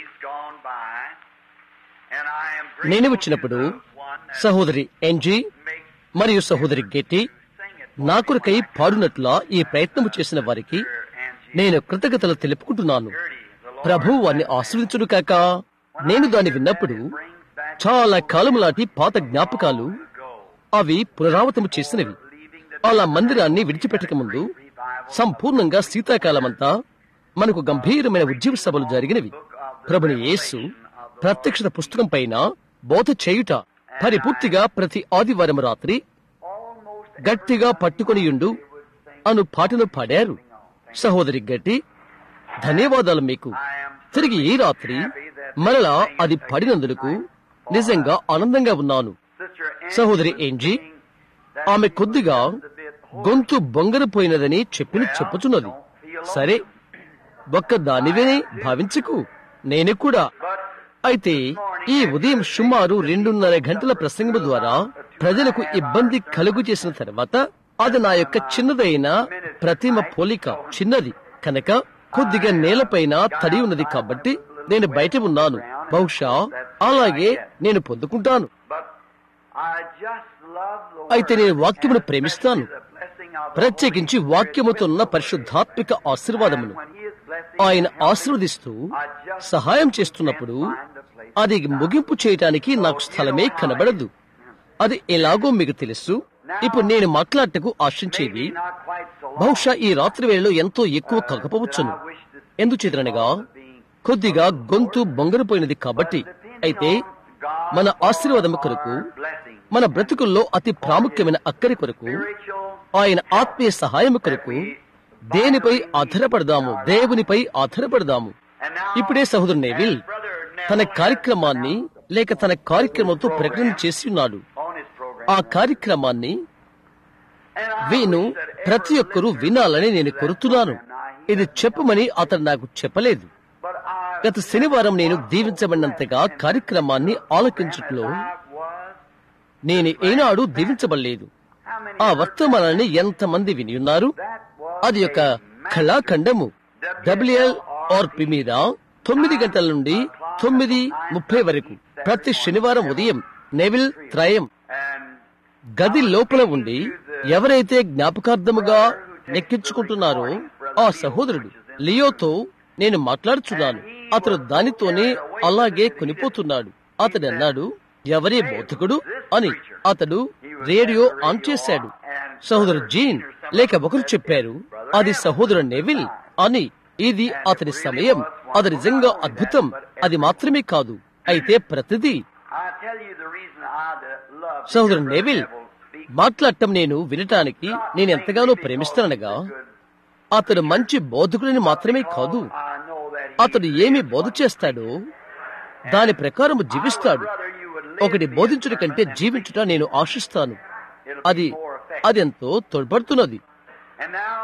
days gone by, and I am నేను grateful వచ్చినప్పుడు to the one that సహోదరి ఎన్జీ makes మరియు సహోదరి గెట్టి sing it నా కొరకై పాడునట్లా ఈ ప్రయత్నము చేసిన వారికి Angie నేను కృతజ్ఞతలు తెలుపుకుంటున్నాను Gertie. The Lord ప్రభు వారిని ఆశీర్వించుడు కాక నేను దాన్ని విన్నప్పుడు brings back చాలా కాలములాటి పాత జ్ఞాపకాలు go, అవి పునరావృతము చేసినవి leaving the అలా మందిరాన్ని విడిచిపెట్టక ముందు సంపూర్ణంగా శీతాకాలమంతా మనకు గంభీరమైన ఉద్యమ సభలు జరిగినవి ప్రభుని యేసు ప్రత్యక్షత పుస్తకం పైన బోధ చేయుట పరిపూర్తిగా ప్రతి ఆదివారం రాత్రి almost గట్టిగా పట్టుకొనియుండు అను పాటను పాడారు సహోదరి గట్టి ధన్యవాదాలు మీకు తిరిగి ఈ రాత్రి మరలా అది పడినందుకు నిజంగా ఆనందంగా ఉన్నాను Sister Angie సహోదరి ఏంజీ ఆమె కొద్దిగా గొంతు బొంగరపోయినదని చెప్పిన చెప్పుచున్నది సరే ఒక్క దానివేనే భావించకు నేను కూడా but అయితే ఈ ఉదయం సుమారు రెండున్నర గంటల ప్రసంగం ద్వారా ప్రజలకు ఇబ్బంది కలుగు చేసిన తర్వాత అది నా యొక్క చిన్నదైన ప్రతిమ పోలిక చిన్నది కనుక కొద్దిగా నేలపైన తడి ఉన్నది కాబట్టి నేను బయట ఉన్నాను బహుశా అలాగే నేను పొందుకుంటాను but I just love the Lord. అయితే నేను వాక్యమును ప్రేమిస్తాను The blessing of the ప్రత్యేకించి వాక్యముతో ఉన్న పరిశుద్ధాత్మిక ఆశీర్వాదమును when He is blessing ఆయన ఆశీర్వదిస్తూ సహాయం చేస్తున్నప్పుడు అది ముగింపు చేయటానికి నాకు స్థలమే కనబడదు అది ఎలాగో మీకు తెలుసు ఇప్పుడు నేను మాట్లాడటకు ఆశించేది maybe not quite so long. బహుశా ఈ రాత్రి వేళలో ఎంతో ఎక్కువ కాకపోవచ్చును ఎందుచేతనగా కొద్దిగా గొంతు బొంగరపోయినది కాబట్టి అయితే మన ఆశీర్వాదము కొరకు blessing. మన బ్రతుకుల్లో అతి ప్రాముఖ్యమైన అక్కరి కొరకు Spiritual ఆయన ఆత్మీయ సహాయం కొరకు దేనిపై ఆధారపడదాము దేవునిపై ఆధారపడదాము and now ఇప్పుడే సహోదరు నేవిల్ brother తన Neville కార్యక్రమాన్ని లేక తన కార్యక్రమంతో ప్రకటన చేసి ఉన్నాడు on his program. ఆ కార్యక్రమాన్ని And I వీను wish that every ప్రతి ఒక్కరూ listener వినాలని నేను కోరుతున్నాను ఇది చెప్పమని అతను నాకు చెప్పలేదు But I గత శనివారం నేను దీవించబడినంతగా కార్యక్రమాన్ని ఆలకించట్లో I was నేను ఏనాడు దీవించబడలేదు how many ఆ వర్తమానాన్ని ఎంతమంది విని ఉన్నారు that was అది ఒక కళాఖండము డబ్ల్యూఎల్ ఆర్పి మీద తొమ్మిది గంటల నుండి తొమ్మిది ముప్పై వరకు ప్రతి శనివారం ఉదయం నెవిల్ త్రయం and గది లోపల ఉండి ఎవరైతే జ్ఞాపకార్థముగా లెక్కించుకుంటున్నారో ఆ సహోదరుడు లియోతో నేను మాట్లాడుచున్నాను అతడు దానితోనే అలాగే కొనిపోతున్నాడు అతడు అన్నాడు ఎవరే బోధకుడు అని అతడు రేడియో ఆన్ చేశాడు సహోదరు జీన్ లేక ఒకరు చెప్పారు అది సహోదరు నెవిల్ అని ఇది అతని సమయం అది నిజంగా అద్భుతం అది మాత్రమే కాదు అయితే ప్రతిదీ I tell you the reason I the- love సహోదరు Brother నెవిల్ Neville speak. మాట్లాడటం నేను వినటానికి నేను ఎంతగానో ప్రేమిస్తానగా అతడు మంచి బోధకుడిని మాత్రమే కాదు I know that he- అతడు ఏమి బోధ చేస్తాడో దాని ప్రకారం జీవిస్తాడు Brother, you would live ఒకటి the బోధించుట కంటే sermon జీవించుట నేను ఆశిస్తాను and it'll అది be more effective. అది ఎంతో తోడ్పడుతున్నది And now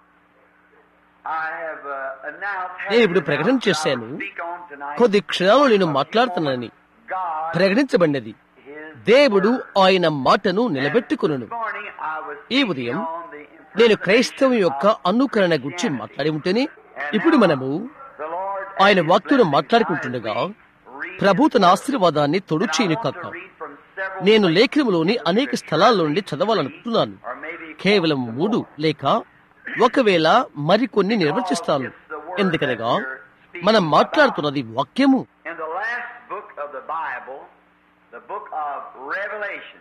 I have uh, announced నేను ఇప్పుడు ప్రకటన announced I చేశాను. will speak on tonight కొద్ది క్షణాలు నేను మాట్లాడుతున్నానని God ప్రకటించబడినది his దేవుడు ఆయన మాటను నిలబెట్టుకును This morning I was ఈ speaking ఉదయం on the నేను క్రైస్తవం యొక్క అనుకరణ గురించి మాట్లాడి ఉంటేనే ఇప్పుడు మనము the Lord ఆయన వాక్యును మాట్లాడుకుంటుండగా ప్రభు తన ఆశీర్వాదాన్ని తొడుచేయను కాక నేను లేఖనములోని అనేక స్థలాల నుండి చదవాలనుకుంటున్నాను or maybe కేవలం మూడు లేక ఒకవేళ మరికొన్ని నిర్వచిస్తాను ఎందుకనగా మనం మాట్లాడుతున్నది వాక్యము in the last book of the Bible, the book of Revelation,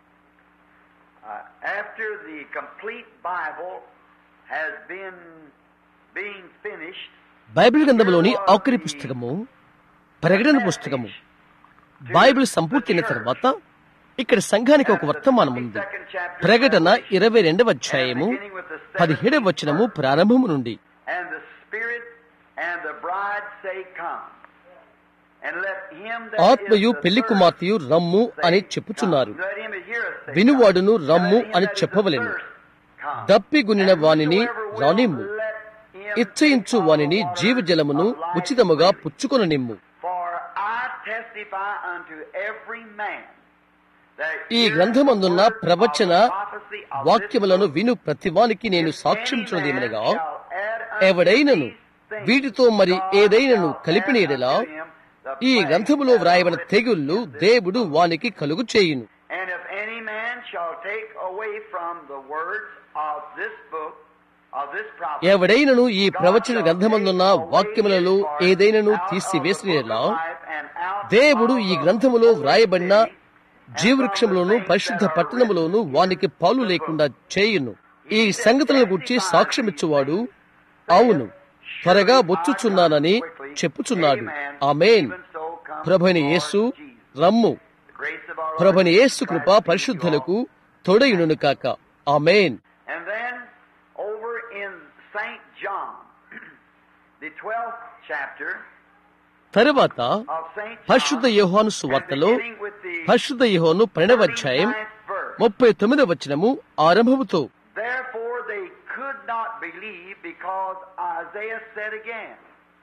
uh, after the complete Bible has been being finished, Bible గ్రంథంలోని ఆఖరి పుస్తకము ప్రకటన పుస్తకము బైబిల్ సంపూర్తయిన తర్వాత ఇక్కడ సంఘానికి ఒక వర్తమానం ఉంది second chapter, ప్రకటన ఇరవై రెండవ అధ్యాయము beginning with the seventh, పదిహేడవ వచనము ప్రారంభము నుండి and the Spirit and the bride say, Come. And let him that ఆత్మయు is the పెళ్లి third కుమార్తెయు రమ్ము say, అని Come. చెప్పుచున్నారు Let him that heareth say, వినువాడును Come. Rum And let him అని that is చెప్పవలెను athirst come. దప్పిగునిన And వానిని whosoever will, రానిమ్ము let him ఇచ్చయించు take of వానిని the water జీవజలమును of life ఉచితముగా freely. పుచ్చుకొననిమ్ము For I testify unto every man that ఈ heareth గ్రంథమందున్న the word of ప్రవచన the prophecy of this వాక్యములను book, విను ప్రతివానికి నేను if సాక్ష్యం any man చూడదేమనగా shall add unto ఎవడైనను these వీటితో మరి ఏదైనను కలిపిన ఎడలా ఈ గ్రంథములో వ్రాయబడిన తెగుళ్ళు దేవుడు వానికి కలుగు చేయును And if any man shall take away from the words of this book, of this prophet, ఎవడైనను ఈ ప్రవచన గ్రంథమందున్న వాక్యములలో ఏదైనను తీసివేసిన ఎడలా దేవుడు ఈ గ్రంథములో వ్రాయబడిన జీవవృక్షములోను పరిశుద్ధ పట్టణములోను వానికి పాలు లేకుండా చేయును ఈ సంగతులను గురించి సాక్ష్యమిచ్చువాడు అవును త్వరగా బొచ్చుచున్నానని చెప్పుచున్నాడు ఆమెన్ ప్రభుని యేసు రమ్ము ప్రభుని యేసు కృప పరిశుద్ధులకు తొడయును కాక amen And then over in St. John, the 12th chapter తరువాత of St. పరిశుద్ధ John, యోహాను and సువార్తలో beginning with the పరిశుద్ధ యోహాను పన్నెండవ అధ్యాయం 39th verse. ముప్పై తొమ్మిదవ వచనము ఆరంభముతో Therefore they could not believe because Isaiah said again,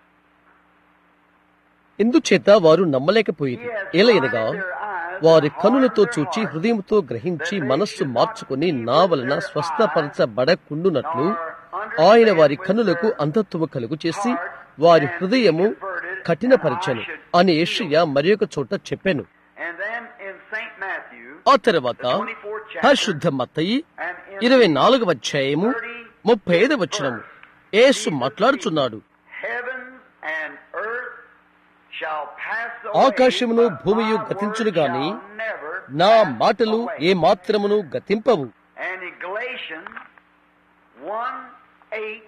ఇందుచేత వారు నమ్మలేకపోయింది He has ఎలయనగా blinded their eyes, వారి the heart కనులతో of their చూచి heart, హృదయంతో గ్రహించి మనస్సు మార్చుకుని నా వలన స్వస్థపరచబడకుండునట్లు ఆయన వారి కన్నులకు అంధత్వము కలుగు చేసి వారి హృదయము కఠినపరచను అని యెషయా మరి ఒక చోట చెప్పాను And then in St. Matthew, ఆ తర్వాత పరిశుద్ధ మత్తయి and in ఇరవై నాలుగవ అధ్యాయము ముప్పై ఐదవ వచనము యేసు మాట్లాడుచున్నాడు heavens and earth shall pass away, ఆకాశమును but భూమియు my గతించును word గాని shall never నా pass మాటలు away. ఏ మాత్రమును గతింపవు And in Galatians 1 8,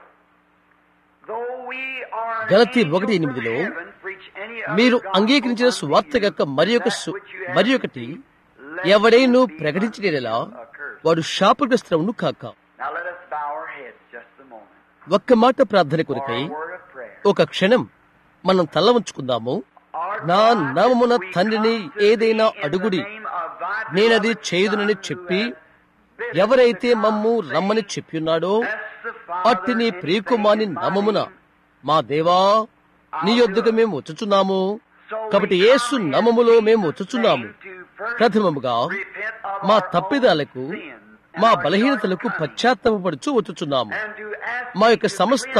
though we are an గలతీ angel ఒకటి from ఎనిమిదిలో heaven, preach any other మీరు gospel అంగీకరించిన unto సువార్త you, యొక్క మరి ఒక that which you have మరి ఒకటి received, let ఎవడైనూ it be ప్రకటించడేలా unto you accursed. వాడు శాపగ్రస్తమును కాక Now let us bow our heads just a moment ఒక్క మాట ప్రార్థన for కొరకై a word of prayer. ఒక క్షణం మనం తల్ల ఉంచుకుందాము Our నా God, నామమున we తండ్రిని come to ఏదైనా thee in the అడుగుడి name of thy నేనది beloved చేయుదునని Son చెప్పి who has bidden ఎవరైతే us to మమ్ము come, రమ్మని saying, చెప్పియున్నాడో "Bless the Father అట్టి నీ and ప్రియకుమాని Savior నామమున by name." మా దేవా నీ యొద్దకు మేము వచ్చుచున్నాము కాబట్టి యేసు నామములో మేము వచ్చుచున్నాము ప్రథమముగా మా తప్పిదాలకు మా బలహీనతలకు పశ్చాత్తాపడుచు వచ్చుచున్నాము మా యొక్క సమస్త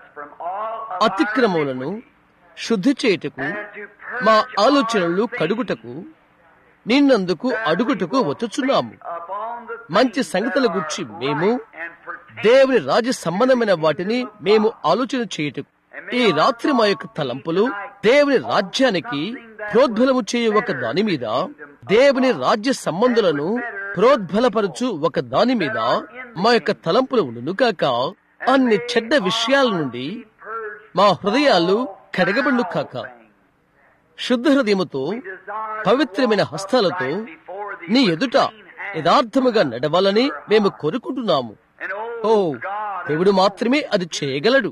అతిక్రమములను శుద్ధి చేయుటకు మా ఆలోచనలు కడుగుటకు నిన్నందుకు అడుగుటకు వచ్చుచున్నాము మంచి సంగతుల గురించి మేము దేవుని రాజ్య సంబంధమైన వాటిని మేము ఆలోచన చేయుటకు ఈ రాత్రి మా యొక్క తలంపులు దేవుని రాజ్యానికి ప్రోద్బలము చేయు ఒక దాని మీద దేవుని రాజ్య సంబంధులను ప్రోద్బలపరచు ఒక దాని మీద మా యొక్క తలంపులు ఉండును కాక అన్ని చెడ్డ విషయాల నుండి మా హృదయాలు కడగబడును కాక శుద్ధ హృదయముతో పవిత్రమైన హస్తాలతో నీ ఎదుట యథార్థముగా నడవాలని మేము కోరుకుంటున్నాము ఓ దేవుడు మాత్రమే అది చేయగలడు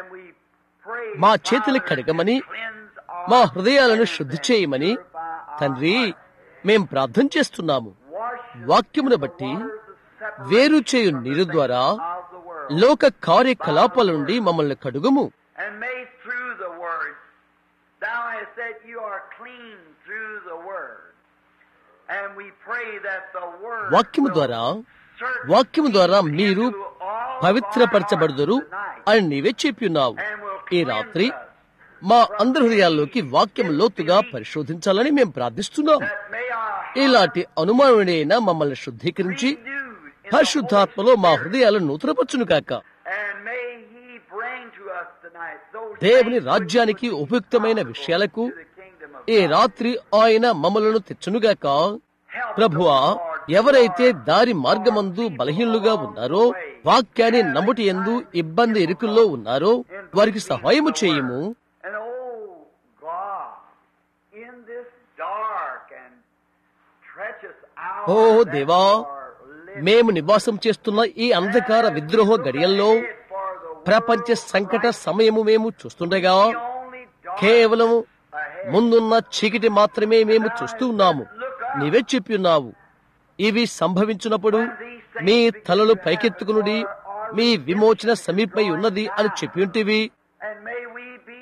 మా చేతులు కడగమని మా హృదయాలను శుద్ధి చేయమని తండ్రి మేం ప్రార్థన చేస్తున్నాము వాక్యమును బట్టి వేరు చేయు నీరు ద్వారా లోక కార్యకలాపాల నుండి మమ్మల్ని కడుగుము And may through the word, thou hast said you are clean through the word. And we pray that the word వాక్యము will ద్వారా search వాక్యము ద్వారా మీరు into all of పవిత్రపరచబడుదురు our hearts అని నీవే చెప్పిన్నావు tonight, and will ఈ cleanse రాత్రి us, మా అందరి హృదయాల్లోకి వాక్యం లోతుగా పరిశోధించాలని మేము ప్రార్థిస్తున్నాం that may our ఇలాంటి అనుమానమైన మమ్మల్ని శుద్ధీకరించి renewed in the పరిశుద్ధాత్మలో మా హృదయాలను నూతనపరచును కాక And may he bring to us tonight those దేవుని things రాజ్యానికి which would be ఉపయుక్తమైన possible విషయాలకు to the kingdom of ఈ God. రాత్రి ఆయన మమ్మలను తెచ్చునుగాక Help ప్రభువా those, Lord, who ఎవరైతే are దారి మార్గమందు బలహీనులుగా ఉన్నారో వాక్యాన్ని నమ్ముటి ఎందు ఇబ్బంది ఇరుకుల్లో ఉన్నారో వారికి సహాయము చేయము And oh God, in this dark and treacherous hour oh that దేవా we are living, మేము నివాసం చేస్తున్న ఈ అంధకార విద్రోహ గడియల్లో for the ప్రపంచ world సంకట right, సమయము మేము చూస్తుండగా the only dark కేవలం ahead. ముందున్న చీకటి మాత్రమే మేము చూస్తూ ఉన్నాము నీవే చెప్పి ఉన్నావు ఇవి సంభవించినప్పుడు మీ తలలు పైకెత్తుకునుడి మీ విమోచన సమీపై ఉన్నది అని చెప్పి ఉంటివి And may we be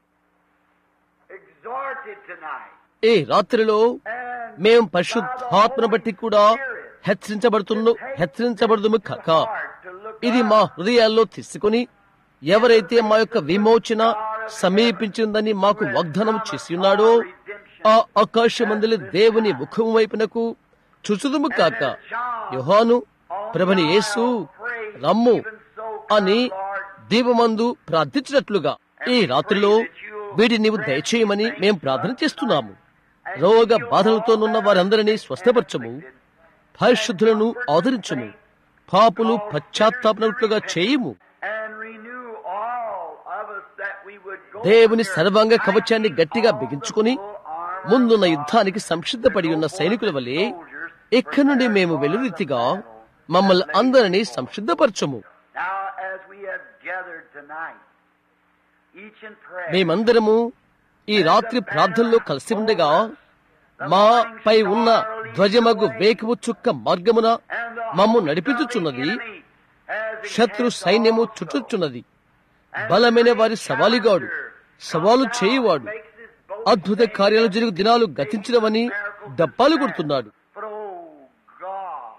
exhorted tonight. ఈ రాత్రిలో And మేము పరిశుద్ధాత్మను బట్టి కూడా హెచ్చరించబడుతున్న హెచ్చరించబడుదుము కాక ఇది మా హృదయాల్లో తీసుకుని ఎవరైతే మా యొక్క విమోచన సమీపించిందని మాకు వాగ్దానం చేసి ఉన్నాడో ఆ ఆకాశమందలి దేవుని ముఖం వైపునకు చుచుదుము కాక యోహాను ప్రభుని యేసు రమ్ము అని దీపమందు ప్రార్థించినట్లుగా ఈ రాత్రిలో వీటి నీవు దయచేయమని మేం ప్రార్థన చేస్తున్నాము రోగ బాధలతోనున్న వారందరినీ స్వస్థపరచము పరిశుద్ధులను ఆదరించము పాపులు పశ్చాత్తాపనట్లుగా చేయుము and renew all of us that we would go దేవుని under సర్వాంగ కవచాన్ని గట్టిగా బిగించుకుని full armor ముందున్న యుద్ధానికి సంసిద్ధపడి ఉన్న సైనికుల వలె ఇక్కడి నుండి మేము వెలురీతిగా మమ్మల్ని అందరినీ సంసిద్ధపరచము Now, as we have gathered tonight, each in prayer, మేమందరము ఈ రాత్రి ప్రార్థనలో కలిసి ఉండగా మా పై ఉన్న ధ్వజమగు వేకము చుక్క మార్గమున and the మమ్ము host of the నడిపించుచున్నది enemy as he శత్రు has సైన్యము all చుట్టుచున్నది and బలమైన the వారి సవాలిగాడు సవాలు చేయువాడు makes his boast అద్భుత కార్యాలు జరుగు దినాలు గతించినవని డప్పాలు కొడుతున్నాడు But oh God,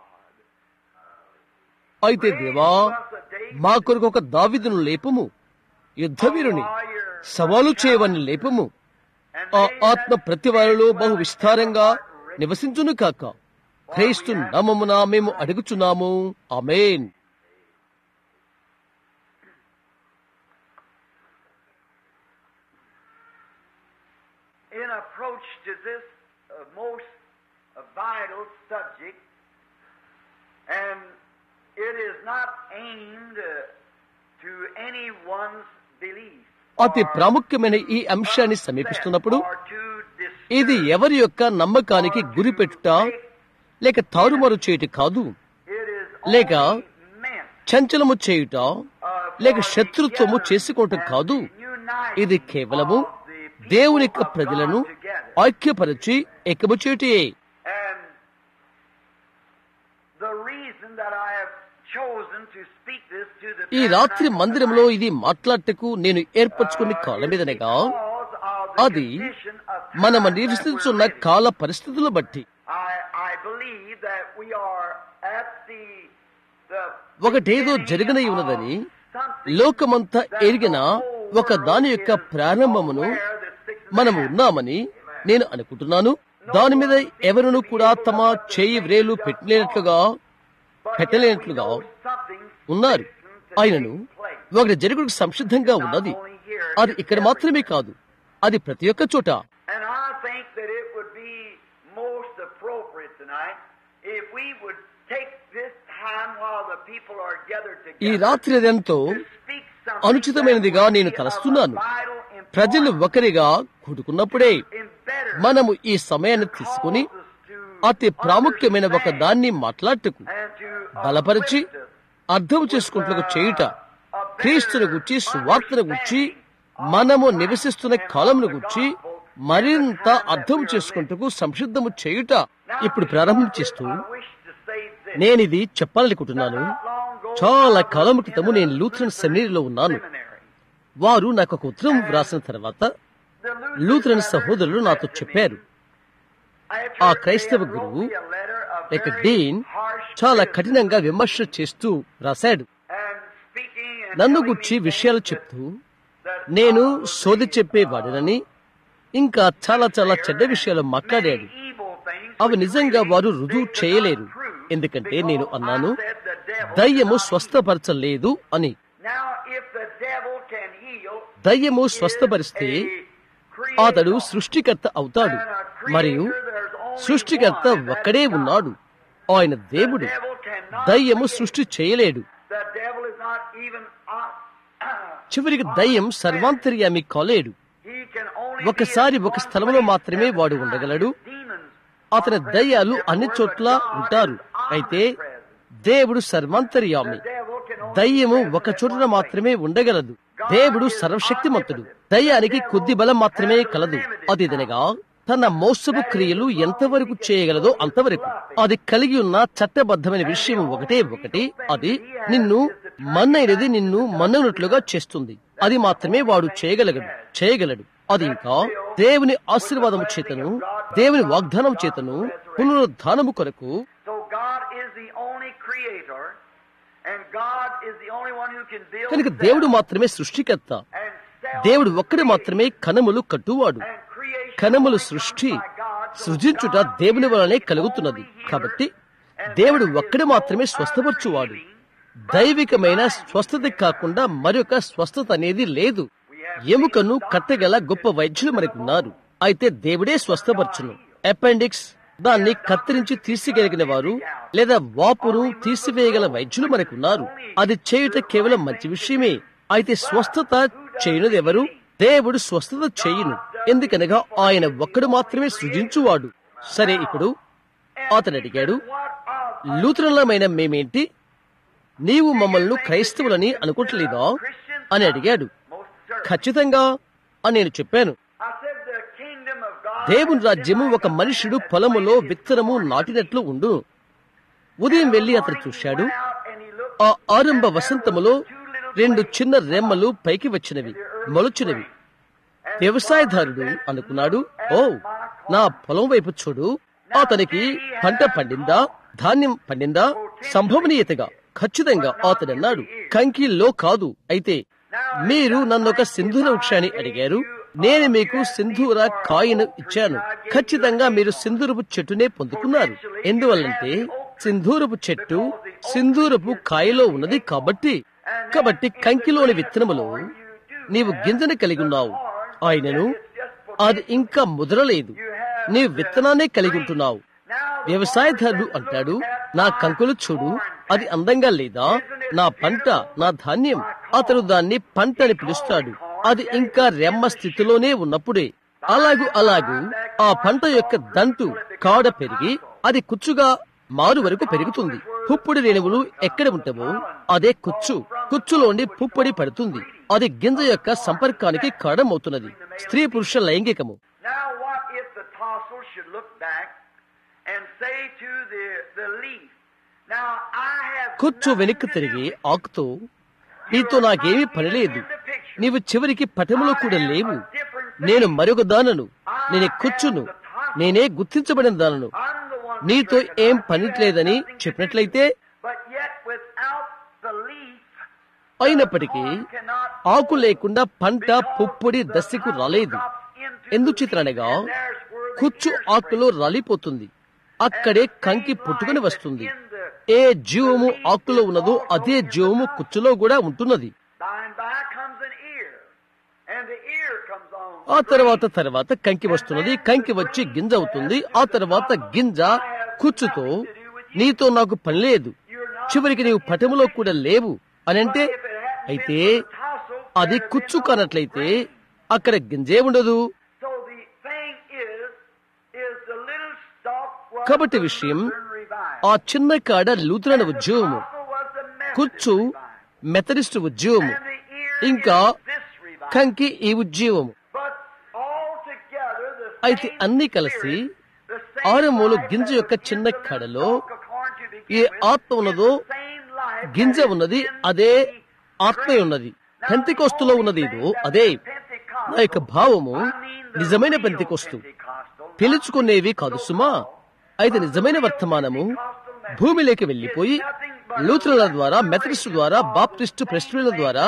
అయితే దేవా మా కొరకు ఒక దావిదును లేపము యుద్ధవీరుని సవాలు చేయవని లేపము ఆ ఆత్మ ప్రతి వారిలో బహు విస్తారంగా నివసించును కాక క్రీస్తు నామమున మేము అడుగుచున్నాము ఆమేన్ in approach to this uh, most uh, vital subject, and it is not aimed uh, to anyone's belief. అతి ప్రాముఖ్యమైన ఈ అంశాన్ని సమీపిస్తున్నప్పుడు or to disturb ఇది ఎవరి యొక్క నమ్మకానికి గురి పెట్టుట లేక తారుమారు చేయుట కాదు It is లేక only meant చంచలము చేయుట uh, లేక for శత్రుత్వము together చేసుకోవటం కాదు and uniting ఇది కేవలము of the people దేవుని యొక్క of ప్రజలను God together. ఐక్యపరిచి ఎక్కము చేయుటయే And the reason that I have chosen to speak this to the ఈ రాత్రి tabernacle మందిరంలో tonight, ఇది మాట్లాడటకు నేను ఏర్పరచుకుని uh, కాలమీదనగా because of the అది condition of మనము time that నివసిస్తున్న we're in. కాల పరిస్థితులను బట్టి I, I believe that we are at the, the ఒకటేదో beginning జరగనై of ఉన్నదని something లోకమంతా that ఎరిగిన the whole ఒక దాని world యొక్క is ప్రారంభమును aware that's fixing to మనము happen. ఉన్నామని నేను అనుకుంటున్నాను దాని మీద ఎవరును కూడా తమ చేయి వ్రేలు పెట్టలేనట్లుగా But పెట్టలేనట్లుగా yet we know something's ఉన్నారు fixing to ఆయనను take place. ఒకటి జరుగుడికి సంసిద్ధంగా ఉన్నది అది ఇక్కడ మాత్రమే కాదు అది ప్రతి ఒక్క చోట And I think that it would be most appropriate tonight if we would take this time while the people are gathered ఈ together రాత్రి అదెంతో to speak something అనుచితమైనదిగా that would నేను be తలస్తున్నాను. of vital importance ప్రజలు ఒకరిగా కూడుకున్నప్పుడే in better మనము ఈ సమయాన్ని తీసుకుని causes to అతి ప్రాముఖ్యమైన ఒక understand దాన్ని మాట్లాడటకు and to బలపరిచి equip us అర్థం చేసుకుంటూ చేయుట a better క్రీస్తుని గుర్చి సువార్తను గుర్చి మనము నివసిస్తున్న కాలమును గుర్చి మరింత అర్థం చేసుకుంటూ సంసిద్ధము చేయుట ఇప్పుడు ప్రారంభం చేస్తూ I wish to say this. నేనిది చెప్పాలనుకుంటున్నాను Not long ago, చాలా I was కాలం in క్రితము a నేను లూథరన్ సెమినరీలో ఉన్నాను seminary. వారు నాకు ఒక ఉత్తరం వ్రాసిన తర్వాత The Lutheran లూథరన్ brothers సహోదరులు నాతో said to చెప్పారు me, after ఆ they క్రైస్తవ wrote గురువు me a letter of లేక very డీన్ harsh చాలా criticism కఠినంగా విమర్శ చేస్తూ రాశాడు and speaking and నన్ను telling గుర్చి me విషయాలు things చెప్తూ that నేను I was సోది the, చెప్పేవాడినని ఇంకా చాలా చాలా చెడ్డ విషయాలు మాట్లాడాడు many evil things అవి which నిజంగా really వారు they రుజువు could not చేయలేరు prove ఎందుకంటే because నేను అన్నాను I said the devil దయ్యము cannot స్వస్థపరచలేదు అని heal. Now, if the devil can heal, దయ్యము is స్వస్థపరిస్తే a అతడు creator. సృష్టికర్త అవుతాడు And a creator, మరియు there's only సృష్టికర్త one, and that ఒక్కడే is God. ఉన్నాడు ఆయన దేవుడు The devil cannot దయ్యము create. సృష్టి చేయలేడు The devil is not even on- చివరికి దయ్యం సర్వాంతర్యామి కాలేడు He can only ఒకసారి be in ఒక one స్థలంలో place మాత్రమే at a వాడు time. ఉండగలడు Demons అతని are దయ్యాలు present అన్ని everywhere, చోట్ల but God ఉంటారు is అయితే omnipresent. దేవుడు సర్వాంతర్యామి The devil can only దయ్యము be present ఒక at చోటున one మాత్రమే ఉండగలదు దేవుడు సర్వశక్తిమంతుడు దయ్యానికి కొద్ది బలం మాత్రమే కలదు అది ఇదనగా తన మోసపు క్రియలు ఎంతవరకు చేయగలదో అంతవరకు అది కలిగి ఉన్న చట్టబద్ధమైన విషయం ఒకటే ఒకటి అది నిన్ను మన్నైనది నిన్ను మన్ననట్లుగా చేస్తుంది అది మాత్రమే వాడు చేయగలగడు చేయగలడు అది ఇంకా దేవుని ఆశీర్వాదము చేతను దేవుని వాగ్దానం చేతను పునరుద్ధానము కొరకు So God is the only creator And God is the only one who can build కనుక them. దేవుడు మాత్రమే సృష్టికర్త And self దేవుడు ఒక్కడే మాత్రమే కణములు కట్టువాడు and creation కణములు only సృష్టి comes by God. So సృజించుట God దేవుని is వలనే the కలుగుతున్నది only healer. కాబట్టి And దేవుడు there is ఒక్కడే no మాత్రమే other స్వస్థపరచువాడు healing. దైవికమైన స్వస్థత కాకుండా మరొక స్వస్థత అనేది లేదు ఎముకను కట్టగల గొప్ప వైద్యులు మనకున్నారు అయితే దేవుడే స్వస్థపరచును అపెండిక్స్ దాన్ని కత్తిరించి తీసిగలిగిన వారు లేదా వాపును తీసివేయగల వైద్యులు మనకున్నారు అది చేయుట కేవలం మంచి విషయమే అయితే స్వస్థత చేయనిది ఎవరు దేవుడు స్వస్థత చేయును ఎందుకనగా ఆయన ఒక్కడు మాత్రమే సృజించువాడు సరే ఇప్పుడు అతను అడిగాడు What of లూథరన్లమైన మేమేంటి నీవు మమ్మల్ని క్రైస్తవులని అనుకుంటలేదా అని అడిగాడు most certain? ఖచ్చితంగా అని నేను చెప్పాను I said the kingdom of God దేవుని రాజ్యము ఒక మనుషుడు పొలములో విత్తనము నాటినట్లు ఉండు ఉదయం వెళ్లి అతను చూశాడు went out and he looked ఆ ఆరంభ వసంతములో రెండు చిన్న రెమ్మలు పైకి వచ్చినవి మొలచినవి వ్యవసాయదారుడు అనుకున్నాడు ఓ నా పొలం వైపు చూడు అతనికి పంట పండిందా ధాన్యం పండిందా సంభవనీయతగా ఖచ్చితంగా అతడు అన్నాడు కంకిలో కాదు అయితే మీరు నన్నొక సింధూర వృక్షాన్ని అడిగారు నేను మీకు సింధూర కాయను ఇచ్చాను ఖచ్చితంగా మీరు సింధూరపు చెట్టునే పొందుకున్నారు ఎందువల్లంటే సింధూరపు చెట్టు సింధూరపు కాయలో ఉన్నది కాబట్టి కాబట్టి కంకిలోని విత్తనములో నీవు గింజను కలిగి ఉన్నావు ఆయనను అది ఇంకా ముదరలేదు నీవు విత్తనాన్నే కలిగి ఉంటున్నావు వ్యవసాయదారుడు అంటాడు నా కంకులు చూడు అది అందంగా లేదా నా పంట నా ధాన్యం అతను దాన్ని పంట అని పిలుస్తాడు అది ఇంకా రెమ్మ స్థితిలోనే ఉన్నప్పుడే అలాగు అలాగు ఆ పంట యొక్క దంటు కాడ పెరిగి అది కుచ్చుగా మారు వరకు పెరుగుతుంది పుప్పొడి రేణువులు ఎక్కడ ఉంటావో అదే కుచ్చు కుచ్చులోని పుప్పొడి పడుతుంది అది గింజ యొక్క సంపర్కానికి కారణమవుతున్నది స్త్రీ పురుష లైంగికము Now, what if the tassel should look back and say to the, the leaf, Now I have కుచ్చు nothing వెనక్కి to తిరిగి do with ఆకుతో నీతో నాకేమీ పని లేదు నీవు చివరికి పటములో కూడా లేవు నేను మరొక దానను నేను కుచ్చును నేనే గుర్తించబడిన దానను I'm the one నీతో ఏం పనిట్లేదని చెప్పినట్లయితే But yet, without the leaf, అయినప్పటికీ cannot ఆకు లేకుండా పంట పుప్పొడి దశకు రాలేదు ఎందుచేతనగా కుచ్చు ఆకులో రాలిపోతుంది అక్కడే కంకి పుట్టుకుని వస్తుంది ఏ జీవము ఆకులో ఉన్నదో అదే జీవము కుచ్చులో కూడా ఉంటున్నది by and by comes an ear, and the ear comes on. ఆ తర్వాత తర్వాత కంకి వస్తున్నది కంకి వచ్చి గింజ అవుతుంది ఆ తర్వాత గింజ కుచ్చుతో నీతో నాకు పని లేదు చివరికి నీవు పటములో కూడా లేవు అని అంటే అయితే అది కుచ్చు కానట్లయితే అక్కడ గింజే ఉండదు So the thing is, is the little stalk was కాబట్టి the విషయం Lutheran revival. ఆ చిన్న కాడ లూతురన ఉద్యోగము Also was the Methodist కుచ్చు revival. మెథడిస్ట్ ఉద్యోగము And the ear ఇంకా is this revival. కంకి ఈ ఉద్యోగము But all together, the అయితే same అన్ని కలిసి spirit, the same ఆరంభంలో life గింజ that యొక్క was చిన్న in the కడలో stalk of corn to begin A with, ఆత్మ ఉన్నదో is the same life గింజ that is ఉన్నది in అదే the ఆత్మ grain. ఉన్నది Now, పెంతికోస్తులో the ఉన్నది only ఇదో thing that అదే is Pentecostal, నా యొక్క భావము I mean the నిజమైన real పెంతికోస్తు Pentecostal, పిలుచుకునేవి కాదు సుమా అయితే నిజమైన వర్తమానము భూమిలోకి వెళ్లిపోయి లూథరన్ల ద్వారా మెథడిస్టు ద్వారా బాప్టిస్టు ప్రెస్టుల ద్వారా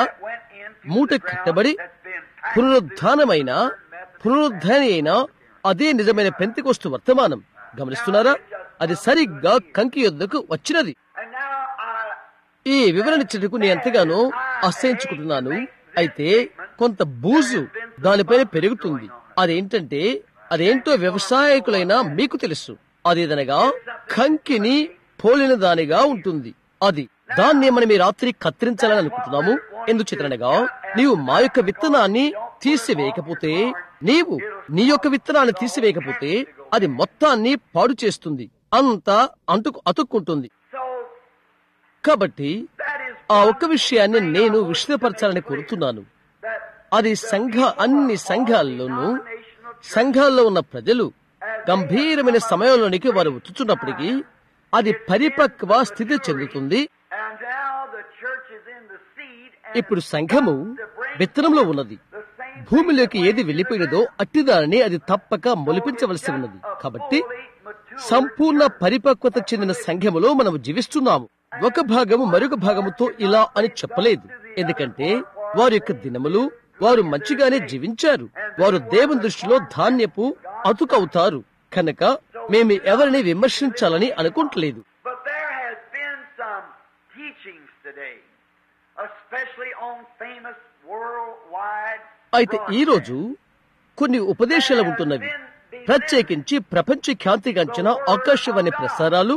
మూట కట్టబడి పునరుద్ధానమైన పునరుద్ధాని అయిన అదే నిజమైన పెంతికోస్తు వర్తమానం గమనిస్తున్నారా అది సరిగ్గా కంకి యొద్దకు వచ్చినది And now I ఈ వివరణ ఇచ్చేందుకు నేను ఎంతగానో అసహించుకుంటున్నాను అయితే కొంత బూజు దానిపైన పెరుగుతుంది అదేంటంటే అదేంటో వ్యవసాయకులైనా మీకు తెలుసు అదేదనగా కంకిని పోలిన దానిగా ఉంటుంది అది దాన్ని మనం ఈ రాత్రి కత్తిరించాలని అనుకుంటున్నాము ఎందుచేతనగా నీవు మా యొక్క విత్తనాన్ని తీసివేయకపోతే నీవు నీ యొక్క విత్తనాన్ని తీసివేయకపోతే అది మొత్తాన్ని పాడు చేస్తుంది అంతా అంటుకు అతుక్కుంటుంది so కాబట్టి that is ఆ ఒక్క విషయాన్ని నేను విశదపరచాలని కోరుతున్నాను that అది సంఘ అన్ని సంఘాల్లోనూ సంఘాల్లో ఉన్న ప్రజలు గంభీరమైన సమయంలోనికి వారు వచ్చుచున్నప్పటికీ అది పరిపక్వ స్థితి చెందుతుంది and now the church is in the seed and ఇప్పుడు సంఘము విత్తనంలో ఉన్నది the same భూమిలోకి ఏది వెళ్లిపోయినదో అట్టిదానిని అది తప్పక మొలిపించవలసి ఉన్నది కాబట్టి సంపూర్ణ పరిపక్వత చెందిన సంఘములో మనము జీవిస్తున్నాము ఒక భాగము మరొక భాగముతో ఇలా అని చెప్పలేదు ఎందుకంటే వారి యొక్క దినములు వారు మంచిగానే జీవించారు వారు దేవుని దృష్టిలో ధాన్యపు అతుకవుతారు కనుక మేము ఎవరిని విమర్శించాలని అనుకుంటలేదు But there has been some teachings today, especially on famous worldwide. అయితే ఈ రోజు కొన్ని ఉపదేశాలు ఉంటున్నవి ప్రత్యేకించి ప్రపంచ ఖ్యాతిగాంచిన ఆకాశవాణి ప్రసారాలు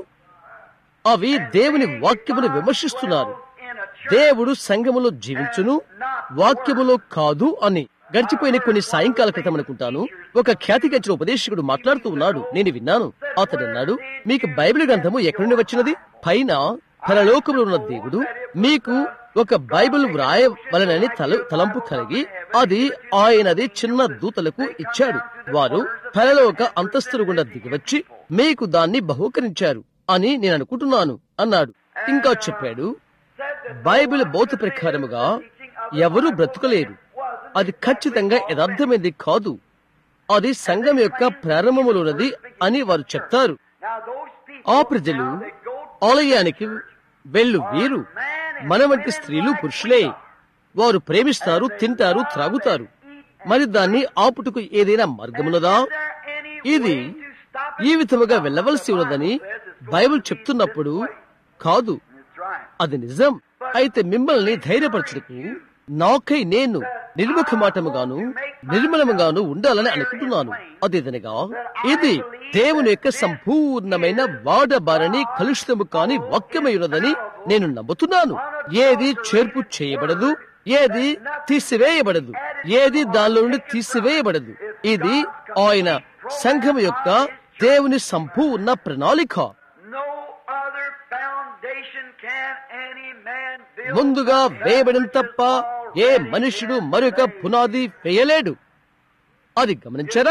అవి దేవుని వాక్యమును విమర్శిస్తున్నారు దేవుడు సంఘములో జీవించును వాక్యములో కాదు అని గడిచిపోయిన కొన్ని సాయంకాల క్రితం అనుకుంటాను ఒక ఖ్యాతిగంచిన ఉపదేశకుడు మాట్లాడుతూ ఉన్నాడు నేను విన్నాను అతడు అన్నాడు మీకు బైబిల్ గ్రంథము ఎక్కడి నుండి వచ్చినది పైన పరలోకంలో ఉన్న దేవుడు మీకు ఒక బైబిల్ వ్రాయవలనని తల తలంపు కలిగి అది ఆయనది చిన్న దూతలకు ఇచ్చాడు వారు పరలోక అంతస్తులు గుండా దిగివచ్చి మీకు దాన్ని బహూకరించారు అని నేను అనుకుంటున్నాను అన్నాడు ఇంకా చెప్పాడు బైబిల్ బౌద్ధ ప్రకారముగా ఎవరూ బ్రతుకలేరు అది ఖచ్చితంగా యథార్థమైనది కాదు అది సంఘం యొక్క ప్రారంభములోనది అని వారు చెప్తారు Now those people ఆ ప్రజలు now that go ఆలయానికి వెళ్ళు వీరు మన వంటి స్త్రీలు పురుషులే వారు ప్రేమిస్తారు తింటారు త్రాగుతారు మరి దాన్ని ఆపుటకు ఏదైనా మార్గమున్నదా ఇది ఈ విధముగా వెళ్ళవలసి ఉన్నదని బైబిల్ చెప్తున్నప్పుడు కాదు That's right. అది నిజం అయితే మిమ్మల్ని ధైర్యపరచుటకు నాకై నేను నిర్ముఖమాటముగాను నిర్మలముగాను ఉండాలని అనుకుంటున్నాను అదేదనగా ఇది దేవుని యొక్క సంపూర్ణమైన వాడబారని కలుషితము కాని వాక్యమై ఉన్నదని నేను నమ్ముతున్నాను ఏది చేర్పు చేయబడదు ఏది తీసివేయబడదు ఏది దానిలో నుండి తీసివేయబడదు ఇది ఆయన సంఘం యొక్క దేవుని సంపూర్ణ ప్రణాళిక No other foundation can any man build. ముందుగా వేయబడిన తప్ప ఏ మనుష్యుడు మరొక పునాది వేయలేడు అది గమనించారా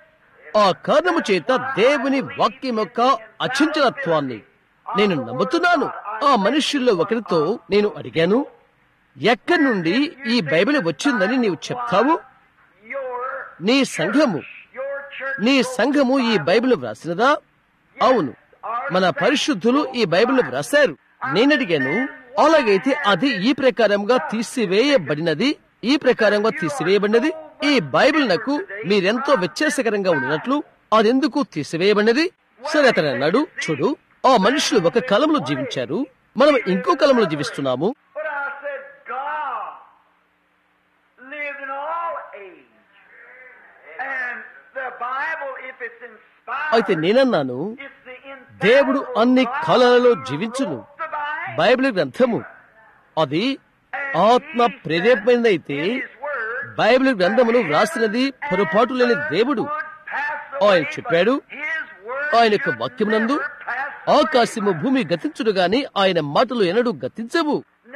ఆ కారణము చేత దేవుని వాక్యం యొక్క అచంచలత్వాన్ని నేను నమ్ముతున్నాను ఆ మనుష్యుల్లో ఒకరితో నేను అడిగాను ఎక్కడి నుండి ఈ బైబిల్ వచ్చిందని నీవు చెప్తావు Your, నీ సంఘము your church నీ సంఘము ఈ బైబిల్ వ్రాసినదా అవును మన పరిశుద్ధులు ఈ బైబిల్ వ్రాశారు నేను అడిగాను అలాగైతే అది ఈ ప్రకారంగా తీసివేయబడినది ఈ ప్రకారంగా తీసివేయబడినది ఈ బైబిల్ నాకు మీరెంతో వ్యత్యాసకరంగా ఉన్నట్లు అదెందుకు తీసివేయబడినది సరే అతను అన్నాడు చూడు ఆ మనుషులు ఒక కాలంలో జీవించారు మనం ఇంకో కాలంలో జీవిస్తున్నాము But I said, God lived in all age. And the Bible, if it's inspired, అయితే నేనన్నాను it's the దేవుడు infallible అన్ని God కాలాలలో who జీవించును wrote the Bible. బైబిల్ గ్రంథము అది ఆత్మ ప్రేరేపమైనదైతే బైబిల్ గ్రంథమును వ్రాసినది పొరపాటు లేని దేవుడు ఆయన చెప్పాడు ఆయన యొక్క వాక్యమునందు ఆకాశము భూమి గతించుడు గాని ఆయన మాటలు ఎన్నడూ గతించవు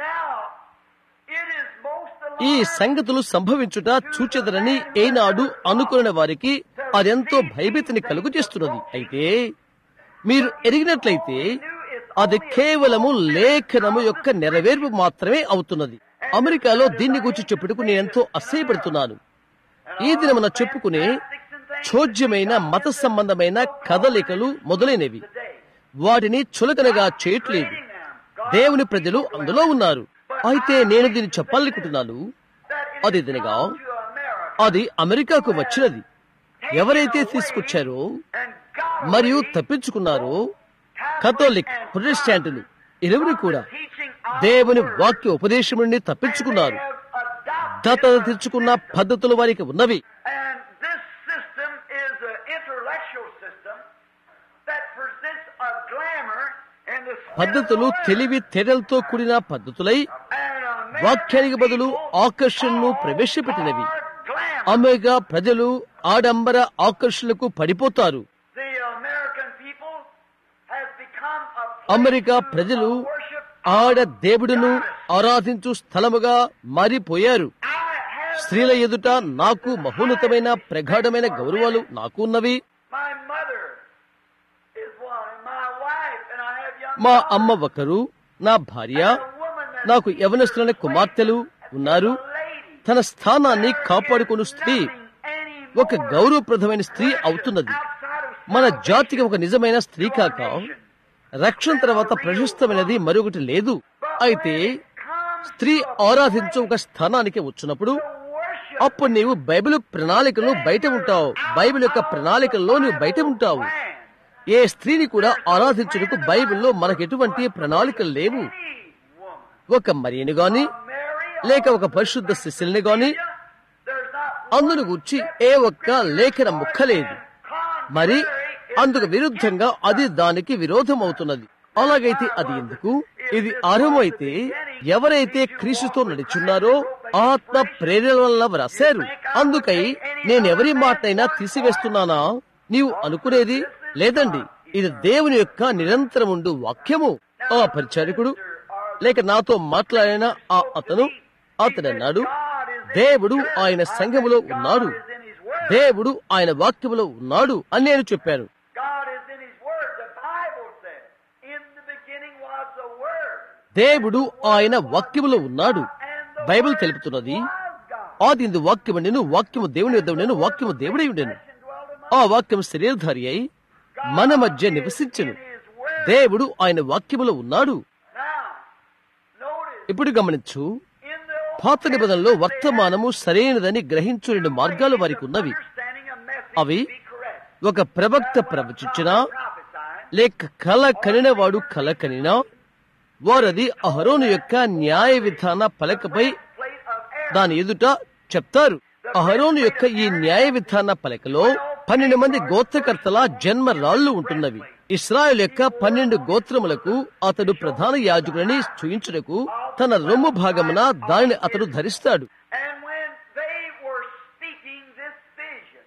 ఈ సంగతులు సంభవించుట చూచెదరని ఏనాడు అనుకున్న వారికి అదెంతో భయభీతిని కలుగు చేస్తున్నది అయితే మీరు ఎరిగినట్లయితే అది కేవలము లేఖనము యొక్క నెరవేర్పు మాత్రమే అవుతున్నది అమెరికాలో దీన్ని గురించి చెప్పుటకు నేను ఎంతో అసహ్యపడుతున్నాను ఈ దినమున చెప్పుకునే చోద్యమైన మత సంబంధమైన కదలికలు మొదలైనవి వాటిని చులకనగా చేయట్లేదు దేవుని ప్రజలు అందులో ఉన్నారు అయితే నేను దీన్ని చెప్పాలనుకుంటున్నాను అది దినగా అది అమెరికాకు వచ్చినది ఎవరైతే తీసుకొచ్చారో మరియు తప్పించుకున్నారో కథోలిక్ ప్రొటెస్టాంటులు ఇరువురు కూడా దేవుని వాక్య ఉపదేశం నుండి తప్పించుకున్నారు దత్తత తెచ్చుకున్న పద్ధతులు వారికి ఉన్నవి And this system is an intellectual system that presents a glamour in the spirit of the పద్ధతులు world. తెలివి తేడలతో కూడిన పద్ధతులై And American వాక్యానికి బదులు people ఆకర్షణను ప్రవేశపెట్టినవి are glamour. అమెరికా ప్రజలు ఆడంబర ఆకర్షణలకు పడిపోతారు The American people has become a America ప్రజలు ఆడ దేవుడును ఆరాధించు స్థలముగా మారిపోయారు స్త్రీల ఎదుట నాకు మహోన్నతమైన ప్రగాఢమైన గౌరవాలు నాకు ఉన్నవి My mother is one, and my wife, and I have young మా daughters. అమ్మ ఒకరు నా భార్య A woman that నాకు యవనస్తులైన కుమార్తెలు ఉన్నారు lady తన స్థానాన్ని కాపాడుకుని స్త్రీ ఒక గౌరవప్రదమైన స్త్రీ అవుతున్నది మన జాతికి ఒక నిజమైన స్త్రీ కాక రక్షణ తర్వాత ప్రశస్తమైనది మరొకటి లేదు అయితే స్త్రీ ఆరాధించే ఒక స్థానానికి వచ్చినప్పుడు అప్పుడు నీవు బైబిల్ ప్రణాళికలో బయట ఉంటావు బైబిల్ యొక్క ప్రణాళికల్లో నువ్వు బయట ఉంటావు ఏ స్త్రీని కూడా ఆరాధించుటకు బైబిల్లో మనకు ఎటువంటి ప్రణాళికలు లేవు ఒక మరియని గాని లేక ఒక పరిశుద్ధ శిష్యుల్ని గాని అందును గుర్చి ఏ ఒక్క లేఖన ముక్క లేదు మరి అందుకు విరుద్ధంగా అది దానికి విరోధం అవుతున్నది అలాగైతే అది ఎందుకు ఇది ఆరంభమైతే ఎవరైతే క్రీస్తుతో నడుచున్నారో ఆత్మ ప్రేరణ వల్ల వ్రాశారు అందుకై నేనెవరి మాటైనా తీసివేస్తున్నానా నీవు అనుకునేది లేదండి ఇది దేవుని యొక్క నిరంతరముండు వాక్యము ఆ పరిచారికుడు లేక నాతో మాట్లాడిన ఆ అతను అతడు అన్నాడు దేవుడు ఆయన సంఘములో ఉన్నాడు దేవుడు ఆయన వాక్యములో ఉన్నాడు అని నేను చెప్పాను God is in His Word. The Bible says, In the beginning was the Word. దేవుడు ఆయన వాక్యములో ఉన్నాడు And the బైబిల్ Word తెలుపుతున్నది was God. ఆది ఇందు వాక్యము నేను వాక్యము దేవుని యొద్ద నేను వాక్యము దేవుడై ఉండెను And dwelt among ఆ వాక్యం శరీరధారి అయి మన మధ్య నివసించెను in His Word. దేవుడు ఆయన వాక్యములో ఉన్నాడు Now, notice, ఇప్పుడు గమనించు in the Old పాత నిబంధనలో వర్తమానము సరైనదని గ్రహించు రెండు మార్గాలు వారికి ఉన్నవి understanding a message అవి to be correct. ఒక ప్రవక్త ప్రవచించినా Prophesy. లేక కల కనినవాడు కల కనినా వారది అహరోను యొక్క న్యాయ విధాన పలకపై Plate of air. దాని ఎదుట చెప్తారు అహరోను యొక్క ఈ న్యాయ విధాన పలకలో పన్నెండు మంది గోత్రకర్తల జన్మ రాళ్లు ఉంటున్నవి ఇస్రాయల్ యొక్క పన్నెండు గోత్రములకు అతడు ప్రధాన యాజకులని చూయించుటకు తన రొమ్ము భాగమున దానిని అతడు ధరిస్తాడు And when they were speaking this vision,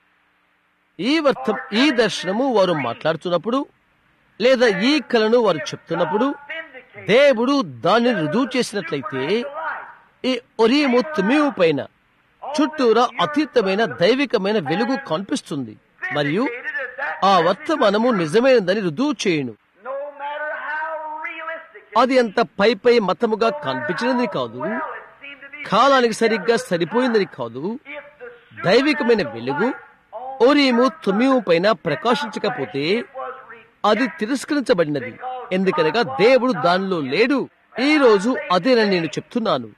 ఈ వర్తం ఈ దర్శనము వారు మాట్లాడుతున్నప్పుడు లేదా ఈ కలను వారు చెప్తున్నప్పుడు vindicated దేవుడు దానిని రుజువు చేసినట్లయితే the light. ఈ ఒరీము తుమివు పైన చుట్టూరా అతీతమైన దైవికమైన వెలుగు కనిపిస్తుంది మరియు Vindicated as that ఆ వర్తమానము నిజమైనదని రుజువు చేయును no matter how realistic it అది అంత పై పై మతముగా కనిపించినది కాదు well, it seemed to be కాలానికి సరిగ్గా సరిపోయిందని కాదు if the దైవికమైన వెలుగు ఓరీము తుమివు పైన ప్రకాశించకపోతే was re- అది తిరస్కరించబడినది ఎందుకనగా దేవుడు దానిలో లేడు ఈ రోజు అదేనని నేను చెప్తున్నాను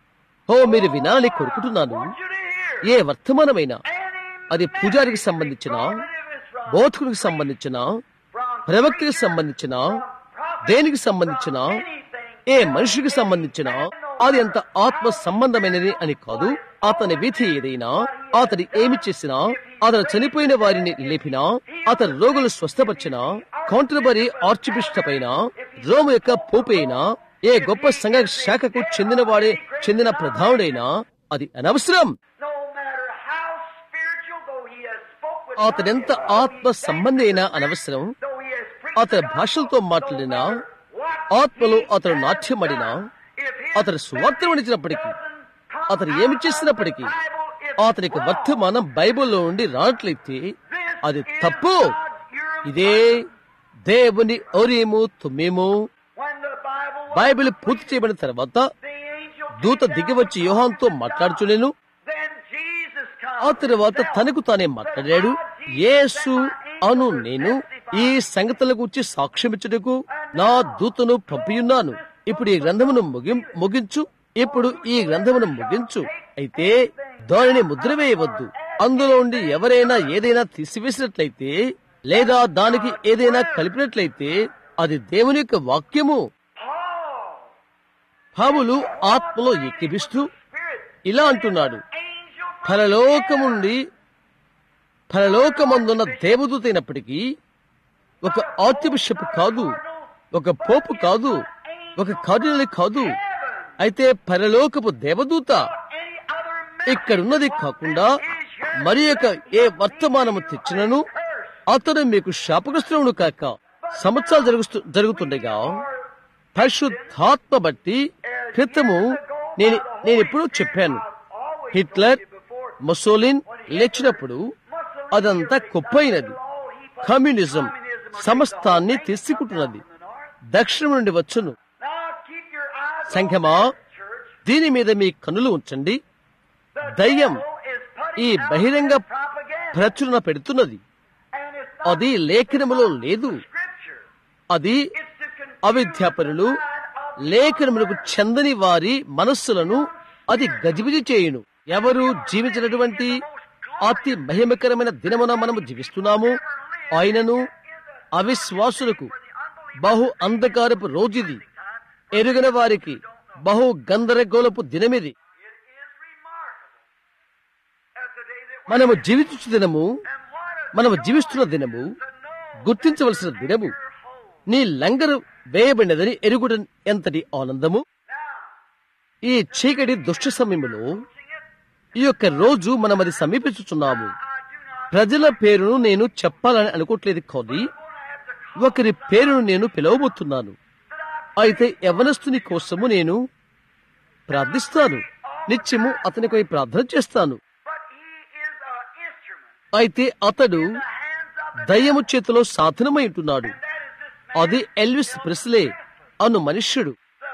ఓ మీరు వినాలని కోరుకుంటున్నాను you to hear A వర్తమానమైనా any అది పూజారికి సంబంధించిన బోధకుడికి సంబంధించిన ప్రవక్తకి సంబంధించిన దేనికి సంబంధించిన ఏ మనిషికి సంబంధించిన అది అంత ఆత్మ సంబంధమైనది అని కాదు అతని విధి ఏదైనా అతడు ఏమి చేసినా అతను చనిపోయిన వారిని లేపినా అతని రోగులు స్వస్థపరిచినా కౌంటర్బరీ ఆర్చ్ బిషప్ అయినా రోము యొక్క పోపు అయినా ఏ గొప్ప సంఘ శాఖకు చెందినవాడే చెందిన ప్రధానుడైనా అది అనవసరం no matter how spiritual though he has spoke with అతడెంత ఆత్మ సంబంధి అయినా అనవసరం though he has preached అతని భాషలతో మాట్లాడినా ఆత్మలో అతడు నాట్యమడినా అతడు సువార్తమడిచినప్పటికీ అతడు ఏమి చేసినప్పటికీ అతనికి వర్తమానం బైబిల్లో నుండి రానట్లయితే అది తప్పు ఇదే దేవుని ఒరీము తుమ్మేము when the Bible was Bible పూర్తి చేయబడిన తర్వాత the angel దూత దిగివచ్చి యోహాన్తో మాట్లాడుచునేను then Jesus comes ఆ తర్వాత తనకు తానే మాట్లాడాడు యేసు అను నేను ఈ సంగతుల గురించి సాక్ష్యమిచ్చుటకు నా దూతను పంపియున్నాను ఇప్పుడు ఈ గ్రంథమును ముగి ముగించు ఇప్పుడు ఈ గ్రంథమును ముగించు అయితే దానిని ముద్ర వేయవద్దు అందులో ఉండి ఎవరైనా ఏదైనా తీసివేసినట్లయితే లేదా దానికి ఏదైనా కలిపినట్లయితే అది దేవుని యొక్క వాక్యము Paul పావులు ఆత్మలో ఎక్కిపిస్తూ spirit ఇలా అంటున్నాడు angel పరలోకము నుండి పరలోకమందున్న దేవదూత అయినప్పటికీ ఒక ఆర్చ్ బిషప్ కాదు ఒక పోపు కాదు ఒక కార్డినల్ కాదు అయితే పరలోకపు దేవదూత any other ఇక్కడున్నది కాకుండా మరి యొక్క ఏ వర్తమానము తెచ్చినను అతడు మీకు శాపగ్రస్తుడు కాక సంవత్సరాలు జరుగుతు జరుగుతుండగా పరిశుద్ధాత్మ బట్టి క్రితము నేను నేను ఎప్పుడూ చెప్పాను హిట్లర్ ముసోలిన్ లేచినప్పుడు అదంతా కుప్పైనది కమ్యూనిజం సమస్తాన్ని తీసుకుంటున్నది దక్షిణం నుండి వచ్చును now keep your eyes సంఘమా church దీని మీద మీ కన్నులు ఉంచండి దయ్యం is putting ఈ బహిరంగ propaganda ప్రచురణ పెడుతున్నది and it's not అది లేఖనములో లేదు scripture అది అవిద్యాపరులు లేఖనములకు చెందని వారి మనస్సులను అది గజిబిజి చేయును ఎవరు జీవించినటువంటి అతి మహిమకరమైన దినమున మనము జీవిస్తున్నాము ఆయనను అవిశ్వాసులకు బహు అంధకారపు రోజుది ఎరుగన వారికి బహు గందరగోళపు దినమిది మనము జీవించు దినము మనము జీవిస్తున్న దినము గుర్తించవలసిన దినము నీ లంగరు వేయబడినదని ఎరుగుట ఎంతటి ఆనందము ఈ చీకటి దుష్ట సమయంలో ఈ యొక్క రోజు మనం అది సమీపించుచున్నాము ప్రజల పేరును నేను చెప్పాలని అనుకోవట్లేదు కానీ ఒకరి పేరును నేను పిలవబోతున్నాను అయితే యవనస్తుని కోసము నేను ప్రార్థిస్తాను నిత్యము అతనిపై ప్రార్థన చేస్తాను అయితే అతడు దయ్యము చేతిలో సాధనమై ఉంటున్నాడు అది ఎల్విస్ ప్రెస్లే అను మనుష్యుడు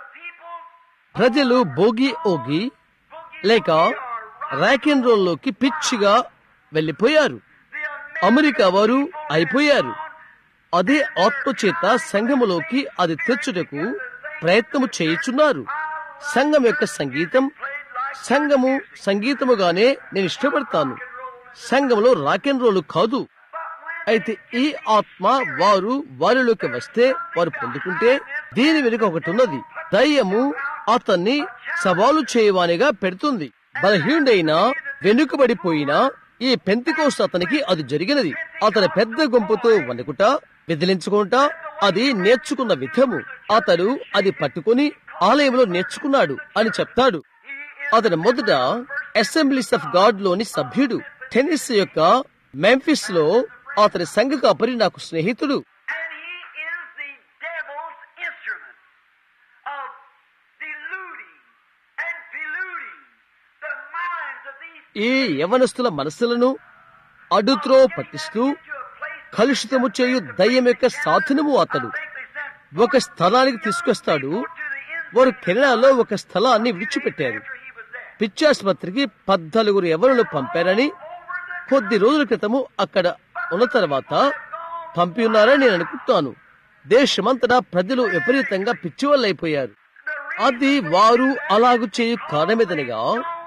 ప్రజలు భోగి ఓగి లేక ర్యాకెన్ రోల్లోకి పిచ్చిగా వెళ్లిపోయారు అమెరికా వారు అయిపోయారు అదే ఆత్మచేత సంఘములోకి అది తెచ్చుటకు ప్రయత్నము చేయుచున్నారు సంఘం యొక్క సంగీతం సంఘము సంగీతముగానే నేను ఇష్టపడతాను సంఘంలో రాకెన్ రోలు కాదు అయితే ఈ ఆత్మ వారు వారిలోకి వస్తే వారు పొందుకుంటే దీని వెనుక ఒకటి ఉన్నది దయ్యము అతన్ని సవాలు చేయవానిగా పెడుతుంది బలహీనుడైన వెనుకబడిపోయిన ఈ పెంతికోస్ అతనికి అది జరిగినది అతని పెద్ద గుంపుతో వణుకుట విదిలించుకుంటా అది నేర్చుకున్న విధము అతడు అది పట్టుకుని ఆలయంలో నేర్చుకున్నాడు అని చెప్తాడు అతడు మొదట అసెంబ్లీస్ ఆఫ్ గాడ్ లోని సభ్యుడు టెన్నిస్ యొక్క మెంఫిస్ లో అతని సంఘ కాపరి నాకు స్నేహితుడు And he is the devil's instrument of deluding and deluding the minds of these ఈ యవనస్తుల మనస్సులను అడుత్రో పట్టిస్తూ to a place కలుషితము చేయు దయ్యం యొక్క సాధనము అతడు they sent ఒక స్థలానికి తీసుకొస్తాడు వారు కెనడాలో ఒక స్థలాన్ని విడిచిపెట్టారు after he was there. పిచ్చాసుపత్రికి పద్నాలుగురు ఎవరును పంపారని కొద్ది రోజుల క్రితము అక్కడ ఉన్న తర్వాత పంపి ఉన్నారని నేను అనుకుంటాను దేశమంతటా ప్రజలు విపరీతంగా పిచ్చివాళ్ళైపోయారు అది వారు అలాగు చేయు కారణమేదనగా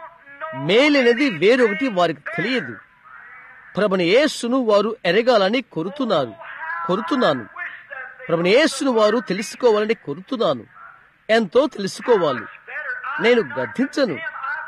మేలైనది వేరొకటి వారికి తెలియదు ప్రభుని యేసును వారు ఎరగాలని కోరుతున్నారు కోరుతున్నాను ప్రభుని యేసును వారు తెలుసుకోవాలని కోరుతున్నాను ఎంతో తెలుసుకోవాలి నేను గద్దించను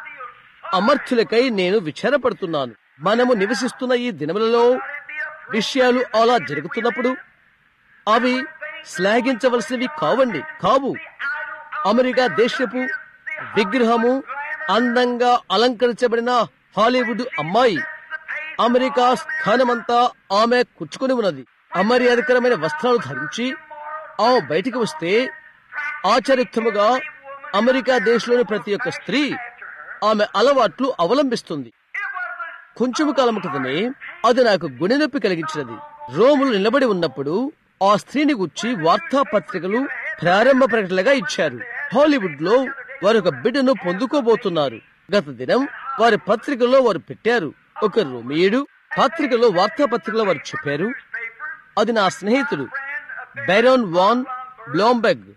అమర్థులకై నేను విచారపడుతున్నాను మనము నివసిస్తున్న ఈ దినములలో విషయాలు అలా జరుగుతున్నప్పుడు అవి శ్లాఘించవలసినవి కావండి కావు అమెరికా దేశపు విగ్రహము అందంగా అలంకరించబడిన హాలీవుడ్ అమ్మాయి అమెరికా స్థానమంతా ఆమె కూర్చుకుని ఉన్నది అమర్యాదకరమైన వస్త్రాలు ధరించి ఆమె బయటికి వస్తే ఆచరిత్వముగా అమెరికా దేశంలోని ప్రతి ఒక్క స్త్రీ ఆమె అలవాట్లు అవలంబిస్తుంది కొంచెము కాలం క్రితమే అది నాకు గుండె నొప్పి కలిగించినది రోములు నిలబడి ఉన్నప్పుడు ఆ స్త్రీని గుచ్చి వార్తాపత్రికలు ప్రారంభ ప్రకటనగా ఇచ్చారు హాలీవుడ్ లో వారు ఒక బిడ్డను పొందుకోబోతున్నారు గత దినం వారి పత్రికల్లో వారు పెట్టారు ఒక రోమియుడు పత్రికలో వార్తాపత్రికలో వారు చెప్పారు అది నా స్నేహితుడు బెరోన్ వాన్ బ్లోంబెగ్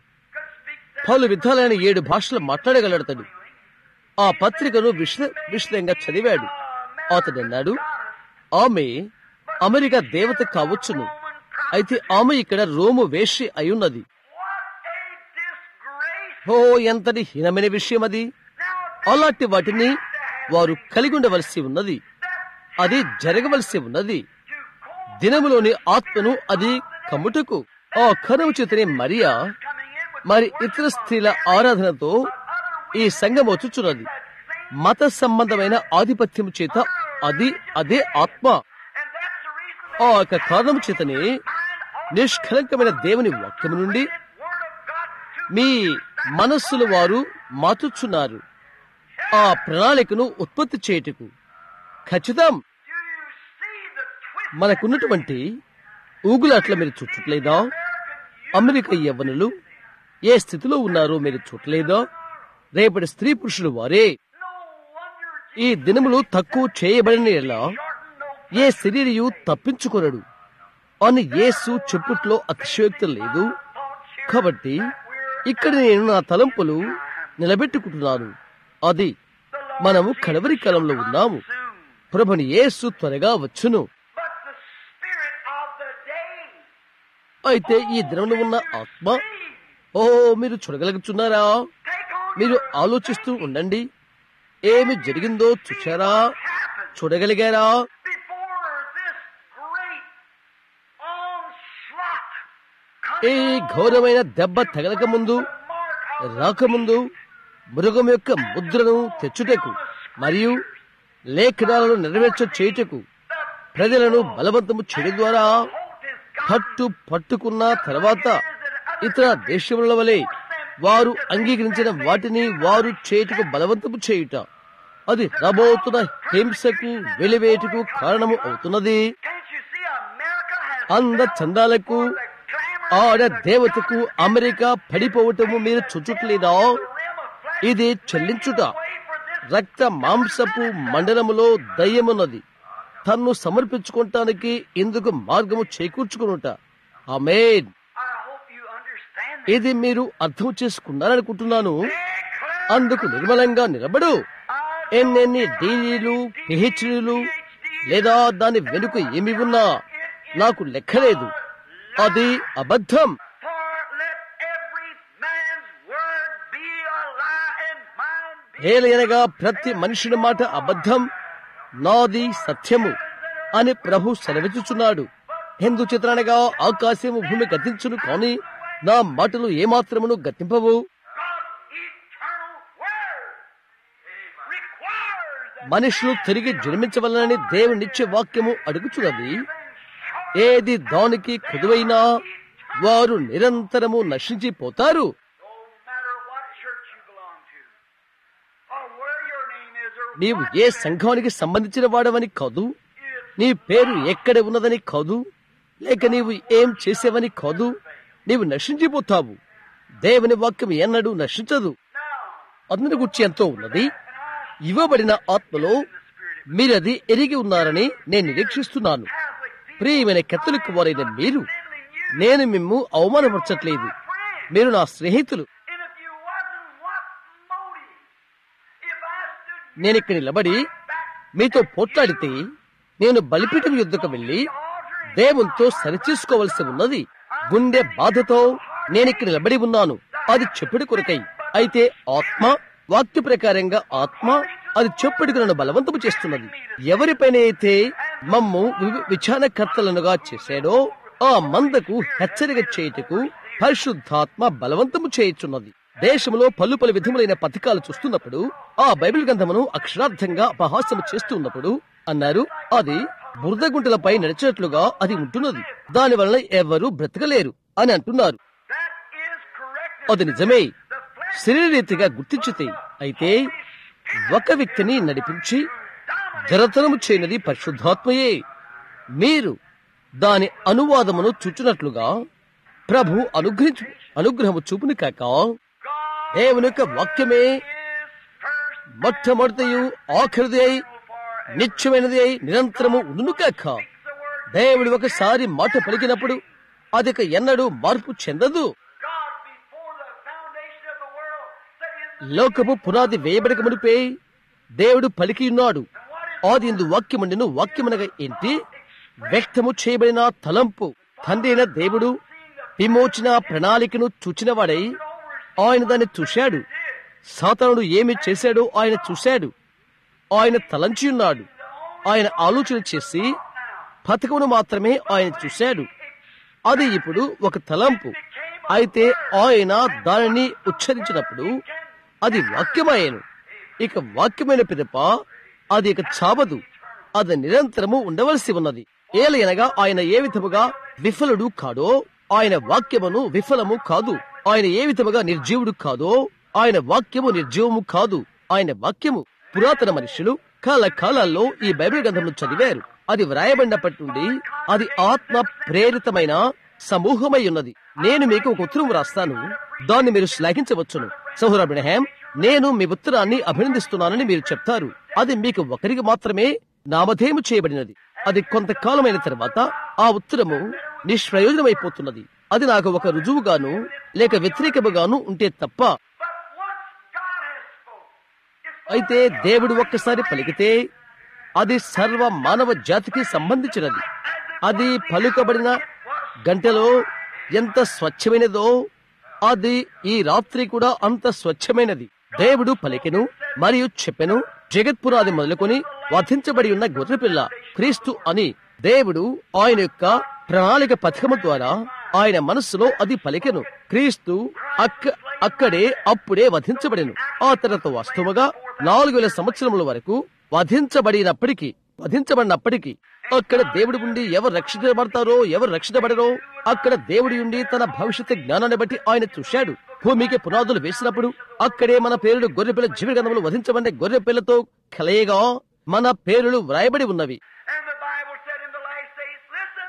పలు విధాలైన ఏడు భాషలు మాట్లాడగలడతాడు ఆ పత్రికను విశద విశదంగా చదివాడు అతడు అన్నాడు ఆమె అమెరికా దేవత కావచ్చును అయితే ఆమె ఇక్కడ రోము వేషి అయున్నది What a disgrace! ఓ ఎంతటి హీనమైన విషయం అది అలాంటి వాటిని వారు కలిగి ఉండవలసి ఉన్నది అది జరగవలసి ఉన్నది దినములోని ఆత్మను అది కమ్ముటకు ఆ కరువు చేతనే మరియా మరి ఇతర స్త్రీల ఆరాధనతో ఈ సంఘం వచ్చుచున్నది మత సంబంధమైన ఆధిపత్యం చేత అది అదే ఆత్మ And that's the reason ఆ యొక్క కారణం చేతనే నిష్కలంకమైన దేవుని వాక్యము నుండి Word of God to మీ మనస్సులు వారు మాతుచున్నారు ఆ ప్రణాళికను ఉత్పత్తి చేయుటకు ఖచ్చితం do you see the twist మనకున్నటువంటి ఊగులాట్ల మీరు చూడట్లేదా అమెరికా యవ్వనులు ఏ స్థితిలో ఉన్నారో మీరు చూడలేదా రేపటి స్త్రీ పురుషులు వారే no wonder ఈ దినములు తక్కువ చేయబడిన ఎలా shortened no ఏ శరీరయు తప్పించుకొనడు అని యేసు చెప్పుట్లో అతిశయోక్తి లేదు కాబట్టి ఇక్కడ నేను నా తలంపులు నిలబెట్టుకుంటున్నాను అది మనము కడవరి కాలంలో ఉన్నాము ప్రభుని యేసు త్వరగా వచ్చును But the spirit of the day అయితే ఈ దినంలో ఉన్న ఆత్మ ఓ మీరు చూడగలుగుతున్నారా take on మీరు ఆలోచిస్తూ ఉండండి ఏమి జరిగిందో చూశారా happened చూడగలిగారా before this great onslaught ఈ ఘోరమైన దెబ్బ తగలక ముందు mark of రాకముందు మృగం యొక్క ముద్రను తెచ్చుటకు మరియు లేఖనాలను నెరవేర్చ చేయుటకు ప్రజలను బలవంతము చేయడం ద్వారా పట్టు పట్టుకున్న తర్వాత ఇతర దేశముల వలె వారు అంగీకరించిన వాటిని వారు చేయుటకు బలవంతము చేయుట అది రాబోతున్న హింసకు వెలివేటుకు కారణము అవుతున్నది Can't you see America has అంద చందాలకు the glamour ఆడ దేవతకు అమెరికా పడిపోవటము మీరు చూచుట్లేదా rim of flesh ఇది చెల్లించుట way for this రక్త మాంసపు మండలములో దయ్యమున్నది తన్ను సమర్పించుకోవటానికి ఇందుకు మార్గము చేకూర్చుకునుట ఆమేన్ I hope you understand this. ఇది మీరు అర్థం చేసుకున్నారనుకుంటున్నాను Declare అందుకు నిర్మలంగా నిలబడు ఎన్నెన్ని డీడీలు పిహెచ్డీలు లేదా దాని వెనుక ఏమి ఉన్నా నాకు లెక్కలేదు అది అబద్ధం For let every man's word be a lie and mine be ఏలయనగా ప్రతి మనుషుని మాట అబద్ధం నాది సత్యము అని ప్రభు సెలవిచ్చుచున్నాడు ఎందు చిత్రానగా ఆకాశము భూమి గతించును కాని నా మాటలు ఏమాత్రమును గతింపవు God's eternal word requires that మనుషులు తిరిగి జన్మించవలనని దేవునిచ్చే వాక్యము అడుగుచున్నది ఏది దానికి కుదువైనా వారు నిరంతరము నశించిపోతారు no matter what church you belong to, or where your name is, or నీవు what ఏ సంఘానికి సంబంధించిన వాడవని కాదు నీ పేరు ఎక్కడ ఉన్నదని కాదు లేక నీవు ఏం చేసేవని కాదు నీవు నశించిపోతావు దేవుని వాక్యం ఎన్నడూ నశించదు అందుని గురించి ఎంతో ఉన్నది ఇవ్వబడిన ఆత్మలో మీరది ఎరిగి ఉన్నారని నేను నిరీక్షిస్తున్నాను ప్రియమైన కత్తులకు వారైన మీరు నేను మిమ్ము అవమానపరచట్లేదు మీరు నా స్నేహితులు And if you wasn't, what motive? If I stood నేను ఇక్కడ నిలబడి మీతో పోట్లాడితే నేను బలిపీఠం యుద్ధకు వెళ్లి దేవునితో సరిచేసుకోవలసి ఉన్నది గుండె బాధతో నేను ఇక్కడ నిలబడి ఉన్నాను అది చెప్పుడు కొరకై అయితే ఆత్మ వాక్య ప్రకారంగా ఆత్మ అది చెప్పుడికి నన్ను బలవంతము చేస్తున్నది ఎవరిపైన అయితే మమ్ము వి- విచారణకర్తలనుగా చేశాడో ఆ మందకు హెచ్చరిక చేయుటకు పరిశుద్ధాత్మ బలవంతము చేయుచున్నది దేశంలో పలు పలు విధములైన పథకాలు చూస్తున్నప్పుడు ఆ బైబిల్ గ్రంథమును అక్షరార్థంగా అపహాస్యము చేస్తూ ఉన్నప్పుడు అన్నారు అది బురద గుంటలపై నడిచినట్లుగా అది ఉంటున్నది దాని వలన ఎవరు బ్రతకలేరు అని అంటున్నారు that is correct. అది నిజమే శరీరరీతిగా గుర్తించితే అయితే ఒక వ్యక్తిని నడిపించి జరతనము చేయనది పరిశుద్ధాత్మయే మీరు దాని అనువాదమును చూచున్నట్లుగా ప్రభు అనుగ్రహించు అనుగ్రహము చూపుని కాక God దేవుని యొక్క వాక్యమే is first మొట్టమొదటియు ఆఖరిది అయి for నిత్యమైనది అయి నిరంతరము ఉండును కాక the word. దేవుడు ఒకసారి మాట పలికినప్పుడు అది ఇక ఎన్నడూ మార్పు చెందదు God before the foundation of the world said in the లోకపు పునాది వేయబడక మునిపే దేవుడు పలికి ఉన్నాడు ఆది ఇందు వాక్యముండెను వాక్యమనగా ఏంటి వ్యక్తము చేయబడిన తలంపు తండ్రి అయిన దేవుడు విమోచన ప్రణాళికను చూచినవాడై ఆయన దాన్ని చూశాడు సాతానుడు ఏమి చేశాడో ఆయన చూశాడు ఆయన తలంచి ఉన్నాడు ఆయన ఆలోచన చేసి పథకమును మాత్రమే ఆయన చూశాడు అది ఇప్పుడు ఒక తలంపు అయితే ఆయన దానిని ఉచ్చరించినప్పుడు అది వాక్యమయ్యను ఇక వాక్యమైన పిదప అది ఇక చావదు అది నిరంతరము ఉండవలసి ఉన్నది ఏలయనగా ఆయన ఏ విధముగా విఫలుడు కాడో ఆయన వాక్యమును విఫలము కాదు ఆయన ఏ విధముగా నిర్జీవుడు కాదో ఆయన వాక్యము నిర్జీవము కాదు ఆయన వాక్యము పురాతన మనుషులు కాల కాలాల్లో ఈ బైబిల్ గ్రంథంను చదివారు అది వ్రాయబడినప్పటి నుండి అది ఆత్మ ప్రేరితమైన సమూహమై ఉన్నది నేను మీకు ఒక ఉత్తరం రాస్తాను దాన్ని మీరు శ్లాఘించవచ్చును సహుర అబ్రహాం నేను మీ ఉత్తరాన్ని అభినందిస్తున్నానని మీరు చెప్తారు అది మీకు ఒకరికి మాత్రమే నామధేయము చేయబడినది అది కొంతకాలమైన తర్వాత ఆ ఉత్తరము నిష్ప్రయోజనమైపోతున్నది అది నాకు ఒక రుజువుగాను లేక వ్యతిరేకముగాను ఉంటే తప్ప But once God has spoken, it's అయితే దేవుడు ఒక్కసారి పలికితే అది సర్వ మానవ జాతికి సంబంధించినది అది పలుకబడిన గంటలో ఎంత స్వచ్ఛమైనదో అది ఈ రాత్రి కూడా అంత స్వచ్ఛమైనది దేవుడు పలికెను మరియు చెప్పెను జగత్పురాది మొదలుకొని వధించబడి ఉన్న గొర్రెపిల్ల క్రీస్తు అని దేవుడు ఆయన యొక్క ప్రణాళిక పథకము ద్వారా ఆయన మనస్సులో అది పలికెను క్రీస్తు అక్క అక్కడే అప్పుడే వధించబడెను ఆ తర్వాత వాస్తవగా నాలుగు వేల సంవత్సరముల వరకు వధించబడినప్పటికీ వధించబడినప్పటికీ అక్కడ దేవుడి ఉండి ఎవరు రక్షించబడతారో ఎవరు రక్షించబడరో అక్కడ దేవుడి ఉండి తన భవిష్యత్తు జ్ఞానాన్ని బట్టి ఆయన చూశాడు భూమికి పునాదులు వేసినప్పుడు అక్కడే మన పేరులు గొర్రెపిల్ల జీవి గంధములు వధించబడిన గొర్రెపిల్లతో కలయిగా మన పేరులు వ్రాయబడి ఉన్నవి And the Bible said in the last days, listen.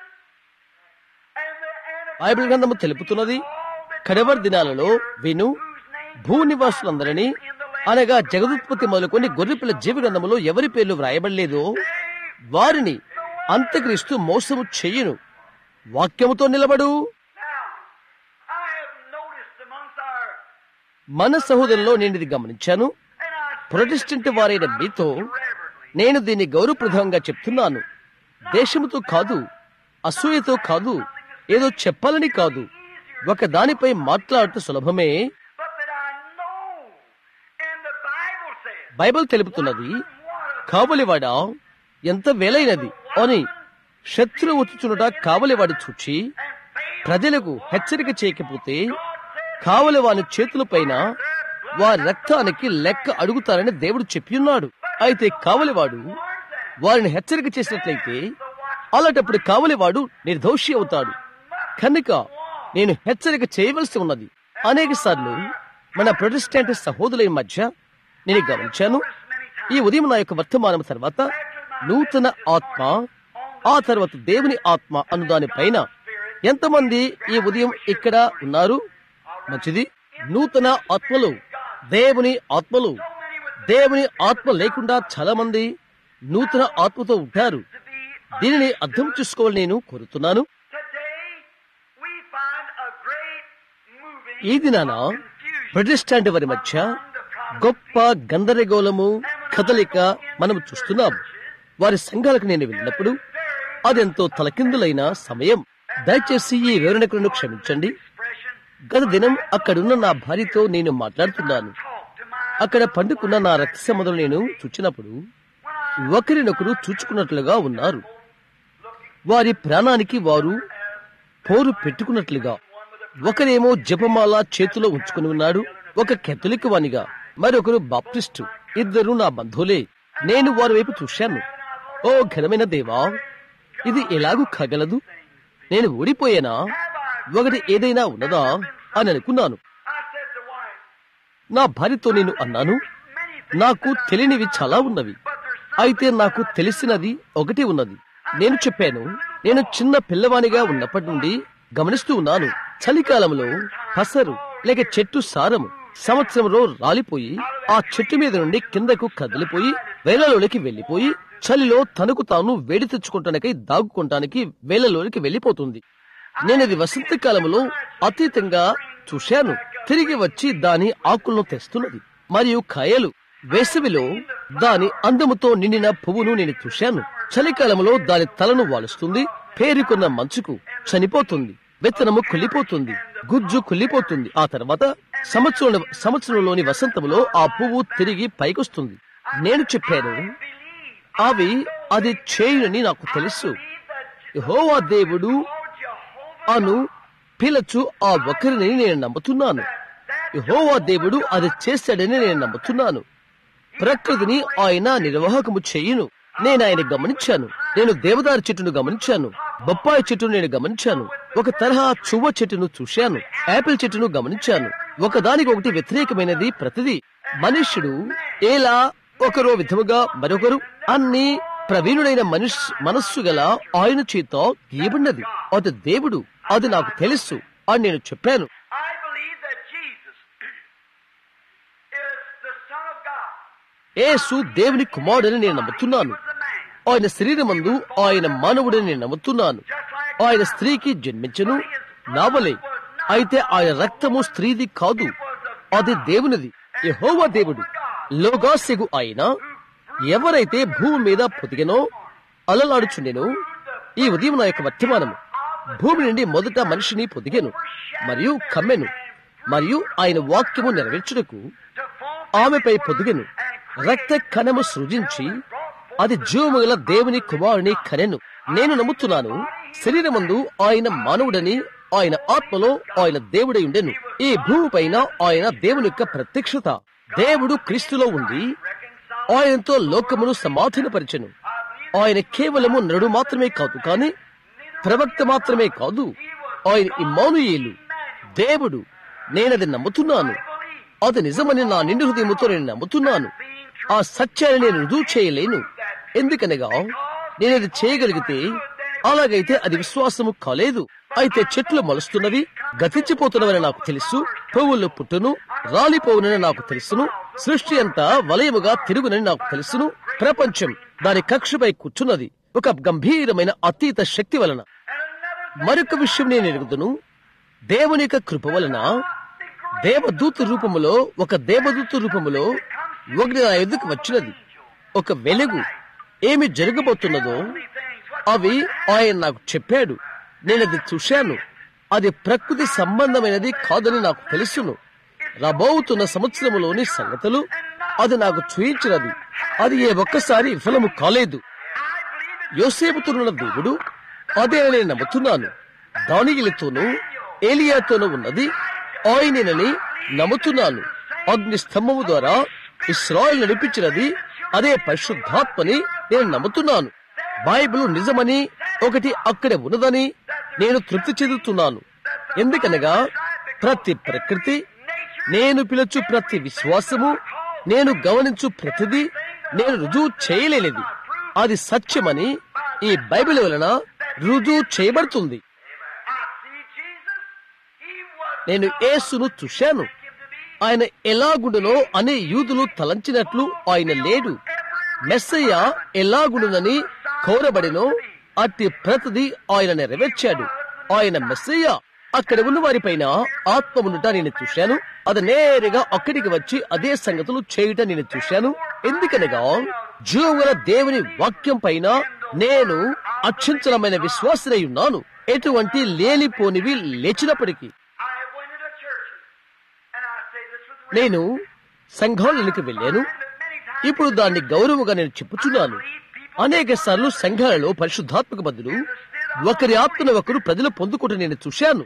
And the Antichrist Bible గ్రంథము తెలుపుతున్నది కడవర్ దినాలలో విను భూనివాసులందరినీ అనగా జగదుత్పత్తి మొదలుకొని గొర్రెపిల్ల జీవి గ్రంథములో ఎవరి పేర్లు వ్రాయబడలేదో వారిని అంత్యక్రీస్తు మోసము చెయ్యును వాక్యముతో నిలబడు Now, I have noticed amongst our, మన సహోదరులో నేను ఇది గమనించాను and I say ప్రొటెస్టెంట్ వారైన మీతో reverently, నేను దీన్ని గౌరవప్రదంగా చెప్తున్నాను దేశముతో కాదు అసూయతో కాదు ఏదో చెప్పాలని కాదు ఒక దానిపై మాట్లాడుతూ సులభమే but that I know, and the Bible says, Bible తెలుపుతున్నది what a కావలివాడ ఎంత వేలైనది అని శత్రువు వచ్చుచునుట కావలివాడి చూచి and faith ప్రజలకు హెచ్చరిక చేయకపోతే కావలివాని చేతులపైన వారి రక్తానికి లెక్క అడుగుతారని దేవుడు చెప్పియున్నాడు అయితే కావలివాడు వారిని హెచ్చరిక చేసినట్లయితే అలాంటప్పుడు కావలివాడు నిర్దోషి అవుతాడు కనుక నేను హెచ్చరిక చేయవలసి ఉన్నది అనేక సార్లు మన ప్రొటెస్టెంట్ సహోదరుల మధ్య నేను గమనించాను ఈ ఉదయం నా యొక్క వర్తమానం తర్వాత నూతన ఆత్మ ఆ తర్వాత దేవుని ఆత్మ అను దానిపైన ఎంతమంది ఈ ఉదయం ఇక్కడ ఉన్నారు మంచిది నూతన ఆత్మలు దేవుని ఆత్మలు దేవుని ఆత్మ లేకుండా చాలా మంది నూతన ఆత్మతో ఉంటారు దీనిని అర్థం చేసుకోవాలని నేను కోరుతున్నాను Today, we find a great moving ఈ దినాన ప్రొటెస్టాంట్ వారి మధ్య గొప్ప గందరగోళము కదలిక మనం చూస్తున్నాం వారి సంఘాలకు నేను వెళ్ళినప్పుడు అదెంతో తలకిందులైన సమయం దయచేసి ఈ వివరణకులను క్షమించండి expression. గత దినం అక్కడున్న నా భార్యతో నేను మాట్లాడుతున్నాను Talk to my అక్కడ పండుకున్న నా రక్త సంబంధం నేను చూచినప్పుడు ఒకరినొకరు చూచుకున్నట్లుగా ఉన్నారు వారి ప్రాణానికి వారు పోరు పెట్టుకున్నట్లుగా ఒకరేమో జపమాల చేతిలో ఉంచుకుని ఉన్నాడు ఒక కెథలిక్ వానిగా మరొకరు బాప్టిస్టు ఇద్దరు నా బంధువులే నేను వారి వైపు చూశాను ఓ ఘనమైన దేవా ఇది ఎలాగూ కాగలదు నేను ఓడిపోయానా ఒకటి ఏదైనా ఉన్నదా అని అనుకున్నాను I said to wife, నా భార్యతో నేను అన్నాను many things, నాకు తెలియనివి చాలా ఉన్నవి but there's అయితే నాకు తెలిసినది ఒకటి ఉన్నది నేను చెప్పాను నేను చిన్న పిల్లవానిగా ఉన్నప్పటి నుండి గమనిస్తూ ఉన్నాను చలికాలంలో పసరు లేక చెట్టు సారము సంవత్సరంలో రాలిపోయి ఆ చెట్టు మీద నుండి కిందకు కదిలిపోయి వేలలోనికి వెళ్లిపోయి చలిలో తనకు తాను వేడి తెచ్చుకుంటానికై దాగుకుంటానికి వేలలోనికి వెళ్లిపోతుంది నేనది వసంతకాలంలో అతీతంగా చూశాను తిరిగి వచ్చి దాని ఆకులను తెస్తున్నది మరియు కాయలు వేసవిలో దాని అందముతో నిండిన పువ్వును నేను చూశాను చలికాలంలో దాని తలను వాలుస్తుంది పేరుకున్న మంచుకు చనిపోతుంది విత్తనము కుళ్ళిపోతుంది గుజ్జు కుళ్ళిపోతుంది ఆ తర్వాత సంవత్సరం సంవత్సరంలోని వసంతములో ఆ పువ్వు తిరిగి పైకొస్తుంది నేను చెప్పాను అవి అది చేయునని నాకు తెలుసు యెహోవా దేవుడు అను పిలచు ఆ ఒకరిని నేను నమ్ముతున్నాను యెహోవా దేవుడు అది చేశాడని నేను నమ్ముతున్నాను ప్రకృతిని ఆయన నిర్వాహకము చేయును నేను ఆయన గమనించాను నేను దేవదారు చెట్టును గమనించాను బొప్పాయి చెట్టును నేను గమనించాను ఒక తరహా చువ్వ చెట్టును చూశాను యాపిల్ చెట్టును గమనించాను ఒకదానికి ఒకటి వ్యతిరేకమైనది ప్రతిదీ మనుష్యుడు ఎలా ఒకరో విధముగా మరొకరు అన్ని ప్రవీణుడైన మనుష్ మనస్సు గల ఆయన చేత గీయబడినది అది దేవుడు అది నాకు తెలుసు అని నేను చెప్పాను I believe that Jesus is the Son of God. యేసు దేవుని కుమారుడని నేను నమ్ముతున్నాను The man. ఆయన శరీరమందు ఆయన మానవుడని నేను నమ్ముతున్నాను Just like ఆయన స్త్రీకి జన్మించను నావలే అయితే ఆయన రక్తము స్త్రీది కాదు అది దేవునిది యెహోవా దేవుడు లోగాసెగు ఆయన ఎవరైతే భూమి మీద పొదిగనో అలలాడుచుండెను ఈ ఉదయం నా యొక్క వర్తమానము భూమి నుండి మొదట మనిషిని పొదిగెను మరియు కమ్మెను మరియు ఆయన వాక్యము నెరవేర్చుటకు ఆమెపై పొదిగెను రక్త కణము సృజించి అది జీవముగల దేవుని కుమారుని కనెను నేను నమ్ముతున్నాను శరీరమందు ఆయన మానవుడని ఆయన ఆత్మలో ఆయన దేవుడై ఉండెను ఈ భూమి పైన ఆయన దేవుని యొక్క ప్రత్యక్షత దేవుడు క్రీస్తులో ఉండి ఆయనతో లోకమును సమాధానపరిచెను ఆయన కేవలము నడు మాత్రమే కాదు కాని ప్రవక్త మాత్రమే కాదు ఆయన ఇమ్మానుయేలు దేవుడు నేనది నమ్ముతున్నాను అది నిజమని నా నిండు హృదయముతో నేను నమ్ముతున్నాను ఆ సత్యాన్ని నేను రుజువు చేయలేను ఎందుకనగా నేను అది చేయగలిగితే అలాగైతే అది విశ్వాసము కాలేదు అయితే చెట్లు మొలుస్తున్నవి గతించిపోతున్నవని నాకు తెలుసు పువ్వులు పుట్టును రాలిపోవునని నాకు తెలుసును సృష్టి అంతా వలయముగా తిరుగునని నాకు తెలుసును ప్రపంచం దాని కక్షపై కూర్చున్నది ఒక గంభీరమైన అతీత శక్తి వలన మరొక విషయం నేను ఎరుగుదును దేవుని యొక్క కృప వలన దేవదూత రూపములో ఒక దేవదూత రూపములో ఒకటి నా ఎదుకు వచ్చినది ఒక వెలుగు ఏమి జరగబోతున్నదో అవి ఆయన నాకు చెప్పాడు నేను అది చూశాను అది ప్రకృతి సంబంధమైనది కాదని నాకు తెలుసును రాబోతున్న సంవత్సరములోని సంగతులు అది నాకు చూయించినది అది ఏ ఒక్కసారి విఫలము కాలేదు యోసేపుతున్న దేవుడు అదే నేను నమ్ముతున్నాను దానిగిలితోనూ ఏలియాతోనూ ఉన్నది ఆయనని నమ్ముతున్నాను అగ్ని స్తంభము ద్వారా ఇస్రాయల్ నడిపించినది అదే పరిశుద్ధాత్మని నేను నమ్ముతున్నాను బైబిల్ నిజమని ఒకటి అక్కడ ఉన్నదని నేను తృప్తి చెందుతున్నాను ఎందుకనగా ప్రతి ప్రకృతి నేను పిలుచు ప్రతి విశ్వాసము నేను గమనించు ప్రతిదీ నేను రుజువు చేయలేనిది అది సత్యమని ఈ బైబిల్ వలన రుజువు చేయబడుతుంది నేను యేసును చూశాను ఆయన ఎలాగుండునో అనే యూదులు తలంచినట్లు ఆయన లేడు మెస్సయ్య ఎలాగుండునని కోరబడినో అట్టి ప్రతిది ఆయన నెరవేర్చాడు ఆయన మెస్సయ్య అక్కడ ఉన్న వారిపైన ఆత్మ ఉండుట నేను చూశాను అది నేరుగా అక్కడికి వచ్చి అదే సంగతులు చేయుట నేను చూశాను ఎందుకనగా జీవగల దేవుని వాక్యం పైన నేను అత్యంతరమైన విశ్వాసనై ఉన్నాను ఎటువంటి లేనిపోనివి లేచినప్పటికీ నేను సంఘాలలోకి వెళ్ళాను ఇప్పుడు దాన్ని గౌరవంగా నేను చెప్పుచున్నాను అనేక సార్లు సంఘాలలో పరిశుద్ధాత్మక బదులు ఒకరి ఆత్మను ఒకరు ప్రజలు పొందుకుంటూ నేను చూశాను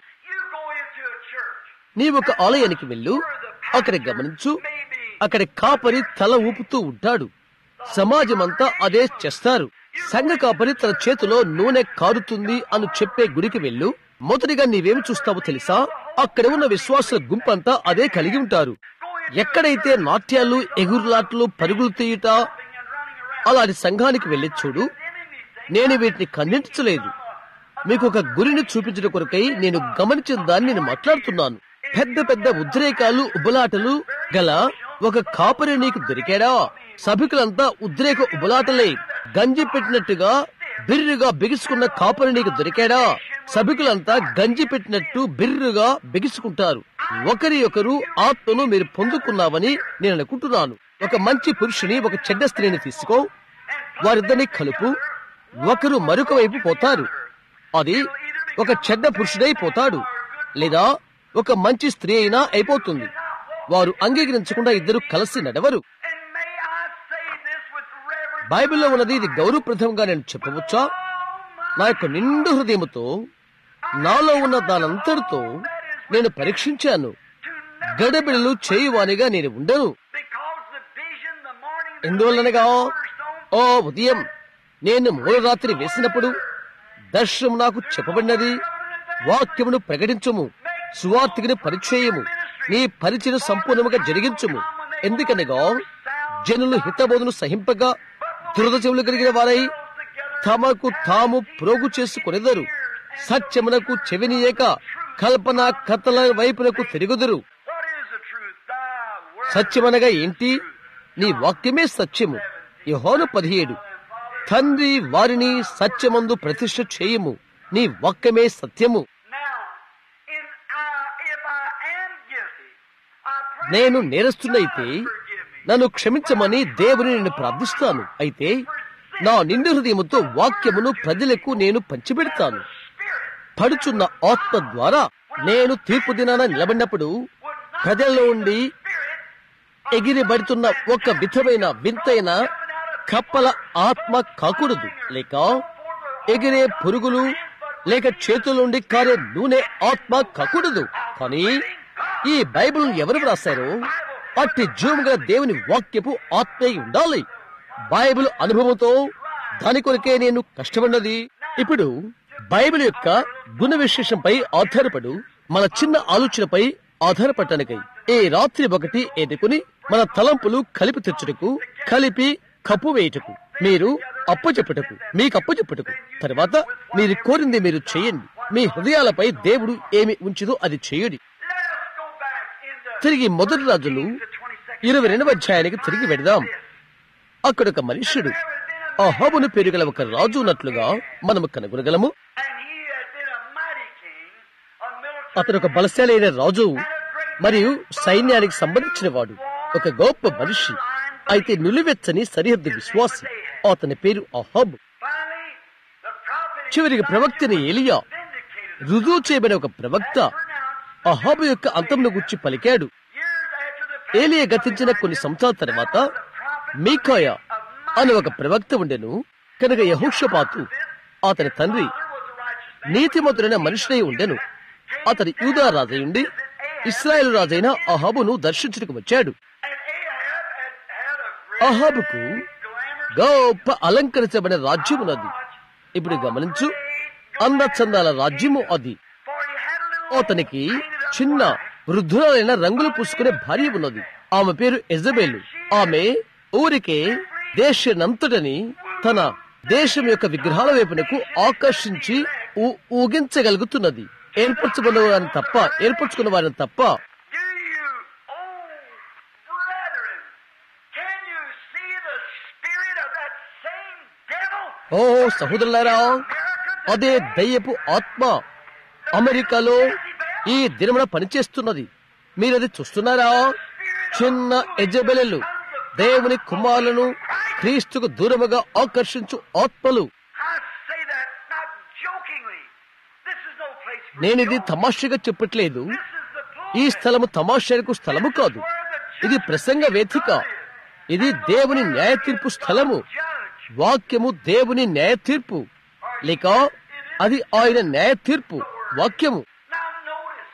నీ ఒక ఆలయానికి వెళ్ళు అక్కడ గమనించు అక్కడ కాపరి తల ఊపుతూ ఉంటాడు సమాజమంతా అదే చేస్తారు సంఘ కాపరి తన చేతిలో నూనె కారుతుంది అని చెప్పే గుడికి వెళ్ళు మొదటిగా నీవేమి చూస్తావో తెలుసా అక్కడ ఉన్న విశ్వాసుల గుంపంతా అదే కలిగి ఉంటారు ఎక్కడైతే నాట్యాలు ఎగురులాట్లు పరుగులు తీయుట అలాంటి సంఘానికి వెళ్ళి చూడు నేను వీటిని ఖండించలేదు మీకు ఒక గురిని చూపించడం కొరకై నేను గమనించిన దాన్ని నేను మాట్లాడుతున్నాను పెద్ద పెద్ద ఉద్రేకాలు ఉబలాటలు గల ఒక కాపరి నీకు దొరికాడా సభికులంతా ఉద్రేక ఉబలాటలే గంజి పెట్టినట్టుగా బిర్రుగా బిగుసుకున్న కాపరి నీకు దొరికాడా సభికులంతా గంజి పెట్టినట్టు బిర్రుగా బిగుసుకుంటారు ఒకరి ఒకరు ఆత్మను మీరు పొందుకున్నావని నేను అనుకుంటున్నాను ఒక మంచి పురుషుని ఒక చెడ్డ స్త్రీని తీసుకో వారిద్దరిని కలుపు ఒకరు మరొక వైపు పోతారు అది ఒక చెడ్డ పురుషుడై పోతాడు లేదా ఒక మంచి స్త్రీ అయినా అయిపోతుంది వారు అంగీకరించకుండా ఇద్దరు కలిసి నడవరు బైబిల్లో ఉన్నది ఇది గౌరవప్రదంగా నేను చెప్పవచ్చా నా యొక్క నిండు హృదయముతో నాలో ఉన్న దానంతటితో నేను పరీక్షించాను గడబిడలు చేయువానిగా నేను ఉండను ఎందువల్లనగా ఓ ఉదయం నేను మూలరాత్రి వేసినప్పుడు దర్శనం నాకు చెప్పబడినది వాక్యమును ప్రకటించుము సువార్తికను పరిచయము నీ పరిచయం సంపూర్ణముగా జరిగించుము ఎందుకనగా జనులు హితబోధను సహింపగా దురద చెవులు కలిగిన వారై తమకు తాము ప్రోగు చేసుకునేదరు సత్యమునకు చెవినీయక కల్పన కథల వైపునకు తిరుగుదురు సత్యమనగా ఏంటి నీ వాక్యమే సత్యము యహోను పదిహేడు తండ్రి వారిని సత్యమందు ప్రతిష్ఠ చేయము నీ వాక్యమే సత్యము Now, in, uh, if I am guilty, I pray నేను నేరస్తున్నైతే God forgive me. నన్ను క్షమించమని దేవుని నేను ప్రార్థిస్తాను అయితే నా నిండు హృదయముతో వాక్యమును ప్రజలకు నేను పంచిపెడతాను Spirit పడుచున్న ఆత్మ ద్వారా నేను తీర్పు దినాన నిలబడినప్పుడు ప్రజల్లో ఉండి ఎగిరిబడుతున్న ఒక విధమైన వింతైన కప్పల ఆత్మ కాకూడదు లేక ఎగిరే పురుగులు లేక చేతుల నుండి కారే నూనె ఆత్మ కాకూడదు కానీ ఈ బైబిల్ ఎవరు వ్రాశారో అట్టి జీవముగా దేవుని వాక్యపు ఆత్మే ఉండాలి బైబిల్ అనుభవంతో దాని కొరకే నేను కష్టపడినది ఇప్పుడు బైబిల్ యొక్క గుణ విశేషంపై ఆధారపడు మన చిన్న ఆలోచనపై ఆధారపడటానికై ఈ రాత్రి ఒకటి ఎదుకుని మన తలంపులు కలిపి తెచ్చుటకు కలిపి కప్పు వేయుటకు మీరు అప్పచెప్పుటకు మీకు అప్పచెప్పుటకు తర్వాత మీరు కోరింది మీరు చేయండి మీ హృదయాలపై దేవుడు ఏమి ఉంచిదో అది చేయుడి Let us go back into తిరిగి మొదటి రాజులు the 22nd. ఇరవై రెండవ అధ్యాయానికి తిరిగి వెడదాం అక్కడ ఒక మనుష్యుడు అహాబును పేరు గల ఒక రాజు ఉన్నట్లుగా మనము కనుగొనగలము And he had been a mighty king, a military అతడు ఒక బలశాలైన రాజు మరియు సైన్యానికి సంబంధించిన వాడు ఒక గొప్ప మనిషి అయితే నిలువెచ్చని సరిహద్దు విశ్వాసి అతని పేరు అహాబ్ Finally, the prophet చివరికి ప్రవక్తని ఏలియా vindicated రుజువు చేయబడిన ఒక ప్రవక్త pronounced అహాబు యొక్క అంతమును గుర్చి పలికాడు years after the ఏలియా గతించిన కొన్ని సంవత్సరాల తర్వాత మీకాయ అని ఒక ప్రవక్త ఉండెను కనుక యహోషపాతు అతని తండ్రి నీతిమంతుడైన మనుషుడై ఉండెను అతని యూదా రాజయుండి ఇస్రాయేల్ రాజైన అహాబును దర్శించుటకు వచ్చాడు And Ahab had had a great అహాబుకు glamour గొప్ప అలంకరించబడిన రాజ్యం ఉన్నది ఇప్పుడు గమనించు అందచందాల రాజ్యము అది for he had a little అతనికి చిన్న వృద్ధురాలైన రంగులు పూసుకునే భార్య ఉన్నది ఆమె పేరు ఎజబేలు ఆమె ఊరికే దేశనంతటని తన దేశం యొక్క విగ్రహాల వైపునకు ఆకర్షించి ఊ- ఊగించగలుగుతున్నది ఏర్పరచుకున్న వారిని తప్ప ఏర్పరచుకున్న వారిని తప్ప Do you, oh brethren, can you see the spirit of that same devil? ఓ సహోదరులారా అదే దయ్యపు ఆత్మ అమెరికాలో ఈ దినమున పనిచేస్తున్నది మీరది చూస్తున్నారా చిన్న ఎజబెలలు దేవుని కుమారులను క్రీస్తుకు దూరముగా ఆకర్షించు ఆత్మలు I say that not jokingly. This is no place for నేనిది joke. తమాషగా చెప్పట్లేదు This is the ఈ pulpit స్థలము తమాషాకు స్థలము కాదు where the ఇది ప్రసంగ వేదిక ఇది దేవుని న్యాయ తీర్పు స్థలము judge వాక్యము దేవుని న్యాయ తీర్పు లేక అది ఆయన న్యాయ తీర్పు వాక్యము Now notice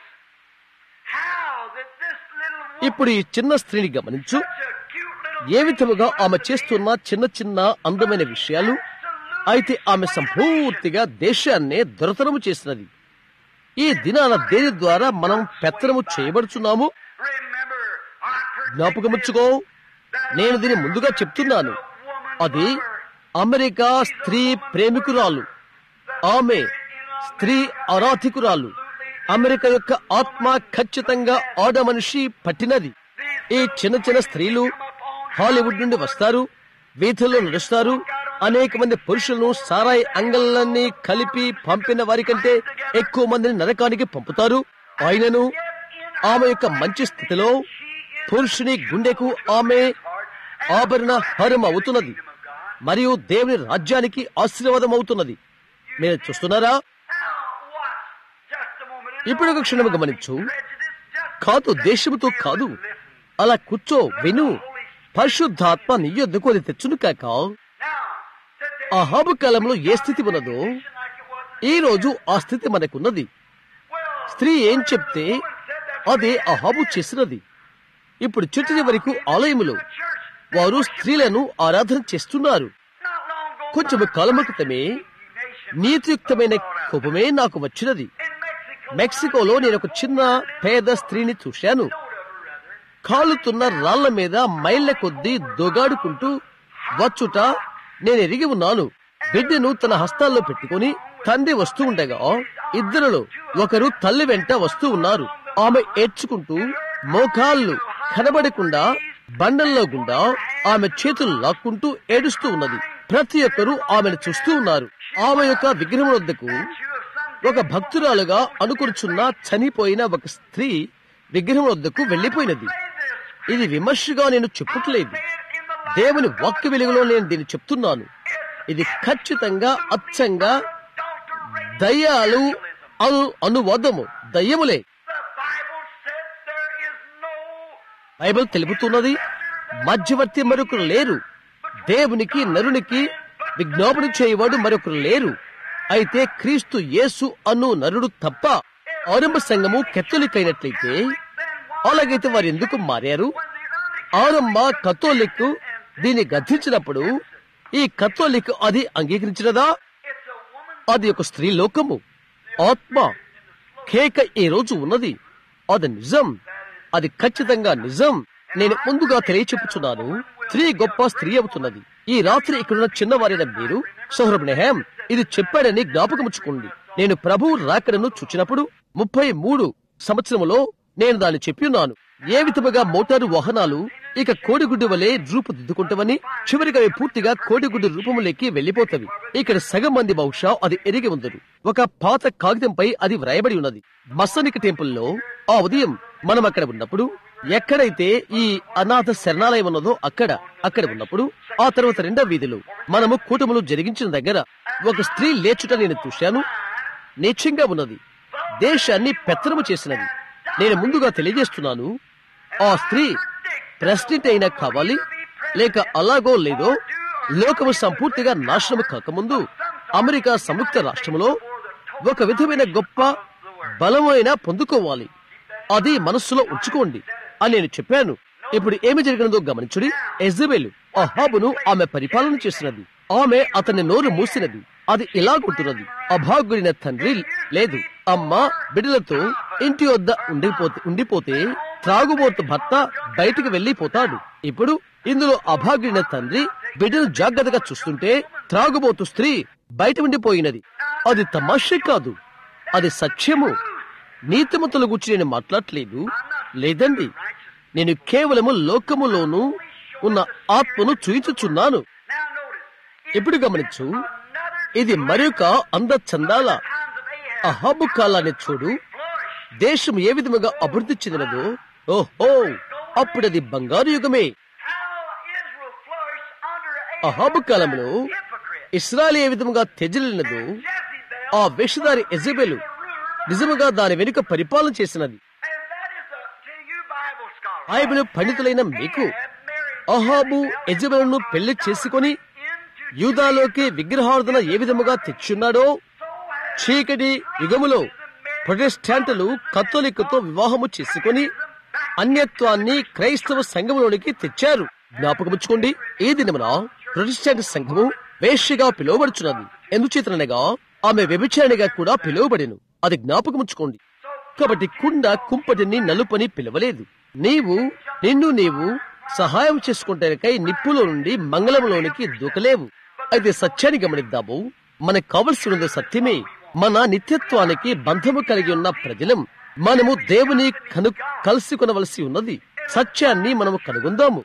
how that this little woman, ఇప్పుడు ఈ చిన్న స్త్రీని గమనించు such a cute little ఏ విధముగా ఆమె చేస్తున్న చిన్న చిన్న అందమైన విషయాలు అయితే ఆమె సంపూర్తిగా దేశాన్నే దొరతనము చేసినది ఈ దినాన దేని ద్వారా మనం పెత్తనము చేయబడుచున్నాము remember, I జ్ఞాపకముచ్చుకో నేను దీని ముందుగా చెప్తున్నాను అది అమెరికా స్త్రీ ప్రేమికురాలు ఆమె స్త్రీ ఆరాధికురాలు అమెరికా యొక్క ఆత్మ ఖచ్చితంగా ఆడ మనిషి పట్టినది ఈ చిన్న చిన్న స్త్రీలు హాలీవుడ్ నుండి వస్తారు వీధుల్లో నడుస్తారు అనేక మంది పురుషులను సారాయి అంగళ్ళన్నీ కలిపి పంపిన వారి కంటే ఎక్కువ మందిని నరకానికి పంపుతారు ఆయనను ఆమె యొక్క మంచి స్థితిలో పురుషుని గుండెకు ఆమె ఆభరణ హారం అవుతున్నది మరియు దేవుని రాజ్యానికి ఆశీర్వాదం అవుతున్నది మీరు చూస్తున్నారా Now, watch just a moment. ఇప్పుడు ఒక క్షణం గమనించు Prejudice, just కాదు దేశముతో కాదు అలా కూర్చో విను పరిశుద్ధాత్మ నీ యొద్దకు అది తెచ్చును కాక now, today, అహాబు కాలంలో ఏ స్థితి ఉన్నదో like it was, ఈ రోజు ఆ స్థితి మనకున్నది well, స్త్రీ ఏం చెప్తే అదే అహాబు చేసినది ఇప్పుడు చిట్టిది వరకు ఆలయములో church, వారు స్త్రీలను ఆరాధన చేస్తున్నారు not long ago, కొంచెం కాలము క్రితమే nation నీతియుక్తమైన కోపమే నాకు వచ్చినది in Mexico, మెక్సికోలో నేను ఒక చిన్న పేద స్త్రీని చూశాను note of her rather, కాలుతున్న రాళ్ల మీద మైళ్ళ కొద్దీ దొగాడుకుంటూ వచ్చుట నేను ఎరిగి ఉన్నాను బిడ్డను తన హస్తాల్లో పెట్టుకుని తండ్రి వస్తూ ఉండగా ఇద్దరులో ఒకరు తల్లి వెంట వస్తూ ఉన్నారు ఆమె ఏడ్చుకుంటూ మోకాళ్ళు కనబడకుండా బండల్లో గుండా ఆమె చేతులు లాక్కుంటూ ఏడుస్తూ ఉన్నది ప్రతి ఒక్కరూ ఆమెను చూస్తూ ఉన్నారు ఆమె యొక్క విగ్రహం వద్దకు ఒక భక్తురాలుగా అనుకురుచున్న చనిపోయిన ఒక స్త్రీ విగ్రహం వద్దకు వెళ్లిపోయినది ఇది విమర్శగా నేను చెప్పట్లేదు దేవుని వాక్య వెలుగులో నేను దీన్ని చెప్తున్నాను ఇది ఖచ్చితంగా అచ్చంగా దయ్యాలు అను అనువాదము దయ్యములే బైబిల్ తెలుపుతున్నది మధ్యవర్తి మరొకరు లేరు దేవునికి నరునికి విజ్ఞాపన చేయవాడు మరొకరు లేరు అయితే క్రీస్తు యేసు అను నరుడు తప్ప ఆరంభ సంఘము కెత్తలికైనట్లయితే అలాగైతే వారు ఎందుకు మారారు ఆరంభ కథోలిక్ దీన్ని గద్దించినప్పుడు ఈ కథోలిక్ అది అంగీకరించినదా అది ఒక స్త్రీ లోకము ఆత్మ కేక ఈ రోజు ఉన్నది అది నిజం అది ఖచ్చితంగా నిజం నేను ముందుగా తెలియచెప్పుచున్నాను స్త్రీ గొప్ప స్త్రీ అవుతున్నది ఈ రాత్రి ఇక్కడున్న చిన్నవారైన మీరు సౌరభ్నహం ఇది చెప్పాడని జ్ఞాపకముచ్చుకోండి నేను ప్రభువు రాకడను చూచినప్పుడు ముప్పై మూడు సంవత్సరములో నేను దాన్ని చెప్పిన్నాను ఏ విధముగా మోటారు వాహనాలు ఇక కోడిగుడ్డు వలె రూపుదిద్దుకుంటామని చివరిగా అవి పూర్తిగా కోడిగుడ్డు రూపములోకి వెళ్లిపోతవి ఇక్కడ సగం మంది బహుశా అది ఎరిగి ఉందరు ఒక పాత కాగితంపై అది వ్రాయబడి ఉన్నది మసనిక టెంపుల్లో ఆ ఉదయం మనం అక్కడ ఉన్నప్పుడు ఎక్కడైతే ఈ అనాథ శరణాలయం ఉన్నదో అక్కడ అక్కడ ఉన్నప్పుడు ఆ తర్వాత రెండో వీధిలో మనము కూటములు జరిగించిన దగ్గర ఒక స్త్రీ లేచుట నేను చూశాను నీచంగా ఉన్నది దేశాన్ని పెత్తనము చేసినది నేను ముందుగా తెలియజేస్తున్నాను ఆ స్త్రీ ప్రెసిడెంట్ అయినా కావాలి లేక అలాగో లేదో లోకము సంపూర్తిగా నాశనము కాకముందు అమెరికా సంయుక్త రాష్ట్రంలో ఒక విధమైన గొప్ప బలమైన పొందుకోవాలి అది మనస్సులో ఉంచుకోండి అని నేను చెప్పాను ఇప్పుడు ఏమి జరిగినదో గమనించుడి ఎజబెల్ అహాబును ఆమె పరిపాలన చేసినది ఆమె అతని నోరు మూసినది అది ఇలాగుంటున్నది అభాగుడిన తండ్రి లేదు అమ్మ బిడ్డలతో ఇంటి వద్ద ఉండిపోతే ఉండిపోతే త్రాగుబోతు భర్త బయటికి వెళ్లిపోతాడు ఇప్పుడు ఇందులో అభాగ్యుడిన తండ్రి బిడ్డను జాగ్రత్తగా చూస్తుంటే త్రాగుబోతు స్త్రీ బయట ఉండిపోయినది అది తమాషే కాదు అది సత్యము నీతిమంతుల గురించి నేను మాట్లాడలేదు లేదండి నేను కేవలము లోకములోను ఉన్న ఆత్మను చూయించుచున్నాను ఇప్పుడు గమనించు ఇది మరొక అంద చందాల అహాబు కాలాన్ని చూడు దేశం ఏ విధముగా అభివృద్ధి చెందినదో ఓహో అప్పుడది బంగారు యుగమే అహాబు కాలంలో ఇస్రాయల్ ఏ విధముగా తెజలినదో ఆ వేషధారి ఎజబెలు నిజముగా దాని వెనుక పరిపాలన చేసినది బైబిల్ పండితులైన మీకు అహాబు ఎజబెలను పెళ్లి చేసుకొని యూదాలోకి విగ్రహార్థన ఏ విధముగా తెచ్చున్నాడో చీకటి యుగములో ప్రొటెస్టాంటులు కత్తోలికతో వివాహము చేసుకుని అన్యత్వాన్ని క్రైస్తవ సంఘములోనికి తెచ్చారు జ్ఞాపకముచ్చుకోండి ఈ దినమున ప్రొటెస్టాంట్ సంఘము వేష్యగా పిలువబడుచున్నది ఎందుచేతనగా ఆమె వ్యభిచారిణిగా కూడా పిలువబడిను అది జ్ఞాపకముచ్చుకోండి కాబట్టి కుండ కుంపటిని నలుపని పిలవలేదు నీవు నిన్ను నీవు సహాయం చేసుకుంటానికై నిప్పులో నుండి మంగళంలోనికి దూకలేవు అయితే సత్యాన్ని గమనిద్దాము మనకు కావలసి ఉన్నది సత్యమే మన నిత్యత్వానికి బంధము కలిగి ఉన్న ప్రజలం మనము దేవుని కను కలుసుకొనవలసి ఉన్నది సత్యాన్ని మనము కనుగొందాము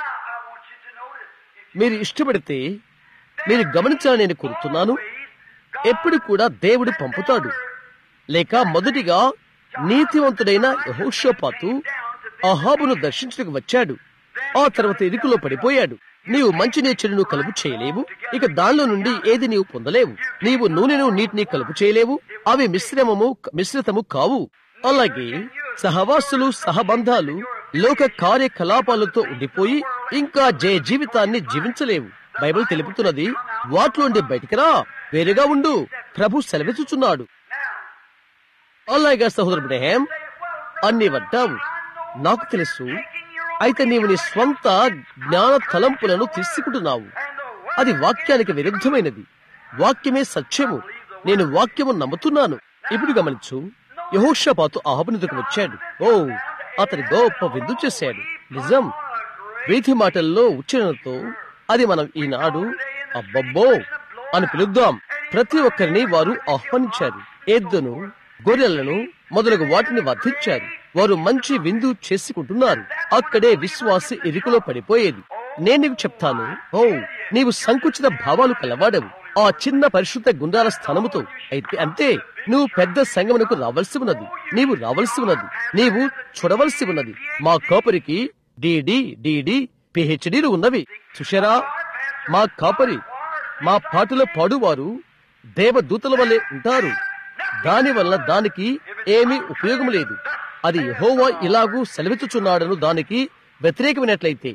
మీరు ఇష్టపడితే మీరు గమనించాలని నేను కోరుతున్నాను ఎప్పుడు కూడా దేవుడు పంపుతాడు లేక మొదటిగా నీతివంతుడైన యహోషోపాతు అహాబును దర్శించడానికి వచ్చాడు ఆ తర్వాత ఇరుకులో పడిపోయాడు నీవు మంచిని చెడును కలుపు చేయలేవు ఇక దానిలో నుండి ఏది నీవు పొందలేవు నీవు నూనెను నీటిని కలుపు చేయలేవు అవి మిశ్రమము మిశ్రితము కావు అలాగే సహవాసులు సహబంధాలు లోక కార్యకలాపాలతో ఉండిపోయి ఇంకా జయ జీవితాన్ని జీవించలేవు బైబిల్ తెలుపుతున్నది వాటిలోండి బయటికి రా వేరుగా ఉండు ప్రభు సెలవిచ్చుచున్నాడు అలాగే సహోదరుడు హేమ్ అన్ని వడ్డావు నాకు తెలుసు అయితే నీవు నీ స్వంత జ్ఞాన తలంపులను తీసుకుంటున్నావు అది వాక్యానికి విరుద్ధమైనది వాక్యమే సత్యము నేను వాక్యము నమ్ముతున్నాను ఇప్పుడు గమనించు యహోషపాతు ఆహబనిదకు వచ్చాడు ఓ అతని గొప్ప విందు చేశాడు నిజం వీధి మాటల్లో ఉచ్చరణతో అది మనం ఈనాడు అబ్బబ్బో అని పిలుద్దాం ప్రతి ఒక్కరిని వారు ఆహ్వానించారు ఎద్దును గొర్రెలను మొదలగు వాటిని వర్ధించారు వారు మంచి విందు చేసుకుంటున్నారు అక్కడే విశ్వాసి ఇరుకులో పడిపోయేది నేను నీకు చెప్తాను ఓ నీవు సంకుచిత భావాలు కలవాడవు ఆ చిన్న పరిశుద్ధ గుండాల స్థానముతో అయితే అంతే నువ్వు పెద్ద సంగమునకు రావలసి ఉన్నది నీవు రావలసి ఉన్నది నీవు చూడవలసి ఉన్నది మా కాపరికి డిడి డిడి పిహెచ్డీలు ఉన్నవి చూశారా మా కాపరి మా పాటలో పాడువారు దేవదూతల వల్లే ఉంటారు దాని వల్ల దానికి ఏమీ ఉపయోగం లేదు అది యెహోవా ఇలాగూ సెలవిచ్చుచున్నాడను దానికి వ్యతిరేకమైనట్లయితే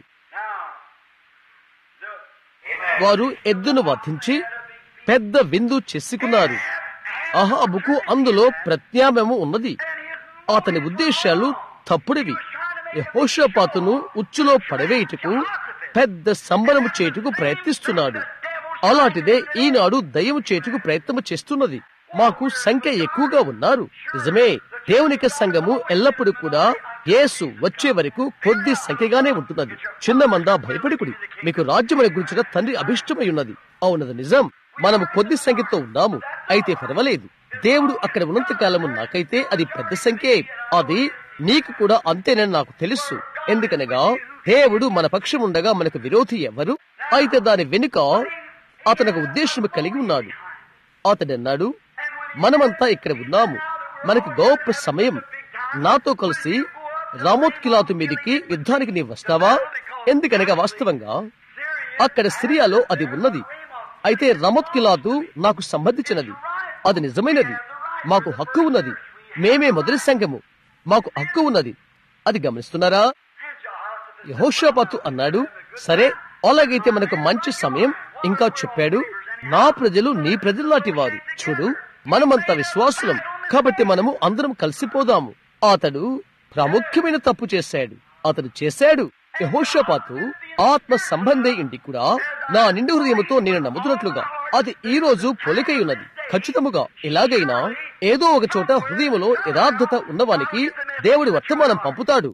వారు ఎద్దును వధించి పెద్ద విందు చేసుకున్నారు అహాబుకు అందులో ప్రత్యామ్నాయము ఉన్నది అతని ఉద్దేశాలు తప్పుడివి యెహోషాపాతును ఉచ్చులో పడవేయుటకు పెద్ద సంబరము చేయుటకు ప్రయత్నిస్తున్నాడు అలాంటిదే ఈనాడు దయ్యము చేయుటకు ప్రయత్నము చేస్తున్నది మాకు సంఖ్య ఎక్కువగా ఉన్నారు నిజమే దేవునిక సంఘము ఎల్లప్పుడూ కూడా యేసు వచ్చే వరకు కొద్ది సంఖ్యగానే ఉంటున్నది చిన్న మంద భయపడికుడి మీకు రాజ్యముల గురించిన తండ్రి అభిష్టమై ఉన్నది అవునది నిజం మనము కొద్ది సంఖ్యతో ఉన్నాము అయితే పర్వాలేదు దేవుడు అక్కడ ఉన్నంత కాలము నాకైతే అది పెద్ద సంఖ్యే అది నీకు కూడా అంతేనని నాకు తెలుసు ఎందుకనగా దేవుడు మన పక్షం ఉండగా మనకు విరోధి ఎవరు అయితే దాని వెనుక అతనికి ఉద్దేశం కలిగి ఉన్నాడు అతడు అన్నాడు మనమంతా ఇక్కడ ఉన్నాము మనకి గొప్ప సమయం నాతో కలిసి రామోత్ కిలాతు మీదికి యుద్ధానికి నీవు వస్తావా ఎందుకనగా వాస్తవంగా అక్కడ సిరియాలో అది ఉన్నది అయితే రమోత్ కిలాతు నాకు సంబంధించినది అది నిజమైనది మాకు హక్కు ఉన్నది మేమే మొదటి సంఘము మాకు హక్కు ఉన్నది అది గమనిస్తున్నారా యహోషాపాతు అన్నాడు సరే అలాగైతే మనకు మంచి సమయం ఇంకా చెప్పాడు నా ప్రజలు నీ ప్రజల్లాంటి వారు చూడు మనమంతా విశ్వాసులం కాబట్టి మనము అందరం కలిసిపోదాము అతడు ప్రాముఖ్యమైన తప్పు చేశాడు అతడు చేశాడు యహోషపాతు ఆత్మ సంబంధే ఇంటి కూడా నా నిండు హృదయముతో నేను నమ్ముతున్నట్లుగా అది ఈ రోజు పొలికై ఉన్నది ఖచ్చితముగా ఎలాగైనా ఏదో ఒక చోట హృదయములో యథార్థత ఉన్నవానికి దేవుడి వర్తమానం పంపుతాడు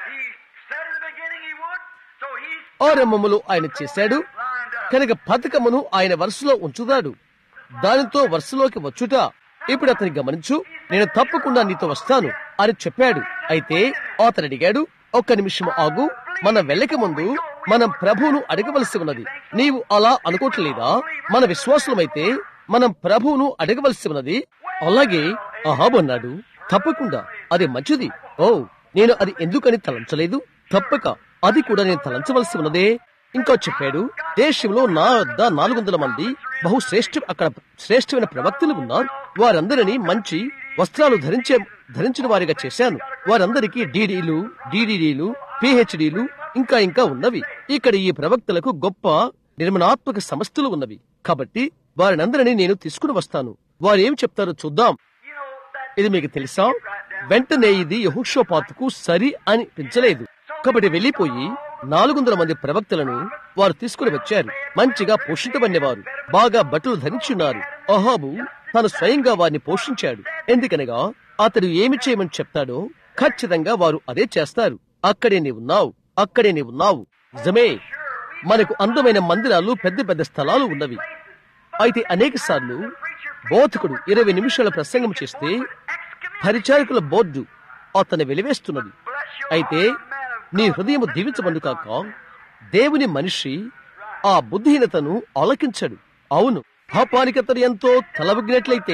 He said in the beginning he would, so he's ఆరంభములో ఆయన చేశాడు కనుక పథకమును ఆయన వరుసలో ఉంచుతాడు దానితో వరుసలోకి వచ్చుట ఇప్పుడు అతని గమనించు నేను తప్పకుండా నీతో వస్తాను అని చెప్పాడు అయితే అతను అడిగాడు ఒక్క నిమిషం ఆగు మనం వెళ్ళక ముందు మనం ప్రభువును అడగవలసి ఉన్నది నీవు అలా అనుకోవట్లేదా మన విశ్వాసులమైతే మనం ప్రభువును అడగవలసి ఉన్నది అలాగే అహాబు అన్నాడు తప్పకుండా అది మంచిది ఓ నేను అది ఎందుకని తలంచలేదు తప్పక అది కూడా నేను తలంచవలసి ఉన్నదే ఇంకా చెప్పాడు దేశంలో నా వద్ద నాలుగు వందల మంది బహు శ్రేష్ఠ అక్కడ శ్రేష్టమైన ప్రవక్తలు ఉన్నారు వారందరినీ మంచి వస్త్రాలు ధరించే ధరించిన వారిగా చేశాను వారందరికీ డీడీలు డీడీడీలు పిహెచ్డీలు ఇంకా ఇంకా ఉన్నవి ఇక్కడ ఈ ప్రవక్తలకు గొప్ప నిర్మాణాత్మక సంస్థలు ఉన్నవి కాబట్టి వారినందరినీ నేను తీసుకుని వస్తాను వారు ఏం చెప్తారో చూద్దాం you know that ఇది మీకు తెలుసా వెంటనే ఇది యహోషోపాతుకు సరి అని పెంచలేదు కాబట్టి వెళ్లిపోయి నాలుగు వందల మంది ప్రవక్తలను వారు తీసుకుని వచ్చారు మంచిగా పోషించబడినవారు బాగా బట్టలు ధరించున్నారు అహాబు తాను స్వయంగా వారిని పోషించాడు ఎందుకనగా అతడు ఏమి చేయమని చెప్తాడో ఖచ్చితంగా వారు అదే చేస్తారు అక్కడే నీ ఉన్నావు అక్కడే నీ ఉన్నావు నిజమే మనకు అందమైన మందిరాలు పెద్ద పెద్ద స్థలాలు ఉన్నవి అయితే అనేక సార్లు బోధకుడు ఇరవై నిమిషాల ప్రసంగం చేస్తే పరిచారకుల బోర్డు అతన్ని వెలివేస్తున్నది అయితే నీ హృదయం దీవించబండు కాక దేవుని మనిషి ఆ బుద్ధిహీనతను ఆలకించడు అవును పాపానికి అతను ఎంతో తలవగినట్లయితే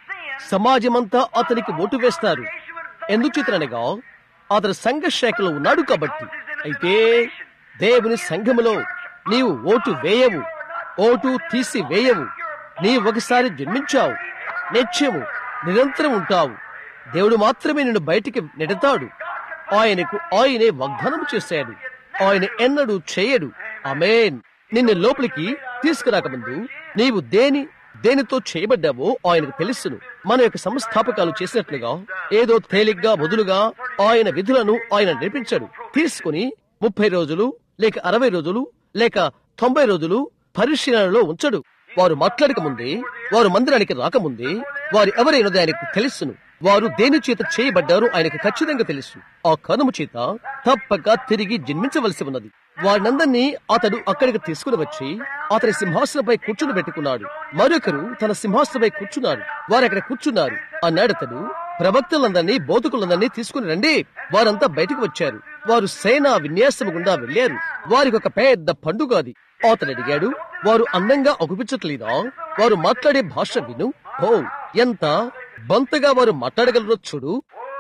సమాజమంతా అతనికి ఓటు వేస్తారు ఎందుచేతనగా అతను సంఘ శాఖలో ఉన్నాడు కాబట్టి అయితే దేవుని సంఘములో నీవు ఓటు వేయవు ఓటు తీసి వేయవు నీ ఒకసారి జన్మించావు నిత్యము నిరంతరం ఉంటావు దేవుడు మాత్రమే నిన్ను బయటికి నెడతాడు ఆయనకు ఆయనే వాగ్దానం చేశాడు ఆయన ఎన్నడూ చేయడు అమేన్ నిన్ను లోపలికి తీసుకురాకముందు నీవు దేని దేనితో చేయబడ్డావో ఆయనకు తెలుసును మన యొక్క సంస్థాపకాలు చేసినట్లుగా ఏదో తేలిగ్గా వదులుగా ఆయన విధులను ఆయన నడిపించాడు తీసుకుని ముప్పై రోజులు లేక అరవై రోజులు లేక తొంభై రోజులు పరిశీలనలో ఉంచడు వారు మాట్లాడక ముందే వారు మందిరానికి రాకముందే వారు ఎవరైనది ఆయనకు తెలుసును వారు దేని చేత చేయబడ్డారు ఆయనకు ఖచ్చితంగా తెలుసు ఆ కనుము చేత తప్పక తిరిగి జన్మించవలసి ఉన్నది వారినందరినీ అతడు అక్కడికి తీసుకుని వచ్చి అతని సింహాసనంపై కూర్చుని పెట్టుకున్నాడు మరొకరు తన సింహాసనంపై కూర్చున్నారు వారు అక్కడ కూర్చున్నారు అన్నాడు అతడు ప్రవక్తలందరినీ బోధకులందరినీ తీసుకుని రండి వారంతా బయటకు వచ్చారు వారు సేనా విన్యాసం గుండా వెళ్లారు వారికి ఒక పెద్ద పండుగ అది అతను అడిగాడు వారు అందంగా అగుపించట్లేదా వారు మాట్లాడే భాష విను ఓ ఎంత బంతగా వారు మాట్లాడగలరో చూడు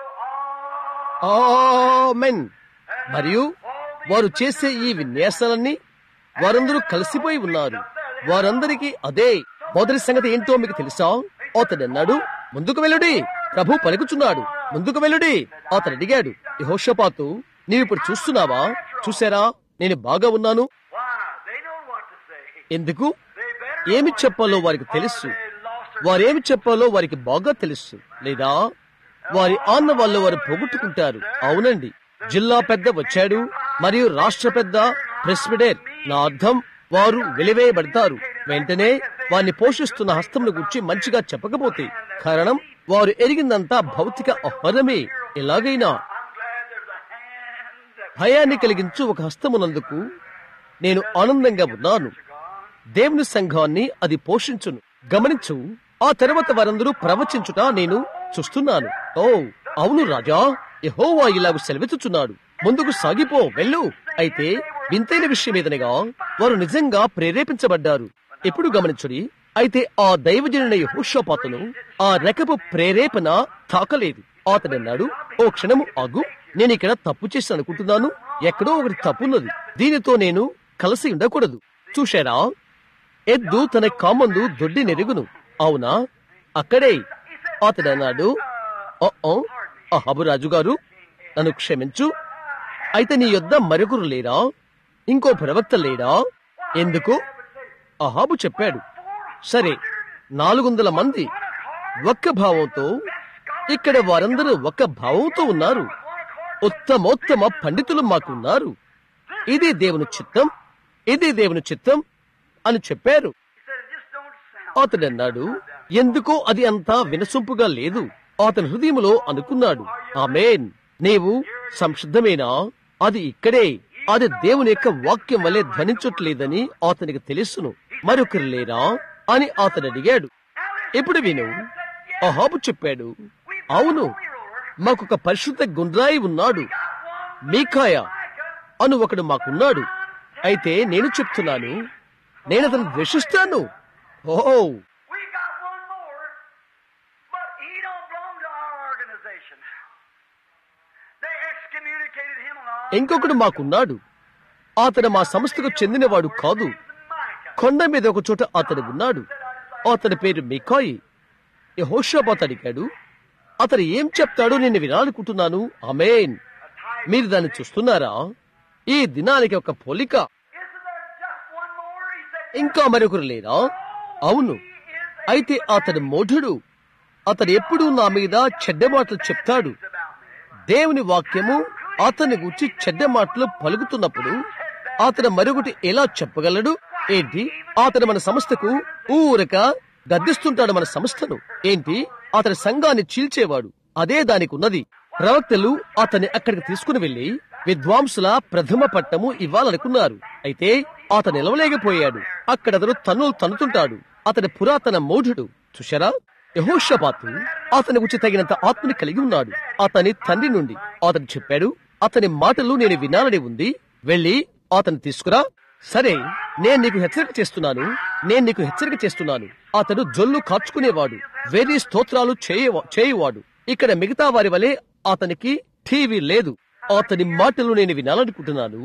ఆమెన్ మరియు వారు చేసే ఈ విన్యాసాలన్నీ వారందరూ కలిసిపోయి ఉన్నారు వారందరికీ అదే మొదటి సంగతి ఏంటో మీకు తెలుసా అతడు అన్నాడు ముందుకు వెళ్ళుడి ప్రభు పలుకుచున్నాడు ముందుకు వెళ్ళుడి అతడు అడిగాడు యహోషపాతు నీవు ఇప్పుడు చూస్తున్నావా చూసారా నేను బాగా ఉన్నాను Why? They know what to say. ఎందుకు They better ఏమి చెప్పాలో వారికి తెలుసు వారేమి చెప్పాలో వారికి బాగా తెలుసు లేదా వారి ఆన్న వాళ్ళు వారు పోగొట్టుకుంటారు అవునండి జిల్లా పెద్ద వచ్చాడు మరియు రాష్ట్ర పెద్ద ప్రెస్మిడేర్ నా అర్థం వారు వెలివేయబడతారు వెంటనే వారిని పోషిస్తున్న హస్తమును గురించి మంచిగా చెప్పకపోతే కారణం వారు ఎరిగిందంతా భౌతిక ఆహారమే ఎలాగైనా I'm glad there's a hand that భయాన్ని కలిగించు ఒక హస్తమునందుకు నేను ఆనందంగా ఉన్నాను దేవుని సంఘాన్ని అది పోషించును గమనించు ఆ తర్వాత వారందరూ ప్రవచించుట నేను చూస్తున్నాను ఓ అవును రాజా యెహోవా ఇలాగ సెలవిచ్చుచున్నాడు ముందుకు సాగిపో వెళ్ళు అయితే వింతైన విషయం ఏదనగా వారు నిజంగా ప్రేరేపించబడ్డారు ఎప్పుడు గమనించుడి అయితే ఆ దైవజనుల యహోషపాతును ఆ రకపు ప్రేరేపణ తాకలేదు అతడన్నాడు ఓ క్షణము ఆగు నేను ఇక్కడ తప్పు చేసి అనుకుంటున్నాను ఎక్కడో ఒకటి తప్పున్నది దీనితో నేను కలిసి ఉండకూడదు చూశారా ఎద్దు తన కామందు దొడ్డి నెరుగును అవునా అక్కడే అతడన్నాడు అహబు రాజు గారు నన్ను క్షమించు అయితే నీ యొద్ద మరొకరు లేరా ఇంకో ప్రవక్త లేడా ఎందుకు అహాబు చెప్పాడు సరే నాలుగు వందల మంది ఒక్క భావంతో ఇక్కడ వారందరూ ఒక్క భావంతో ఉన్నారు ఉత్తమోత్తమ పండితులు మాకున్నారు ఇది దేవుని చిత్తం ఇది దేవుని చిత్తం అని చెప్పారు he said, it just don't sound. అతడన్నాడు ఎందుకో అది అంతా వినసొంపుగా లేదు అతని హృదయములో అనుకున్నాడు ఆమేన్ నీవు సంశుద్ధమేనా అది ఇక్కడే అది దేవుని యొక్క వాక్యం వలె ధ్వనించట్లేదని అతనికి తెలుసును మరొకరు లేరా అని అతడు అడిగాడు ఇప్పుడు విను అహాబు చెప్పాడు అవును మాకొక పరిశుద్ధ గుండ్రాయి ఉన్నాడు మీకాయ అను ఒకడు మాకున్నాడు అయితే నేను చెప్తున్నాను నేను అతను ద్వేషిస్తాను ఓ We got one more, but he don't belong to our organization. They excommunicated him along. ఇంకొకడు మాకున్నాడు అతడు మా సంస్థకు చెందినవాడు కాదు Micah. కొండ మీద ఒక చోట అతడు ఉన్నాడు అతడి పేరు మికాయి యెహోషాపాతు అడిగాడు అతడు ఏం చెప్తాడో నేను వినాలనుకుంటున్నాను అమేన్ మీరు దాన్ని చూస్తున్నారా ఈ దినానికి ఒక పోలిక Isn't there just one more? He said, ఇంకా మరొకరు లేరా అవును అయితే అతడు మూఢుడు అతడు ఎప్పుడూ నా మీద చెడ్డ మాటలు చెప్తాడు దేవుని వాక్యము అతని గురించి చెడ్డ మాటలు పలుకుతున్నప్పుడు అతడు మరొకటి ఎలా చెప్పగలడు ఏంటి అతడు మన సంస్థకు ఊరక గద్దిస్తుంటాడు మన సంస్థను ఏంటి అతని సంఘాన్ని చీల్చేవాడు అదే దానికి ఉన్నది ప్రవక్తలు అతన్ని అక్కడికి తీసుకుని వెళ్లి విద్వాంసుల ప్రథమ పట్టము ఇవ్వాలనుకున్నారు అయితే అతను నిలవలేకపోయాడు అక్కడ అతను తన్నులు తన్నుతుంటాడు అతని పురాతన మౌఢుడు చూశారా యహోషపాతు అతని గురించి తగినంత ఆత్మని కలిగి ఉన్నాడు అతని తండ్రి నుండి అతను చెప్పాడు అతని మాటలు నేను వినాలని ఉంది వెళ్ళి అతను తీసుకురా సరే నేను నీకు హెచ్చరిక చేస్తున్నాను నేను నీకు హెచ్చరిక చేస్తున్నాను అతడు జొల్లు కాచుకునేవాడు వేరే స్తోత్రాలు చేయవ- చేయువాడు ఇక్కడ మిగతా వారి వలె అతనికి టీవీ లేదు అతని మాటలు నేను వినాలనుకుంటున్నాను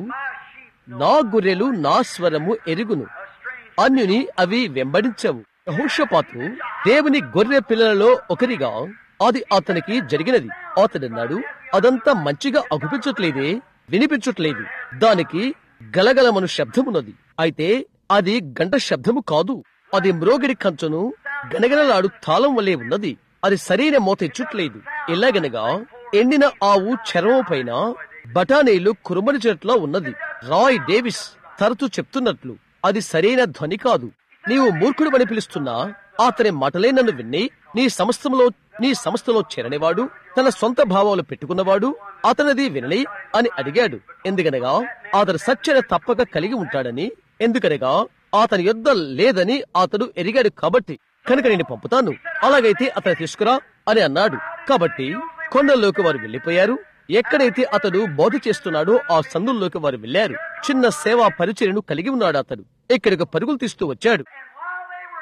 నా గొర్రెలు నా స్వరము ఎరుగును అన్యుని అవి వెంబడించవు యెహోషాపాతు దేవుని గొర్రె పిల్లలలో ఒకరిగా అది అతనికి జరిగినది అతడన్నాడు అదంతా మంచిగా అగుపించట్లేదే వినిపించట్లేదు దానికి గలగలమను శబ్దమున్నది అయితే అది గంట శబ్దము కాదు అది మ్రోగిడి కంచును గనగనలాడు తాళం వలె ఉన్నది అది సరైన మోత ఇచ్చుట్లేదు ఎలాగనగా ఎండిన ఆవు చర్మం పైన బఠానీలు కురుమని చెట్ల ఉన్నది రాయ్ డేవిస్ తరచూ చెప్తున్నట్లు అది సరైన ధ్వని కాదు నీవు మూర్ఖుడు పిలుస్తున్నా అతని మాటలే నన్ను విన్ని నీ సంస్థలో నీ సంస్థలో చేరనివాడు తన సొంత భావాలు పెట్టుకున్నవాడు అతనిది వినని అని అడిగాడు ఎందుకనగా అతడు సత్యన తప్పక కలిగి ఉంటాడని ఎందుకనగా అతని యుద్ధ లేదని అతడు ఎరిగాడు కాబట్టి కనుక నేను పంపుతాను అలాగైతే అతను తీసుకురా అని అన్నాడు కాబట్టి కొండల్లోకి వారు వెళ్లిపోయారు ఎక్కడైతే అతడు బోధ చేస్తున్నాడో ఆ సందుల్లోకి వారు వెళ్లారు చిన్న సేవా పరిచయను కలిగి ఉన్నాడు అతడు ఇక్కడికి పరుగులు తీస్తూ వచ్చాడు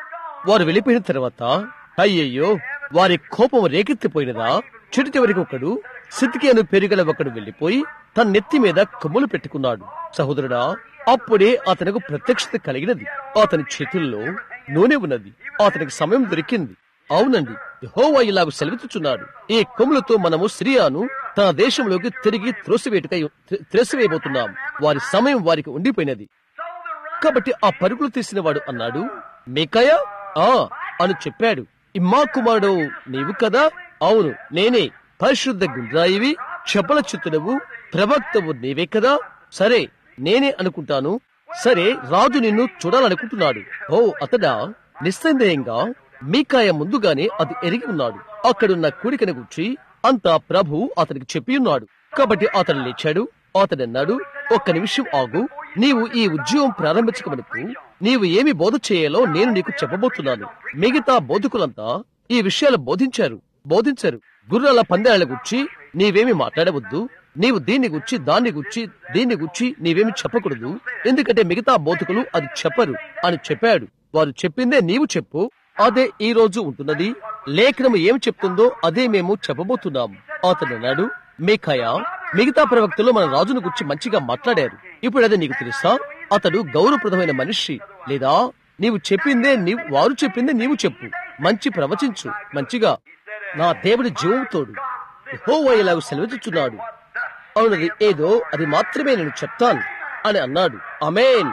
వారు వెళ్ళిపోయిన తర్వాత అయ్యయ్యో వారి కోపం రేకెత్తిపోయినదా చెడు చివరికి ఒకడు సిద్ధికేను పెరుగల ఒకడు వెళ్లిపోయి తన నెత్తి మీద కొమ్ములు పెట్టుకున్నాడు సహోదరుడా అప్పుడే అతనికి ప్రత్యక్షత కలిగినది అతని చేతుల్లో నూనె ఉన్నది అతనికి సమయం దొరికింది అవునండి యెహోవా ఇలాగ సెలవిచ్చుచున్నాడు ఈ కొమ్ములతో మనము సిరియాను తన దేశంలోకి తిరిగి త్రోసివేటుకై త్రెసివేయబోతున్నాం వారి సమయం వారికి ఉండిపోయినది కాబట్టి ఆ పరుగులు తీసిన వాడు అన్నాడు మీకయ ఆ అని చెప్పాడు ఇమ్మా కుమారుడు నీవు కదా అవును నేనే పరిశుద్ధ గుండ్రాయివి చపల చిత్తుడవు ప్రవక్తవు నీవే కదా సరే నేనే అనుకుంటాను సరే రాజు నిన్ను చూడాలనుకుంటున్నాడు ఓ అతడా నిస్సందేహంగా మీకాయ ముందుగానే అది ఎరిగి ఉన్నాడు అక్కడున్న కూడికను గుర్చి అంతా ప్రభు అతనికి చెప్పి ఉన్నాడు కాబట్టి అతను లేచాడు అతడు అన్నాడు ఒక్క నిమిషం ఆగు నీవు ఈ ఉద్యోగం ప్రారంభించకమునకు నీవు ఏమి బోధ చేయాలో నేను నీకు చెప్పబోతున్నాను మిగతా బోధకులంతా ఈ విషయాలు బోధించారు బోధించారు గుర్రాల పందాల గుర్చి నీవేమి మాట్లాడవద్దు నీవు దీన్ని గుర్చి దాన్ని గుర్చి దీన్ని గుర్చి నీవేమి చెప్పకూడదు ఎందుకంటే మిగతా బోధకులు అది చెప్పరు అని చెప్పాడు వారు చెప్పిందే నీవు చెప్పు అదే ఈ రోజు ఉంటున్నది లేఖనము ఏమి చెప్తుందో అదే మేము చెప్పబోతున్నాము అతడు అన్నాడు మీకాయ మిగతా ప్రవక్తలు మన రాజును గురించి మంచిగా మాట్లాడారు ఇప్పుడు అది నీకు తెలుసా అతడు గౌరవప్రదమైన మనిషి లేదా నీవు చెప్పిందే నీవు వారు చెప్పిందే నీవు చెప్పు మంచి ప్రవచించు మంచిగా నా దేవుడి జీవంతోడు యెహోవా ఇలాగ సెలవిచ్చుచున్నాడు అవునది ఏదో అది మాత్రమే నేను చెప్తాను అని అన్నాడు అమేన్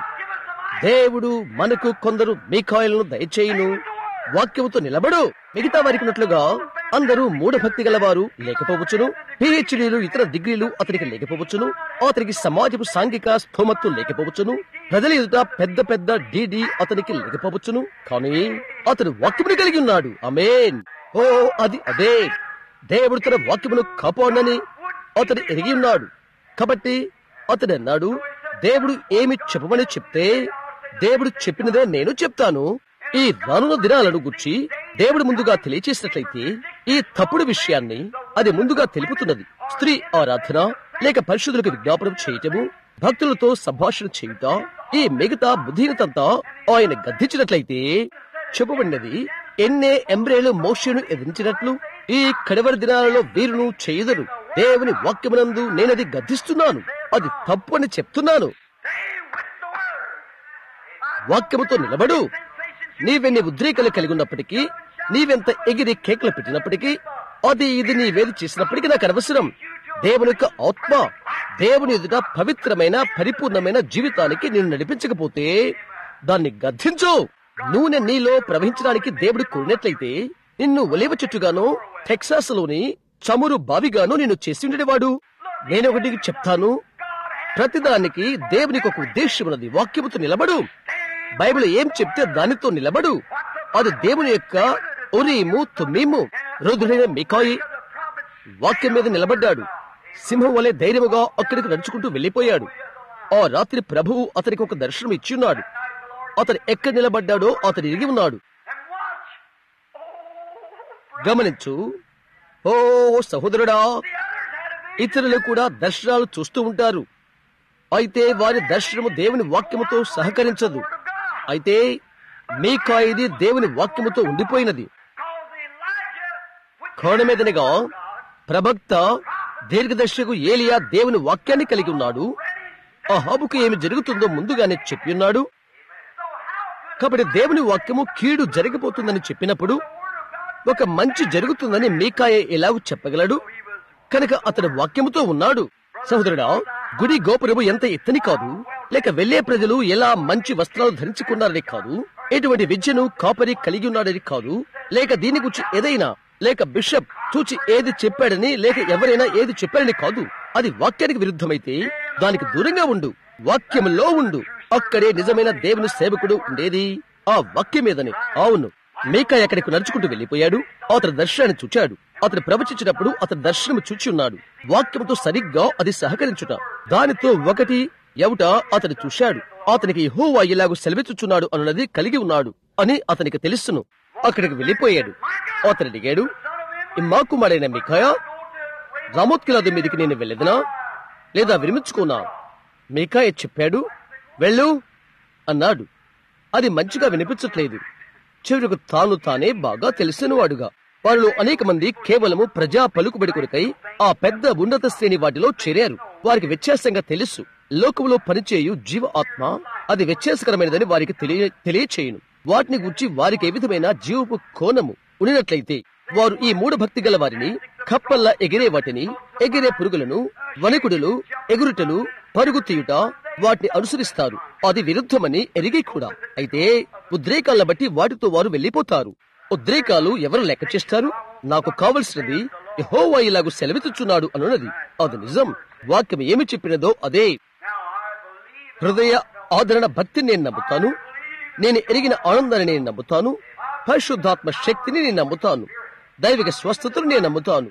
దేవుడు మనకు కొందరు మీకాయలను దయచేయును వాక్యముతో నిలబడు మిగతా వారికి ఉన్నట్లుగా అందరూ మూఢభక్తి గలవారు లేకపోవచ్చును పిహెచ్డీలు ఇతర డిగ్రీలు అతనికి లేకపోవచ్చును అతనికి సమాజపు సాంఘిక స్థోమత్తు లేకపోవచ్చును ప్రజల ఎదుట పెద్ద పెద్ద డిడి అతనికి లేకపోవచ్చును కానీ అతను వాక్యమును కలిగి ఉన్నాడు అమేన్ ఓ అది అదే దేవుడు తన వాక్యమును కాపాడనని అతడు ఎరిగి ఉన్నాడు కాబట్టి అతడు అన్నాడు దేవుడు ఏమి చెప్పమని చెప్తే దేవుడు చెప్పినదే నేను చెప్తాను ఈ రానున్న దినాలను గుర్చి దేవుడు ముందుగా తెలియచేసినట్లయితే ఈ తప్పుడు విషయాన్ని అది ముందుగా తెలుపుతున్నది స్త్రీ ఆరాధన లేక పరిశుద్ధులకు విజ్ఞాపనం చేయటము భక్తులతో సంభాషణ చేయుట ఈ మిగతా బుద్ధినతంతా ఆయన గద్దించినట్లయితే చెప్పబడినది ఎన్నే ఎంబ్రేలు మోషను ఎదిరించినట్లు ఈ కడవరి దినాలలో వీరును చేయదరు దేవుని వాక్యమునందు నేనది గద్దిస్తున్నాను అది తప్పు అని చెప్తున్నాను వాక్యముతో నిలబడు నీవెన్ని ఉద్రేకలు కలిగి ఉన్నప్పటికీ నీవెంత ఎగిరి కేకలు పెట్టినప్పటికీ అది ఇది నీవేది చేసినప్పటికీ నాకు అనవసరం దేవుని యొక్క ఆత్మ దేవుని ఎదుట పవిత్రమైన పరిపూర్ణమైన జీవితానికి నేను నడిపించకపోతే దాన్ని గద్దించు నూనె నీలో ప్రవహించడానికి దేవుడు కోరినట్లయితే నిన్ను ఒలేవ చెట్టుగాను టెక్సాస్ లోని చమురు బావిగాను నిన్ను చేసి ఉండేవాడు నేను ఒకటి చెప్తాను ప్రతిదానికి దేవునికి ఒక ఉద్దేశం ఉన్నది వాక్యముతో నిలబడు బైబిల్ ఏం చెప్తే దానితో నిలబడు అది దేవుని యొక్క ఉరీము తుమ్మీము రుద్రుడైన మికాయి వాక్యం మీద నిలబడ్డాడు సింహం వలె ధైర్యముగా అక్కడికి నడుచుకుంటూ వెళ్లిపోయాడు ఆ రాత్రి ప్రభువు అతనికి ఒక దర్శనం ఇచ్చిన్నాడు అతను ఎక్కడ నిలబడ్డాడో అతను ఎరిగి ఉన్నాడు గమనించు ఓ సహోదరుడా ఇతరులు కూడా దర్శనాలు చూస్తూ ఉంటారు అయితే వారి దర్శనము దేవుని వాక్యముతో సహకరించదు అయితే మీ కాయిది దేవుని వాక్యముతో ఉండిపోయినది కోణమేదనగా ప్రవక్త దీర్ఘదర్శకు ఏలియా దేవుని వాక్యాన్ని కలిగి ఉన్నాడు ఆ హాబుకు ఏమి జరుగుతుందో ముందుగానే చెప్పి ఉన్నాడు కాబట్టి దేవుని వాక్యము కీడు జరిగిపోతుందని చెప్పినప్పుడు ఒక మంచి జరుగుతుందని మీకాయ ఎలాగూ చెప్పగలడు కనుక అతడు వాక్యముతో ఉన్నాడు సహోదరుడా గుడి గోపురము ఎంత ఎత్తని కాదు లేక వెళ్లే ప్రజలు ఎలా మంచి వస్త్రాలు ధరించుకున్నారని కాదు ఎటువంటి విద్యను కాపరి కలిగి ఉన్నాడని కాదు లేక దీని గురించి ఏదైనా లేక బిషప్ చూచి ఏది చెప్పాడని లేక ఎవరైనా ఏది చెప్పాడని కాదు అది వాక్యానికి విరుద్ధమైతే దానికి దూరంగా ఉండు వాక్యములో ఉండు అక్కడే నిజమైన దేవుని సేవకుడు ఉండేది ఆ వాక్యం మీదనే అవును మీకా ఎక్కడికి నడుచుకుంటూ వెళ్లిపోయాడు అతని దర్శనాన్ని చూచాడు అతను ప్రవచించినప్పుడు అతని దర్శనం చూచి ఉన్నాడు వాక్యంతో సరిగ్గా అది సహకరించుట దానితో ఒకటి ఎవట అతను చూశాడు అతనికి హోవా ఇలాగూ సెలవిచ్చుచున్నాడు అన్నది కలిగి ఉన్నాడు అని అతనికి తెలుసును అక్కడికి వెళ్లిపోయాడు అతను అడిగాడు మా కుమారైన మిఖాయ రామోత్కిలాది మీదికి నేను వెళ్ళేదనా లేదా విరమించుకున్నా మీకాయ చెప్పాడు వెళ్ళు అన్నాడు అది మంచిగా వినిపించట్లేదు చివరకు తాను తానే బాగా తెలిసినవాడుగా వారిలో అనేక మంది కేవలము ప్రజా పలుకుబడి కొరకై ఆ పెద్ద ఉన్నత శ్రేణి వాటిలో చేరారు వారికి వ్యత్యాసంగా తెలుసు లోకంలో పనిచేయు జీవ ఆత్మ అది వ్యత్యాసకరమైనదని వారికి తెలియ తెలియచేయును వాటిని గురించి వారికి ఏ విధమైన జీవపు కోణము ఉన్నట్లయితే వారు ఈ మూఢ భక్తి గల వారిని కప్పల్లా ఎగిరే వాటిని ఎగిరే పురుగులను వణకుడులు ఎగురుటలు పరుగు తీయుట వాటిని అనుసరిస్తారు అది విరుద్ధమని ఎరిగి కూడా అయితే ఉద్రేకాలను బట్టి వాటితో వారు వెళ్లిపోతారు ఉద్రేకాలు ఎవరు లెక్క చేస్తారు నాకు కావలసినది యెహోవా ఇలాగు సెలవిచ్చుచున్నాడు అనున్నది అది నిజం వాక్యం ఏమి చెప్పినదో అదే హృదయ ఆదరణ భక్తిని నేను నమ్ముతాను నేను ఎరిగిన ఆనందాన్ని నేను నమ్ముతాను పరిశుద్ధాత్మ శక్తిని నేను నమ్ముతాను దైవిక స్వస్థతను నేను నమ్ముతాను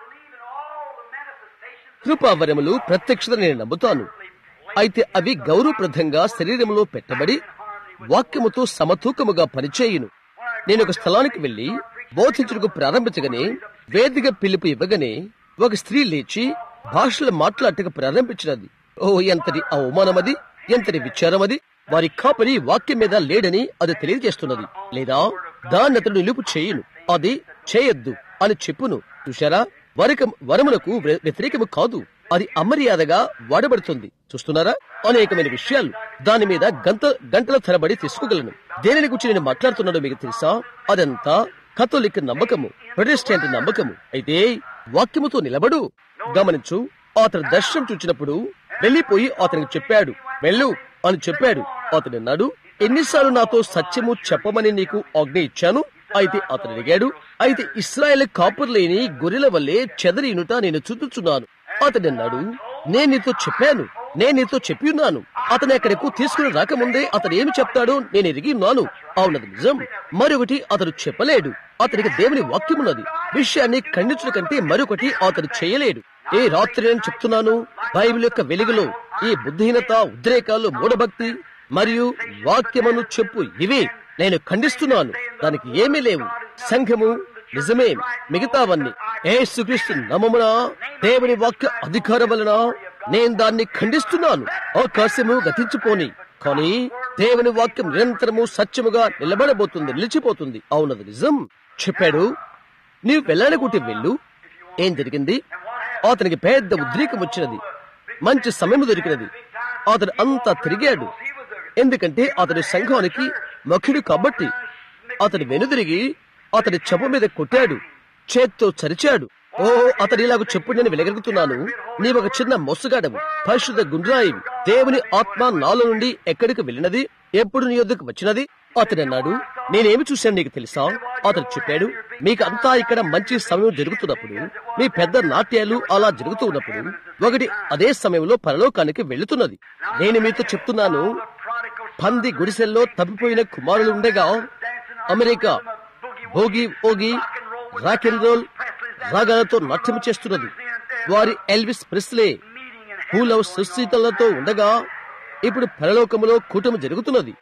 కృపావరములు ప్రత్యక్షత నేను నమ్ముతాను అయితే అవి గౌరవప్రదంగా శరీరంలో పెట్టబడి వాక్యముతో సమతూకముగా పనిచేయును నేను ఒక స్థలానికి వెళ్లి బోధించుటకు ప్రారంభించగానే వేదిక పిలుపు ఇవ్వగానే ఒక స్త్రీ లేచి భాషలు మాట్లాడటకు ప్రారంభించినది ఓ ఎంతటి అవమానమది ఎంతటి విచారమది వారి కాపరి వాక్యం మీద లేడని అది తెలియజేస్తున్నది లేదా దాన్ని అతడు నిలుపు చేయును అది చేయొద్దు అని చెప్పును చూశారా వరక వరములకు వ్య- వ్యతిరేకము కాదు అది అమర్యాదగా వాడబడుతుంది చూస్తున్నారా అనేకమైన విషయాలు దాని మీద గంట గంటల తరబడి తీసుకోగలను దేనిని గురించి నేను మాట్లాడుతున్నాడో మీకు తెలుసా అదంతా కథోలిక్ నమ్మకము ప్రొటెస్టెంట్ నమ్మకము అయితే వాక్యముతో నిలబడు గమనించు అతను దర్శనం చూచినప్పుడు వెళ్లిపోయి అతనికి చెప్పాడు వెళ్ళు అని చెప్పాడు అతడు అన్నాడు ఎన్నిసార్లు నాతో సత్యము చెప్పమని నీకు ఆజ్ఞ ఇచ్చాను అయితే అతను అడిగాడు అయితే ఇస్రాయేల్ కాపుర్లేని గొర్రెల వల్లే చెదరినుట నేను చూచుచున్నాను అతడు అన్నాడు నేను నీతో చెప్పాను నేను నీతో చెప్పి ఉన్నాను అతను ఎక్కడకు తీసుకుని రాకముందే అతను ఏమి చెప్తాడో నేను ఎరిగి ఉన్నాను అవునది నిజం మరొకటి అతడు చెప్పలేడు అతనికి దేవుని వాక్యమున్నది విషయాన్ని ఖండించడం కంటే మరొకటి అతడు చేయలేడు ఏ రాత్రి నేను చెప్తున్నాను బైబిల్ యొక్క వెలుగులో ఈ బుద్ధిహీనత ఉద్రేకాలు మూఢభక్తి మరియు వాక్యమును చెప్పు ఇవే నేను ఖండిస్తున్నాను దానికి ఏమీ లేవు సంఘము నిజమే మిగతావన్నీ ఏసుక్రీస్తు నమమున దేవుని వాక్య అధికారం వలన నేను దాన్ని ఖండిస్తున్నాను అవకాశము గతించిపోని కానీ దేవుని వాక్యం నిరంతరము సత్యముగా నిలబడబోతుంది నిలిచిపోతుంది అవునది నిజం చెప్పాడు నీవు వెళ్ళాలనుకుంటే వెళ్ళు ఏం జరిగింది అతనికి పెద్ద ఉద్రేకం వచ్చినది మంచి సమయం దొరికినది అతడు అంతా తిరిగాడు ఎందుకంటే అతడి సంఘానికి మఖుడు కాబట్టి అతడు వెనుదిరిగి అతడి చెంప మీద కొట్టాడు చేత్తో చరిచాడు ఓ అతడు ఇలాగ చెప్పు నేను వెలగలుగుతున్నాను నీ ఒక చిన్న మొసగాడము పరిశుద్ధ గుండ్రాయి దేవుని ఆత్మ నాలో నుండి ఎక్కడికి వెళ్ళినది ఎప్పుడు నీ యొద్దకు వచ్చినది అతడు అన్నాడు నేనేమి చూశాను నీకు తెలుసా అతడు చెప్పాడు మీకు అంతా ఇక్కడ మంచి సమయం జరుగుతున్నప్పుడు మీ పెద్ద నాట్యాలు అలా జరుగుతూ ఉన్నప్పుడు ఒకటి అదే సమయంలో పరలోకానికి వెళుతున్నది నేను మీతో చెప్తున్నాను పంది గుడిసెల్లో తప్పిపోయిన కుమారులు ఉండగా అమెరికా భోగి ఓగి రాక్ అండ్ రోల్ రాగాలతో నాట్యం చేస్తున్నది వారి ఎల్విస్ ప్రెస్లే పూలవ్ సుస్థితులతో ఉండగా ఇప్పుడు పరలోకములో కూటమి జరుగుతున్నది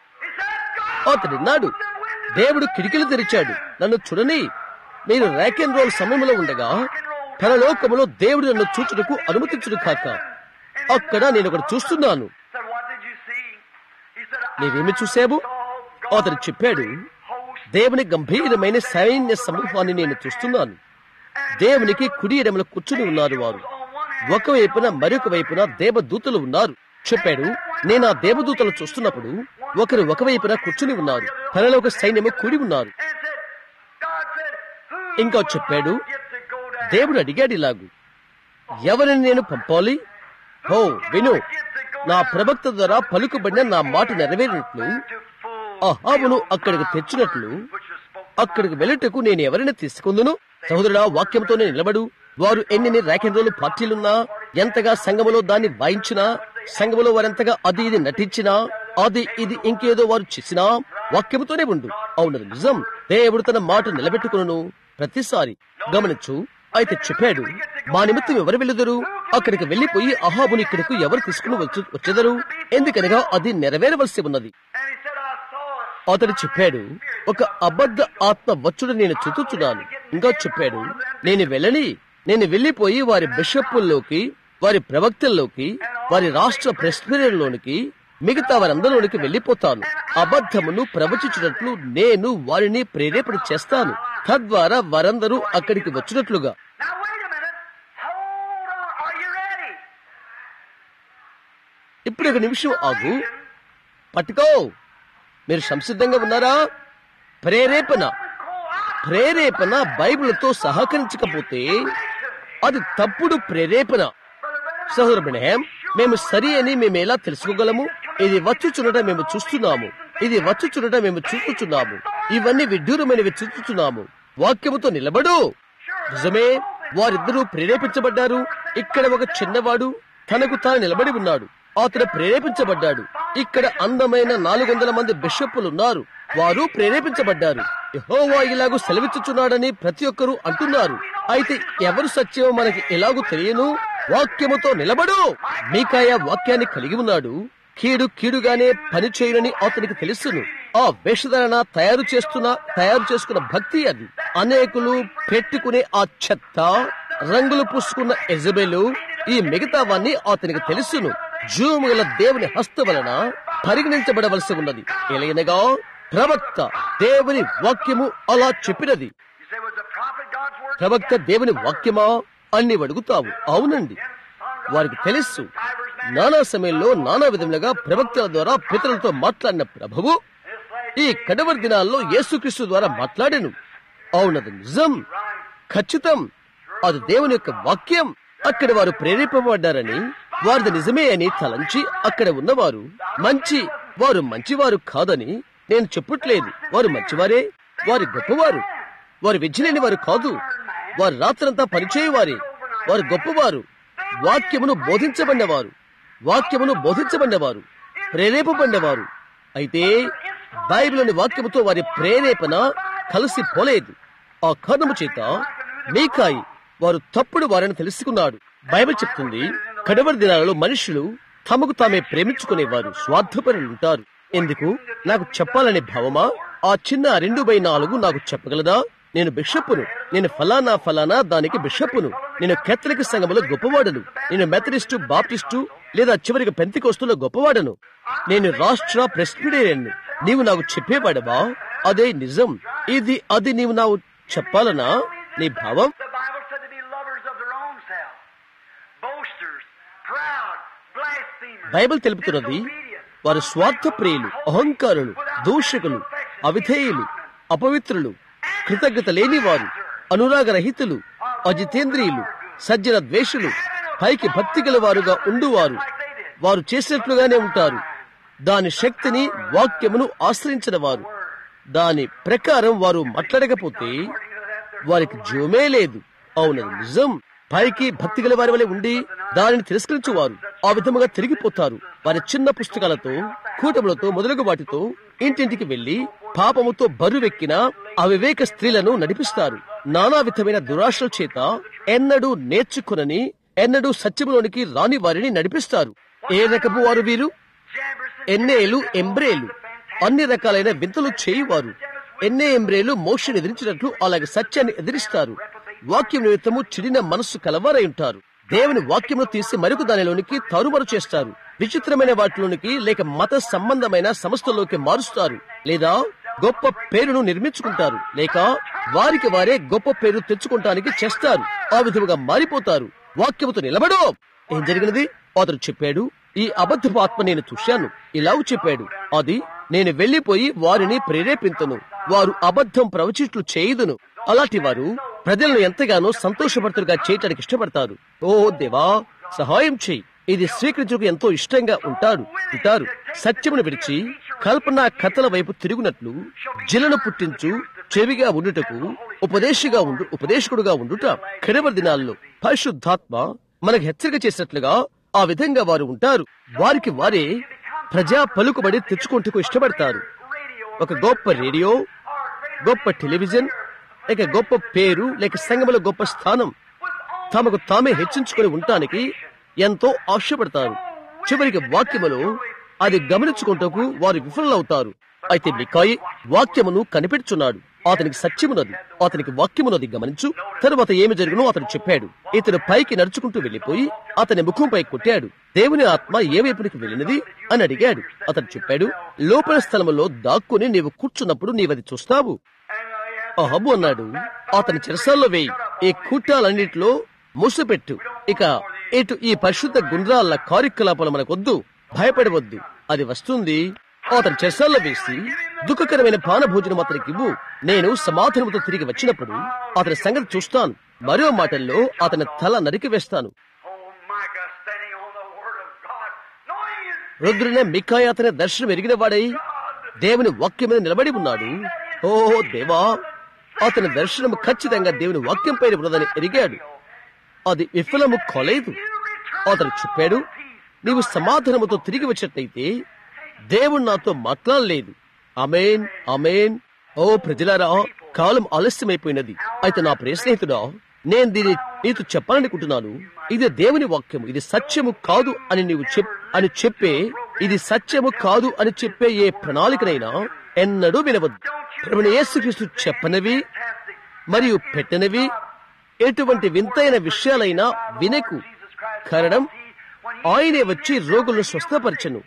అతడిన్నాడు దేవుడు కిటికీలు తెరిచాడు నన్ను చూడని మీరు ర్యాక్ అండ్ రోల్ సమయంలో ఉండగా పరలోకములో దేవుడు నన్ను చూచుటకు అనుమతించుడు కాక అక్కడ నేను ఒకటి చూస్తున్నాను Said, what did you see? He said, నీవేమి చూశావు అతడు చెప్పాడు దేవుని గంభీరమైన సైన్య సమూహాన్ని నేను చూస్తున్నాను దేవునికి కుడి ఎడమల కూర్చుని ఉన్నారు వారు ఒకవైపున మరొక వైపున దేవదూతలు ఉన్నారు చెప్పాడు నేను ఆ దేవదూతలు చూస్తున్నప్పుడు ఒకరు ఒకవైపున కూర్చుని ఉన్నారు పరలోక సైన్యము కూడి ఉన్నారు And said, God said, who ఇంకా చెప్పాడు gets to go down? దేవుడు అడిగాడు ఇలాగు ఎవరిని నేను పంపాలి ఓ విను నా ప్రవక్త ద్వారా పలుకుబడిన నా మాట నెరవేరినట్లు To full అహాబును అక్కడికి తెచ్చినట్లు అక్కడికి వెళ్ళటకు నేను ఎవరైనా తీసుకుందును సహోదరుడా వాక్యంతోనే నిలబడు వారు ఎన్ని ర్యాకెండ్రోలు పార్టీలున్నా ఎంతగా సంఘములో దాన్ని వాయించినా సంఘములో వారెంతగా అది ఇది నటించినా అది ఇది ఇంకేదో వారు చేసినా వాక్యముతోనే ఉండు అవునది నిజం దేవుడు తన మాట నిలబెట్టుకును ప్రతిసారి గమనించు అయితే చెప్పాడు మా నిమిత్తం ఎవరు వెళ్ళుదరు అక్కడికి వెళ్లిపోయి అహాబుని ఇక్కడకు ఎవరు తీసుకుని వచ్చు వచ్చేదరు ఎందుకనగా అది నెరవేరవలసి ఉన్నది And he said, I saw it. అతడు చెప్పాడు ఒక అబద్ధ ఆత్మ వచ్చుడు నేను చూచుచున్నాను ఇంకా చెప్పాడు నేను వెళ్ళని నేను వెళ్లిపోయి వారి బిషప్పుల్లోకి వారి ప్రవక్తల్లోకి వారి రాష్ట్ర ప్రెస్బిరియన్లోనికి మిగతా వారందరిలోనికి వెళ్లిపోతాను అబద్ధమును ప్రవచించినట్లు నేను వారిని ప్రేరేపణ చేస్తాను తద్వారా వారందరూ అక్కడికి వచ్చినట్లుగా Now wait a minute. Hold on. Are you ready? ఇప్పుడు ఒక నిమిషం ఆగు పట్టుకో మీరు సంసిద్ధంగా ఉన్నారా ప్రేరేపణ ప్రేరేపణ బైబిల్తో సహకరించకపోతే అది తప్పుడు ప్రేరేపణ సహోదరు బ్రహ్యాం మేము సరి అని మేము ఎలా తెలుసుకోగలము ఇది వచ్చుచున్నట మేము చూస్తున్నాము ఇది వచ్చుచున్నట మేము చూస్తున్నాము ఇవన్నీ విడ్డూరమైనవి చూస్తున్నాము వాక్యముతో నిలబడు నిజమే వారిద్దరూ ప్రేరేపించబడ్డారు ఇక్కడ ఒక చిన్నవాడు తనకు తాను నిలబడి ఉన్నాడు అతడు ప్రేరేపించబడ్డాడు ఇక్కడ అందమైన నాలుగు వందల మంది బిషప్పులు ఉన్నారు వారు ప్రేరేపించబడ్డారు యెహోవా ఇలాగూ సెలవిచ్చుచున్నాడని ప్రతి ఒక్కరూ అంటున్నారు అయితే ఎవరు సత్యమో మనకి ఎలాగూ తెలియను వాక్యముతో నిలబడు మీకాయ వాక్యాన్ని కలిగి ఉన్నాడు కీడు కీడుగానే పని చేయనని అతనికి తెలుసును ఆ వేషధారణ తయారు చేస్తున్న తయారు చేసుకున్న భక్తి అది అనేకులు పెట్టుకునే ఆ చెత్త రంగులు పూసుకున్న ఎజబెలు ఈ మిగతావన్నీ అతనికి తెలుసును జూముల దేవుని హస్త వలన పరిగణించబడవలసి ఉన్నది ఎలయనగా ప్రవక్త దేవుని వాక్యము అలా చెప్పినది You say, was the prophet God's word? ప్రవక్త దేవుని వాక్యమా అని అడుగుతావు అవునండి వారికి తెలుసు నానా సమయంలో నానా విధములుగా ప్రవక్తల ద్వారా పితరులతో మాట్లాడిన ప్రభువు ఈ కడవరి దినాల్లో యేసుక్రీస్తు ద్వారా మాట్లాడాను అవునది నిజం ఖచ్చితం అది దేవుని యొక్క వాక్యం అక్కడ వారు ప్రేరేపబడ్డారని వారిది నిజమే అని తలంచి అక్కడ ఉన్నవారు మంచి వారు మంచివారు కాదని నేను చెప్పట్లేదు వారు మంచివారే వారు గొప్పవారు వారు విద్యలేని వారు కాదు వారు రాత్రంతా పనిచేయవారే వారు గొప్పవారు వాక్యమును బోధించబడినవారు వాక్యమును బోధించబడినవారు ప్రేరేపబడినవారు అయితే బైబిల్లోని వాక్యముతో వారి ప్రేరేపణ కలిసి పోలేదు ఆ కారణము చేత మీకాయి వారు తప్పుడు వారని తెలుసుకున్నాడు బైబిల్ చెప్తుంది కడవరి దినాలలో మనుషులు తమకు తామే ప్రేమించుకునేవారు స్వార్థపరులు ఉంటారు ఎందుకు నాకు చెప్పాలనే భావమా ఆ చిన్న రెండు బై నాలుగు నాకు చెప్పగలదా నేను బిషప్పును నేను ఫలానా ఫలానా దానికి బిషప్పును నేను కేథలిక్ సంఘములో గొప్పవాడను నేను మెథడిస్టు బాప్టిస్టు లేదా చివరికి పెంతికోస్తులో గొప్పవాడను నేను రాష్ట్ర ప్రెస్బిటేరియన్ నీవు నాకు చెప్పేవాడవా అదే నిజం ఇది అది నీవు నాకు చెప్పాలనా నీ భావం The Bible said to be lovers of their own self, boasters, proud, blasphemers, Bible తెలుపుతున్నది వారు స్వార్థ ప్రియులు అహంకారులు దూషకులు అవిధేయులు అపవిత్రులు కృతజ్ఞత లేని వారు అనురాగరహితులు అజితేంద్రియులు సజ్జన ద్వేషులు పైకి భక్తి గల వారుగా ఉండువారు వారు చేసినట్లుగానే ఉంటారు దాని శక్తిని వాక్యమును ఆశ్రయించిన వారు దాని ప్రకారం వారు మాట్లాడకపోతే వారికి జోమే లేదు అవునది నిజం పైకి భక్తి గల వారి వలె ఉండి దానిని తిరస్కరించువారు ఆ విధముగా తిరిగిపోతారు వారి చిన్న పుస్తకాలతో కూటములతో మొదలగు వాటితో ఇంటింటికి వెళ్లి పాపముతో బరువెక్కిన అవివేక స్త్రీలను నడిపిస్తారు నానా విధమైన దురాశల చేత ఎన్నడూ నేర్చుకునని ఎన్నడూ సత్యములోనికి రాని వారిని నడిపిస్తారు ఏ రకపు వారు వీరు ఎన్నేలు ఎంబ్రేలు అన్ని రకాలైన వింతలు చేయువారు ఎన్నే ఎంబ్రేలు మోషన్ ఎదిరించినట్లు అలాగే సత్యాన్ని ఎదిరిస్తారు వాక్యం నిమిత్తము చిడిన మనస్సు కలవారై ఉంటారు దేవుని వాక్యమును తీసి మరొక దానిలోనికి తారుమారు చేస్తారు విచిత్రమైన వాటిలోనికి లేక మత సంబంధమైన సంస్థల్లోకి మారుస్తారు లేదా గొప్ప పేరును నిర్మించుకుంటారు లేక వారికి వారే గొప్ప పేరు తెచ్చుకుంటానికి చేస్తారు ఆ విధముగా మారిపోతారు వాక్యముతో నిలబడు ఏం జరిగినది అతడు చెప్పాడు ఈ అబద్ధపు ఆత్మ నేను చూశాను ఇలాగ చెప్పాడు అది నేను వెళ్లిపోయి వారిని ప్రేరేపింతును వారు అబద్ధం ప్రవచిట్లు చేయుదును అలాంటి వారు ప్రజలను ఎంతగానో సంతోషపడుతులుగా చేయటానికి ఇష్టపడతారు ఓ దేవా సహాయం చేయి ఇది స్వీకరించుకు ఎంతో ఇష్టంగా ఉంటారు ఉంటారు సత్యమును విడిచి కల్పన కథల వైపు తిరుగునట్లు జిలను పుట్టించు చెవిగా ఉండుటకు ఉపదేశిగా ఉండు ఉపదేశకుడుగా ఉండుట కడవ దినాల్లో పరిశుద్ధాత్మ మనకు హెచ్చరిక చేసినట్లుగా ఆ విధంగా వారు ఉంటారు వారికి వారే ప్రజా పలుకుబడి తెచ్చుకుంటూ ఇష్టపడతారు ఒక గొప్ప రేడియో గొప్ప టెలివిజన్ లేక గొప్ప పేరు లేక సంఘములో గొప్ప స్థానం తమకు తామే హెచ్చించుకొని ఉండటానికి ఎంతో ఆశపడతారు చివరికి వాక్యములో అది గమనించుకుంటకు వారు విఫలవుతారు అయితే మికాయి వాక్యమును కనిపెడుచున్నాడు అతనికి సత్యమున్నది అతనికి వాక్యమున్నది గమనించు తరువాత ఏమి జరుగునో అతను చెప్పాడు ఇతను పైకి నడుచుకుంటూ వెళ్లిపోయి అతని ముఖంపై కొట్టాడు దేవుని ఆత్మ ఏ వైపునికి వెళ్ళినది అని అడిగాడు అతను చెప్పాడు లోపల స్థలములో దాక్కుని నీవు కూర్చున్నప్పుడు నీవది చూస్తావు ఆ హబ్బు అన్నాడు అతని చెరసాల్లో వేయి ఈ కూటాలన్నిటిలో మూసపెట్టు ఇక ఇటు ఈ పరిశుద్ధ గుండ్రాల కార్యకలాపాలు మనకొద్దు భయపడవద్దు అది వస్తుంది అతని చెరసాల్లో వేసి దుఃఖకరమైన పానభోజనం అతనికి ఇవ్వు నేను సమాధానంతో తిరిగి వచ్చినప్పుడు అతని సంగతి చూస్తాను మరో మాటల్లో అతని తల నరికి వేస్తాను Oh, Micah standing on the word of God, knowing his రుద్రునే మికాయ అతని దర్శనం ఎరిగిన వాడై దేవుని వాక్యం మీద నిలబడి ఉన్నాడు ఓ దేవా అతని దర్శనం ఖచ్చితంగా దేవుని వాక్యం పైన ఉన్నదని ఎరిగాడు అది విఫలము కాలేదు అతను చెప్పాడు నీవు సమాధానముతో తిరిగి వచ్చినట్లయితే దేవుడు నాతో మాట్లాడలేదు అమేన్ అమేన్ ఓ ప్రజలారా కాలం ఆలస్యమైపోయినది అయితే నా ప్రియ స్నేహితుడా నేను దీన్ని నీతో చెప్పాలనుకుంటున్నాను ఇది దేవుని వాక్యము ఇది సత్యము కాదు అని నీవు చెప్ అని చెప్పే ఇది సత్యము కాదు అని చెప్పే ఏ ప్రణాళికనైనా ఎన్నడూ వినవద్దు ప్రభుని యేసుక్రీస్తు చెప్పనవి మరియు పెట్టనివి ఎటువంటి వింతైన విషయాలైనా వినకు కారణం ఆయనే వచ్చి రోగులను స్వస్థపరచను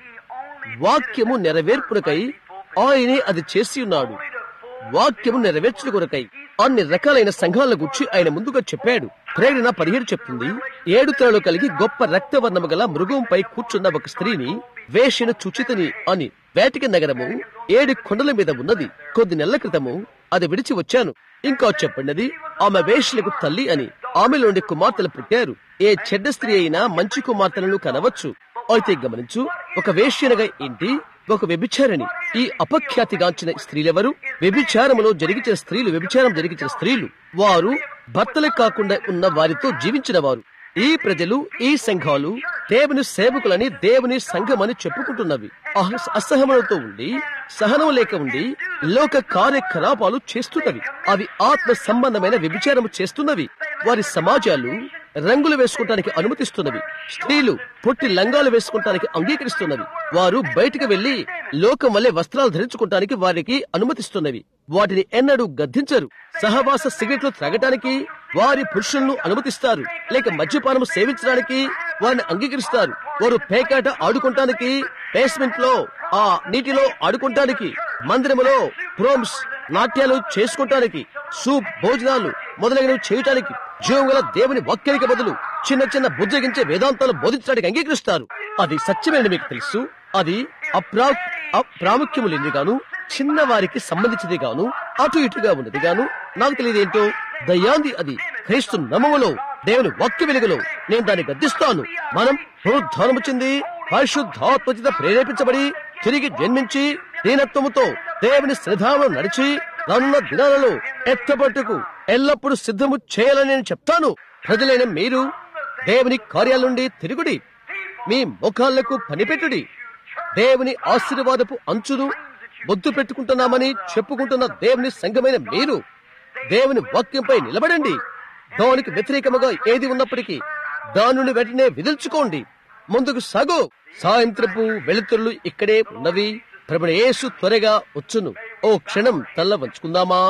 వాక్యము నెరవేర్పునకై ఆయనే అది చేసి ఉన్నాడు వాక్యము నెరవేర్చుల కొరకై అన్ని రకాలైన సంఘాల గురించి ఆయన ముందుగా చెప్పాడు ప్రేరణ పదిహేడు చెప్తుంది ఏడు తలలు కలిగి గొప్ప రక్తవర్ణము గల మృగంపై కూర్చున్న ఒక స్త్రీని వేషను చుచితని అని వేటిక నగరము ఏడు కొండల మీద ఉన్నది కొద్ది నెలల క్రితము అది విడిచి వచ్చాను ఇంకా చెప్పండిది ఆమె వేషలకు తల్లి అని ఆమెలోని కుమార్తెలు పుట్టారు ఏ చెడ్డ స్త్రీ అయినా మంచి కుమార్తెలను కనవచ్చు అయితే గమనించు ఒక వేశ్యనగా ఏంటి ఒక వ్యభిచారిణి ఈ అపఖ్యాతిగాంచిన స్త్రీలెవరు వ్యభిచారములో జరిగించిన స్త్రీలు వ్యభిచారం జరిగించిన స్త్రీలు వారు భర్తలే కాకుండా ఉన్న వారితో జీవించిన వారు ఈ ప్రజలు ఈ సంఘాలు దేవుని సేవకులని దేవుని సంఘమని చెప్పుకుంటున్నవి అహ- అసహనములతో ఉండి సహనం లేక ఉండి లోక కార్యకలాపాలు చేస్తున్నవి అవి ఆత్మ సంబంధమైన వ్యభిచారము చేస్తున్నవి వారి సమాజాలు రంగులు వేసుకోవటానికి అనుమతిస్తున్నవి స్త్రీలు పొట్టి లంగాలు వేసుకోవటానికి అంగీకరిస్తున్నవి వారు బయటకు వెళ్లి లోకం వల్లే వస్త్రాలు ధరించుకోవటానికి వారికి అనుమతిస్తున్నవి వాటిని ఎన్నడూ గద్దించరు సహవాస సిగరెట్లు త్రాగటానికి వారి పురుషులను అనుమతిస్తారు లేక మద్యపానం సేవించడానికి వారిని అంగీకరిస్తారు వారు పేకాట ఆడుకుంటానికి బేస్మెంట్ లో ఆ నీటిలో ఆడుకుంటానికి మందిరములో ప్రోమ్స్ నాట్యాలు చేసుకుంటానికి సూప్ భోజనాలు మొదలైనవి చేయటానికి జీవం గల దేవుని వాక్యానికి బదులు చిన్న చిన్న బుజ్జగించే వేదాంతాలు బోధించడానికి అంగీకరిస్తారు అది సత్యమైన మీకు తెలుసు అది అప్రా అప్రాముఖ్యము లేనిది గాను చిన్న వారికి సంబంధించింది గాను అటు ఇటుగా ఉన్నది గాను నాకు తెలియదేంటో దయ్యాంది అది క్రీస్తు నమములో దేవుని వాక్య వెలుగులో నేను దాన్ని గద్దిస్తాను మనం పునరుద్ధానము చెంది పరిశుద్ధాత్మచిత ప్రేరేపించబడి తిరిగి జన్మించి దీనత్వముతో దేవుని శ్రద్ధాలో నడిచి రానున్న దినాలలో ఎత్తపట్టుకు ఎల్లప్పుడూ సిద్ధము చేయాలని నేను చెప్తాను ప్రజలైన మీరు దేవుని కార్యాల నుండి తిరుగుడి మీ ముఖాలకు పనిపెట్టుడి దేవుని ఆశీర్వాదపు అంచును ముద్దు పెట్టుకుంటున్నామని చెప్పుకుంటున్న దేవుని సంఘమైన మీరు దేవుని వాక్యంపై నిలబడండి దానికి వ్యతిరేకముగా ఏది ఉన్నప్పటికీ దానిని వెంటనే విదిల్చుకోండి ముందుకు సాగు సాయంత్రపు వెలుతురులు ఇక్కడే ఉన్నవి ప్రభుడు యేసు త్వరగా వచ్చును ఓ క్షణం తల్ల వంచుకుందామా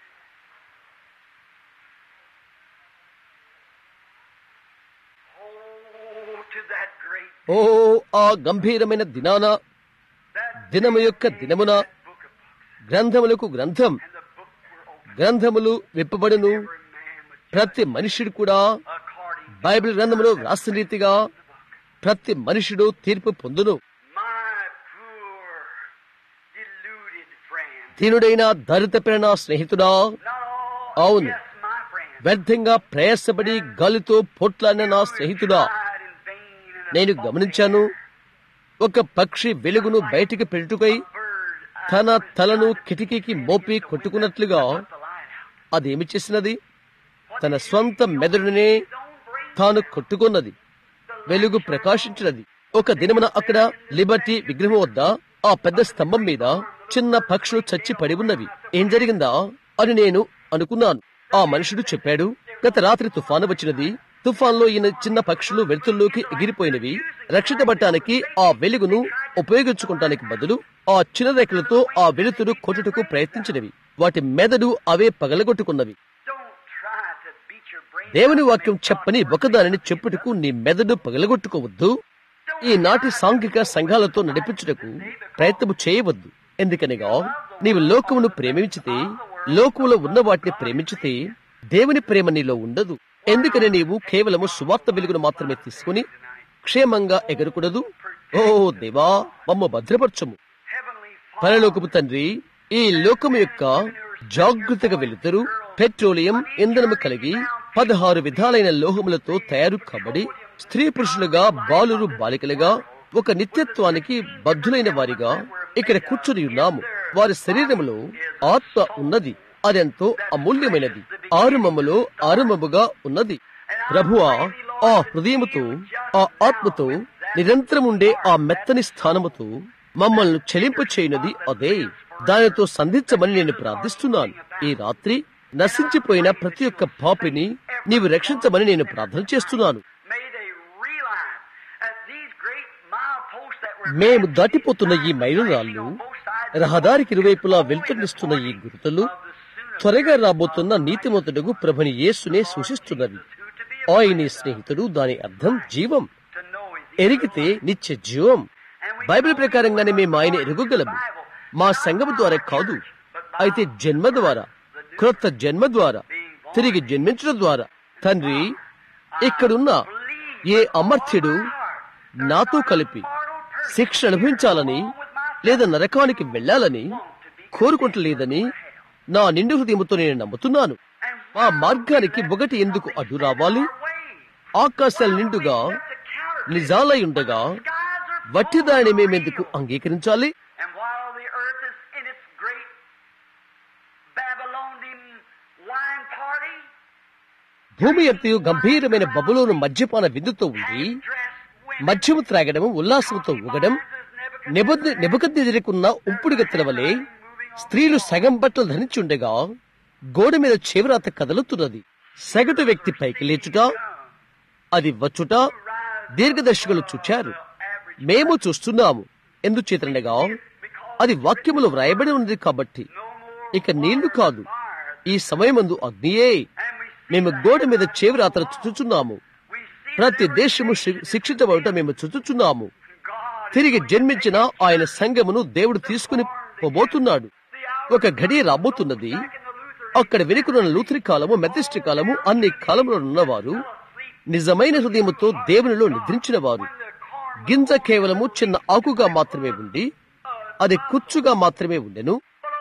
Oh, to that great, ఓ ఆ గంభీరమైన దినాన that దినము యొక్క దినమున book of books. గ్రంథములకు గ్రంథం And the books were opened. గ్రంథములు విప్పబడును Every man was ప్రతి మనుషుడు కూడా according to బైబిల్ గ్రంథములో రాసిన రీతిగా ప్రతి మనుషుడు తీర్పు పొందును my poor, deluded friend. దీనుడైన దరితపిన నా స్నేహితుడా Not all, అవును. yes, my friend. వ్యర్థంగా ప్రయాసపడి గాలితో పొట్లాడిన నా స్నేహితుడా Tried in vain and a నేను గమనించాను ఒక పక్షి వెలుగును బయటికి పెట్టుకై bird తన తలను కిటికీకి మోపి కొట్టుకున్నట్లుగా the light out. అదేమి చేసినది తన స్వంత మెదడునే His own brain తాను కొట్టుకున్నది వెలుగు ప్రకాశించినది ఒక దినమున అక్కడ లిబర్టీ విగ్రహం వద్ద ఆ పెద్ద స్తంభం మీద చిన్న పక్షులు చచ్చి పడి ఉన్నవి ఏం జరిగిందా అని నేను అనుకున్నాను ఆ మనుషుడు చెప్పాడు గత రాత్రి తుఫాను వచ్చినది తుఫాన్లో ఈయన చిన్న పక్షులు వెలుతుల్లోకి ఎగిరిపోయినవి రక్షించబట్టానికి ఆ వెలుగును ఉపయోగించుకోవటానికి బదులు ఆ చిన్న రెక్కలతో ఆ వెలుతురు కొట్టుటకు ప్రయత్నించినవి వాటి మెదడు అవే పగలగొట్టుకున్నవి Don't try to beat your brain. దేవుని వాక్యం చెప్పని ఒకదానిని చెప్పుటకు నీ మెదడు పగలగొట్టుకోవద్దు ఈనాటి సాంఘిక సంఘాలతో నడిపించుటకు ప్రయత్నము చేయవద్దు ఎందుకనగా నీవు లోకమును ప్రేమించితే లోకములో ఉన్న వాటిని ప్రేమించితే దేవుని ప్రేమ నీలో ఉండదు ఎందుకని నీవు కేవలము సువార్త వెలుగును మాత్రమే తీసుకుని క్షేమంగా ఎగరకూడదు ఓ దేవా మమ్మ భద్రపరచము Heavenly Father, పరలోకపు తండ్రి ఈ లోకము యొక్క జాగృతగా వెలుతురు పెట్రోలియం ఇంధనము కలిగి పదహారు విధాలైన లోహములతో తయారు కాబడి స్త్రీ పురుషులుగా బాలురు బాలికలుగా ఒక నిత్యత్వానికి బద్ధులైన వారిగా ఇక్కడ కూర్చుని ఉన్నాము వారి శరీరములో ఆత్మ ఉన్నది అదెంతో అమూల్యమైనది ఆరంభములో ఆరంభముగా ఉన్నది ప్రభువా ఆ హృదయముతో ఆ ఆత్మతో నిరంతరం ఉండే ఆ మెత్తని స్థానముతో మమ్మల్ని చెలింప చేయనది అదే దానితో సంధించమని నేను ప్రార్థిస్తున్నాను ఈ రాత్రి నశించిపోయిన ప్రతి ఒక్క పాపిని నీవు రక్షించమని నేను ప్రార్థన చేస్తున్నాను may they realize that these great mileposts that were మేము దాటిపోతున్న ఈ మైలురాళ్ళు రహదారికి ఇరువైపులా వెళ్తున్నిస్తున్న ఈ గుర్తులు త్వరగా రాబోతున్న నీతిమంతుడుగు ప్రభుని యేసునే సూచిస్తున్నవి ఆయన స్నేహితుడు దాని అర్థం జీవం to know is ఎరిగితే నిత్య జీవం బైబిల్ ప్రకారంగానే మేము ఆయన ఎరుగగలము మా సంఘము ద్వారా కాదు అయితే జన్మ ద్వారా క్రొత్త జన్మ ద్వారా తిరిగి జన్మించడం ద్వారా తండ్రి ఇక్కడున్న ఏ అమర్త్యుడు నాతో కలిపి శిక్ష అనుభవించాలని లేదా నరకానికి వెళ్ళాలని కోరుకుంటలేదని నా నిండు హృదయముతో నేను నమ్ముతున్నాను ఆ మార్గానికి ఒకటి ఎందుకు అడ్డు రావాలి ఆకాశాల నిండుగా నిజాలై ఉండగా వట్టి దానిని మేమెందుకు అంగీకరించాలి And while the earth is in its great Babylonian wine party, భూమి ఎంతయు గంభీరమైన బబులోను మద్యపాన విందుతో ఉంది dressed women మద్యము త్రాగడం ఉల్లాసంతో ఊగడం నిబద్ధ నిబద్ధెదురుకున్న ఉంపుడు గత్తెల వలె స్త్రీలు సగం బట్టలు ధరించుండగా గోడ మీద చివరాత కదలుతున్నది సగటు వ్యక్తి పైకి లేచుట అది వచ్చుట దీర్ఘదర్శకులు చూచారు మేము చూస్తున్నాము ఎందుచేతనగా అది వాక్యములో వ్రాయబడి ఉన్నది కాబట్టి ఇక నీళ్లు కాదు ఈ సమయమందు అగ్నియే మేము గోడ మీద చేవరాతలు చుచుచున్నాము ప్రతి దేశము శి- శిక్షించబడట మేము చుచుచున్నాము తిరిగి జన్మించిన ఆయన సంఘమును దేవుడు తీసుకుని పోబోతున్నాడు ఒక గడియ రాబోతున్నది అక్కడ వెనుకున్న లూథరి కాలము మెథిస్టి కాలము అన్ని కాలములో ఉన్నవారు నిజమైన హృదయముతో దేవునిలో నిద్రించిన వారు గింజ కేవలము చిన్న ఆకుగా మాత్రమే ఉండి అది కుచ్చుగా మాత్రమే ఉండెను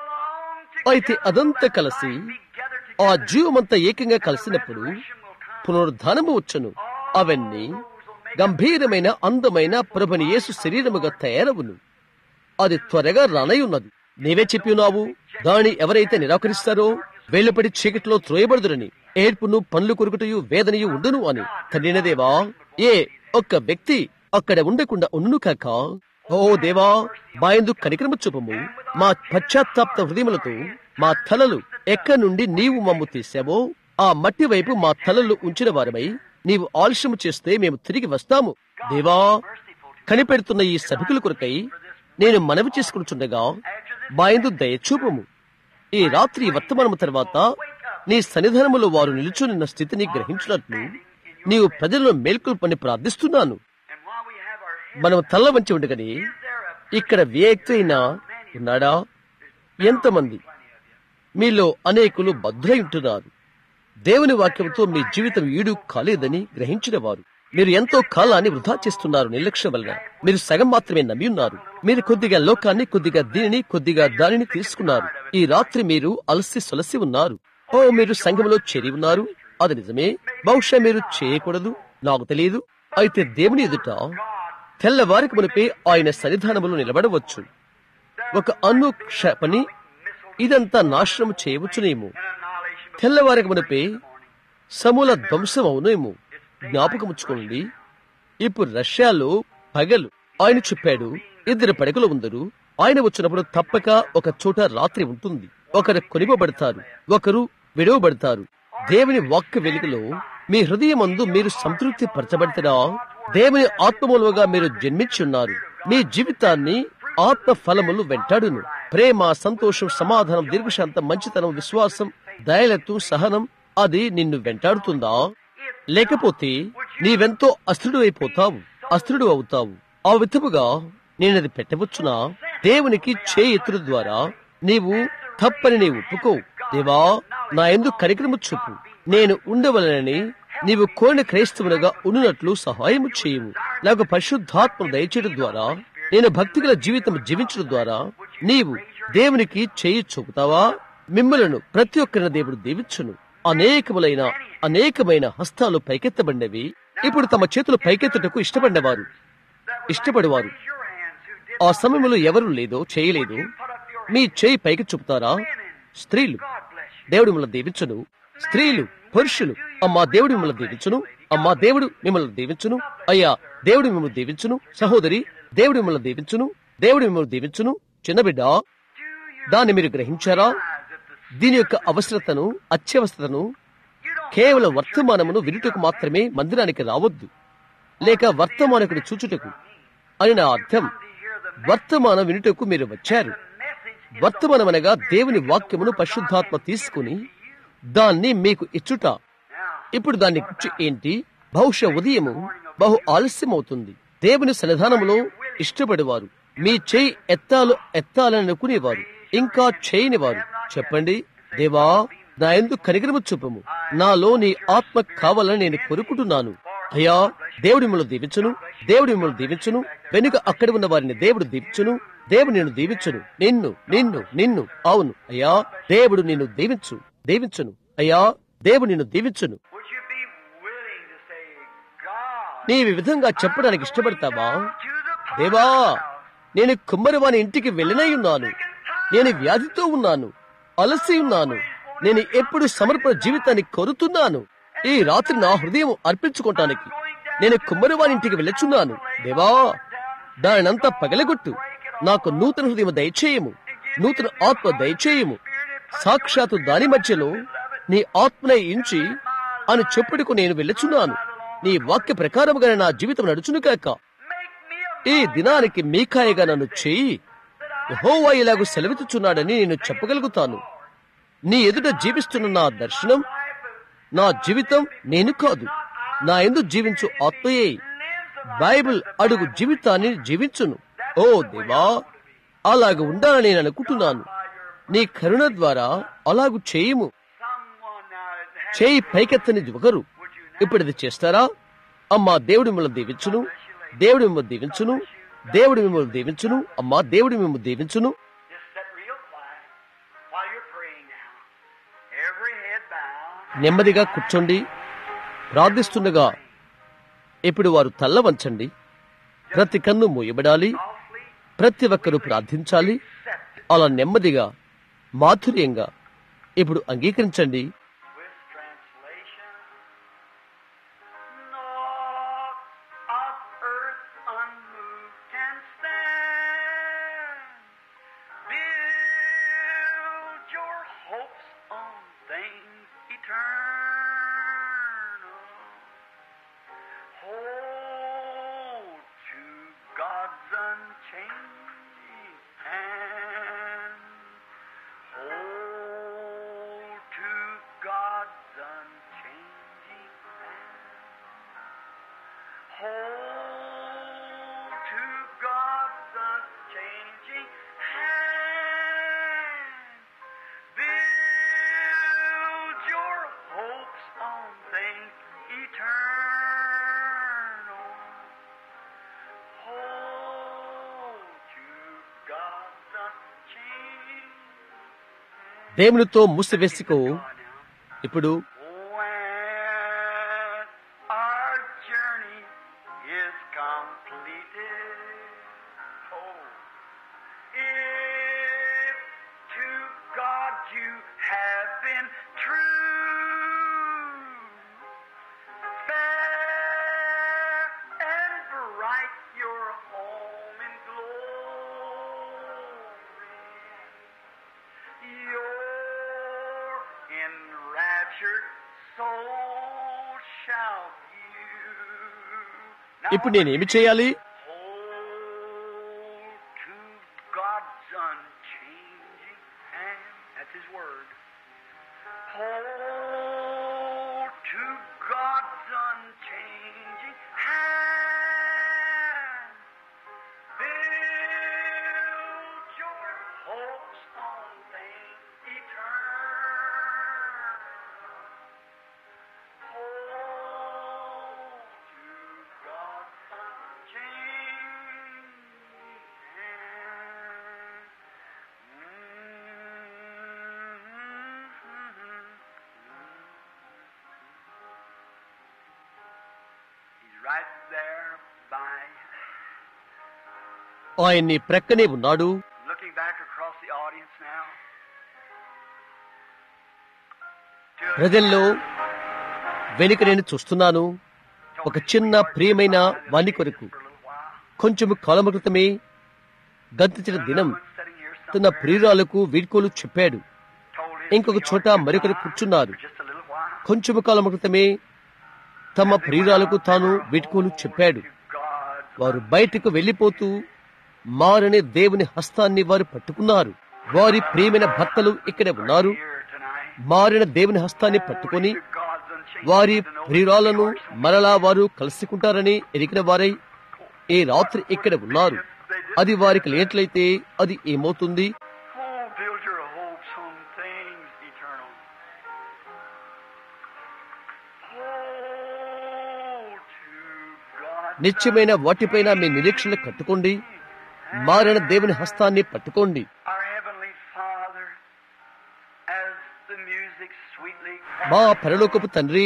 అయితే అదంతా కలిసి ఆ జీవమంతా ఏకంగా కలిసినప్పుడు పునరుద్ధానము వచ్చును అవన్నీ గంభీరమైన అందమైన ప్రభుని యేసు శరీరముగా తయారవును అది త్వరగా రానయ్యున్నది నీవే చెప్పి ఉన్నావు దాని ఎవరైతే నిరాకరిస్తారో వేలుపడి చీకటిలో త్రోయబడుదురని ఏడ్పును పండ్లు కొరుకుటయు వేదనయు ఉండును అని తండ్రినదేవా ఏ ఒక్క వ్యక్తి అక్కడ ఉండకుండా ఉండును కాక ఓ దేవా మా ఎందుకు కనికరము చూపము మా పశ్చాత్తాప్త హృదయములతో మా తలలు ఎక్కడి నుండి నీవు మమ్ము తీసావో ఆ మట్టి వైపు మా తలలు ఉంచిన వారమై నీవు ఆలస్యము చేస్తే మేము తిరిగి వస్తాము దేవా కనిపెడుతున్న ఈ సభికుల కొరకై నేను మనవి చేసుకుంటుండగా బాయందు దయచూపము ఈ రాత్రి వర్తమానము తర్వాత నీ సన్నిధానములో వారు నిలుచున్న స్థితిని గ్రహించినట్లు నీవు ప్రజలను మేల్కొల్పని ప్రార్థిస్తున్నాను and while we have our head, మనం తల్ల వంచి ఉండగానే is there a ఇక్కడ వ్యక్తి అయినా ఉన్నాడా ఎంతమంది మీలో అనేకులు భద్రై ఉంటున్నారు దేవుని వాక్యంతో మీ జీవితం ఈడు కాలేదని గ్రహించిన వారు మీరు ఎంతో కాలాన్ని వృధా చేస్తున్నారు నిర్లక్ష్యం వలన మీరు సగం మాత్రమే నమ్మి ఉన్నారు మీరు కొద్దిగా లోకాన్ని కొద్దిగా దీనిని కొద్దిగా దానిని తీసుకున్నారు ఈ రాత్రి మీరు అలసి సొలసి ఉన్నారు ఓ మీరు సంఘంలో చేరి ఉన్నారు అది నిజమే బహుశా మీరు చేయకూడదు నాకు తెలియదు అయితే దేవుని ఎదుట తెల్లవారికి మునిపే ఆయన సన్నిధానములో నిలబడవచ్చు ఒక అనుక్షపని ఇదంతా నాశనం చేయవచ్చునేమో annihilation తెల్లవారికి మునిపే సమూల ధ్వంసం అవునేమో జ్ఞాపకముచ్చుకోండి ఇప్పుడు రష్యాలో పగలు ఆయన చెప్పాడు ఇద్దరు పడకలు ఉందరు ఆయన వచ్చినప్పుడు తప్పక ఒక చోట రాత్రి ఉంటుంది ఒకరు కొనిపబడతారు ఒకరు విడవబడతారు దేవుని వాక్య వెలుగులో మీ హృదయమందు మీరు సంతృప్తి పరచబడితేనా దేవుని ఆత్మమూలముగా మీరు జన్మించున్నారు మీ జీవితాన్ని ఆత్మ ఫలములు వెంటాడును ప్రేమ సంతోషం సమాధానం దీర్ఘశాంతం మంచితనం విశ్వాసం దయలత్తు సహనం అది నిన్ను వెంటాడుతుందా లేకపోతే నీవెంతో అస్థిరుడు అయిపోతావు అస్థిరుడు అవుతావు ఆ విధముగా నేనది పెట్టవచ్చునా దేవునికి చేతుల ద్వారా నీవు తప్పని నీవు ఒప్పుకో దేవా నా ఎందుకు కనికరము చూపు నేను ఉండవలనని నీవు కోరిన క్రైస్తవునిగా ఉండునట్లు సహాయము చేయము నాకు పరిశుద్ధాత్మ దయచేయడం ద్వారా నేను భక్తిగల జీవితం జీవించడం ద్వారా నీవు దేవునికి చేయి చూపుతావా మిమ్మలను ప్రతి ఒక్కరిని దేవుడు దీవించును అనేకములైన అనేకమైన హస్తాలు పైకెత్తబడినవి ఇప్పుడు తమ చేతులు పైకెత్తుటకు ఇష్టపడినవారు ఇష్టపడేవారు ఆ సమయంలో ఎవరు లేదో చేయలేదు మీ చేయి పైకి చూపుతారా స్త్రీలు దేవుడు మిమ్మల్ని దీవించును స్త్రీలు పురుషులు అమ్మా దేవుడు మిమ్మల్ని దీవించును అమ్మా దేవుడు మిమ్మల్ని దీవించును అయ్యా దేవుడు మిమ్మల్ని దీవించును సహోదరి దేవుడు మిమ్మల్ని దీవించును దేవుడు మిమ్మల్ని దీవించును చిన్న బిడ్డ దాన్ని మీరు గ్రహించారా దీని యొక్క అవసరతను అత్యవసరతను కేవలం వర్తమానమును వినుటకు మాత్రమే మందిరానికి రావద్దు లేక వర్తమానకుడు చూచుటకు అని నా అర్థం వర్తమానం వినుటకు మీరు వచ్చారు వర్తమానమనగా దేవుని వాక్యమును పరిశుద్ధాత్మ తీసుకుని దాన్ని మీకు ఇచ్చుట ఇప్పుడు దాన్ని గురించి ఏంటి బహుశా ఉదయము బహు ఆలస్యమవుతుంది దేవుని సన్నిధానములో ఇష్టపడేవారు మీ చేయి ఎత్తాలు ఎత్తాలని అనుకునేవారు ఇంకా చేయనివారు చెప్పండి దేవా నా ఎందుకు కనికరము చూపము నాలో నీ ఆత్మ కావాలని నేను కోరుకుంటున్నాను అయ్యా దేవుడి మిమ్మల్ని దీవించును దేవుడి మిమ్మల్ని దీవించును వెనుక అక్కడ ఉన్న వారిని దేవుడు దీవించును దేవుడు నిన్ను దీవించును నిన్ను నిన్ను నిన్ను అవును అయ్యా దేవుడు నిన్ను దీవించు దీవించును అయ్యా దేవుడు నిన్ను దీవించును Would you be willing to say, God, నీవు ఈ విధంగా చెప్పడానికి ఇష్టపడతావా to the దేవా నేను కుమ్మరివాని ఇంటికి వెళ్ళినై ఉన్నాను నేను వ్యాధితో ఉన్నాను అలసి ఉన్నాను నేను ఎప్పుడు సమర్పణ జీవితాన్ని కోరుతున్నాను ఈ రాత్రి నా హృదయం అర్పించుకోవటానికి నేను కుమ్మరివాని ఇంటికి వెళ్ళుచున్నాను దేవా దానినంతా పగలగొట్టు నాకు నూతన హృదయం దయచేయము నూతన ఆత్మ దయచేయము సాక్షాత్తు దాని మధ్యలో నీ ఆత్మనే ఇంచి అని చెప్పుటకు నేను వెళ్ళుచున్నాను నీ వాక్య ప్రకారముగానే నా జీవితం నడుచును కాక make me a ఈ దినానికి మీకాయగా నన్ను చేయి యెహోవా ఇలాగు సెలవిచ్చుచున్నాడని నేను చెప్పగలుగుతాను నీ ఎదుట జీవిస్తున్న నా దర్శనం నా జీవితం నేను కాదు నా ఎందు జీవించు ఆత్మయే బైబిల్ అడుగు జీవితాన్ని జీవించును ఓ దేవా అలాగ ఉండాలని నేను అనుకుంటున్నాను నీ కరుణ ద్వారా అలాగు చేయము someone now that has చేయి పైకెత్తనిది ఒకరు ఇప్పుడు ఇది చేస్తారా అమ్మా దేవుడు మిమ్మల్ని దీవించును దేవుడు మిమ్మల్ని దీవించును దేవుడు మిమ్మల్ని దీవించును అమ్మా దేవుడు మిమ్మల్ని దీవించును just sit real quiet while you're praying now. Every head bowed. నెమ్మదిగా కూర్చోండి ప్రార్థిస్తుండగా ఇప్పుడు వారు తల్ల వంచండి ప్రతి కన్ను మూయబడాలి Softly ప్రతి ఒక్కరూ ప్రార్థించాలి అలా నెమ్మదిగా మాధుర్యంగా ఇప్పుడు అంగీకరించండి with translation. Naught of earth unmoved can stand. Build your hopes on things eternal. Hold to God's unchanging hand. Hold to God's unchanging hand. Hold to God's unchanging hand. Build your hopes on things eternal. Hold to God's unchanging దేవునితో మూసివేసుకో ఇప్పుడు When our journey is completed, oh, if to God you have been true, fair and bright your home in glory your enraptured soul ఇప్పుడు నేనేమి చేయాలి Hold to God's unchanging hand. That's His word. Hold to God's unchanging hand. Build your hopes on things eternal. Hold to God's unchanging hand. He's right there by ఆయన నీ ప్రక్కనే ఉన్నాడు looking back across the audience now. To a ప్రజల్లో వెనుక నేను చూస్తున్నాను ఒక చిన్న ప్రియమైన వాణి కొరకు for a little while. కొంచెము కాలము క్రితమే గతించిన దినం Sitting here తన ప్రియురాలకు వీడ్కోలు చెప్పాడు told him ఇంకొక చోట మరొకరు కూర్చున్నారు just a little while. కొంచెము కాలము క్రితమే తమ ప్రియురాలకు తాను వీడ్కోలు చెప్పాడు God వారు బయటకు వెళ్లిపోతూ మారని దేవుని హస్తాన్ని వారు పట్టుకున్నారు వారి ప్రియమైన భర్తలు ఇక్కడ ఉన్నారు here tonight. మారిన దేవుని హస్తాన్ని పట్టుకొని God's unchanging వారి hand to know ప్రియురాలను మరలా వారు కలుసుకుంటారని ఎరిగిన వారై ఈ రాత్రి ఇక్కడ ఉన్నారు అది వారికి లేనట్లయితే అది ఏమవుతుంది Oh, build your hopes on things eternal. Hold to God. నిత్యమైన వాటిపైన మీ నిరీక్షణ కట్టుకోండి మారిన దేవుని హస్తాన్ని పట్టుకోండి Our Heavenly Father, as the music sweetly మా పరలోకపు తండ్రి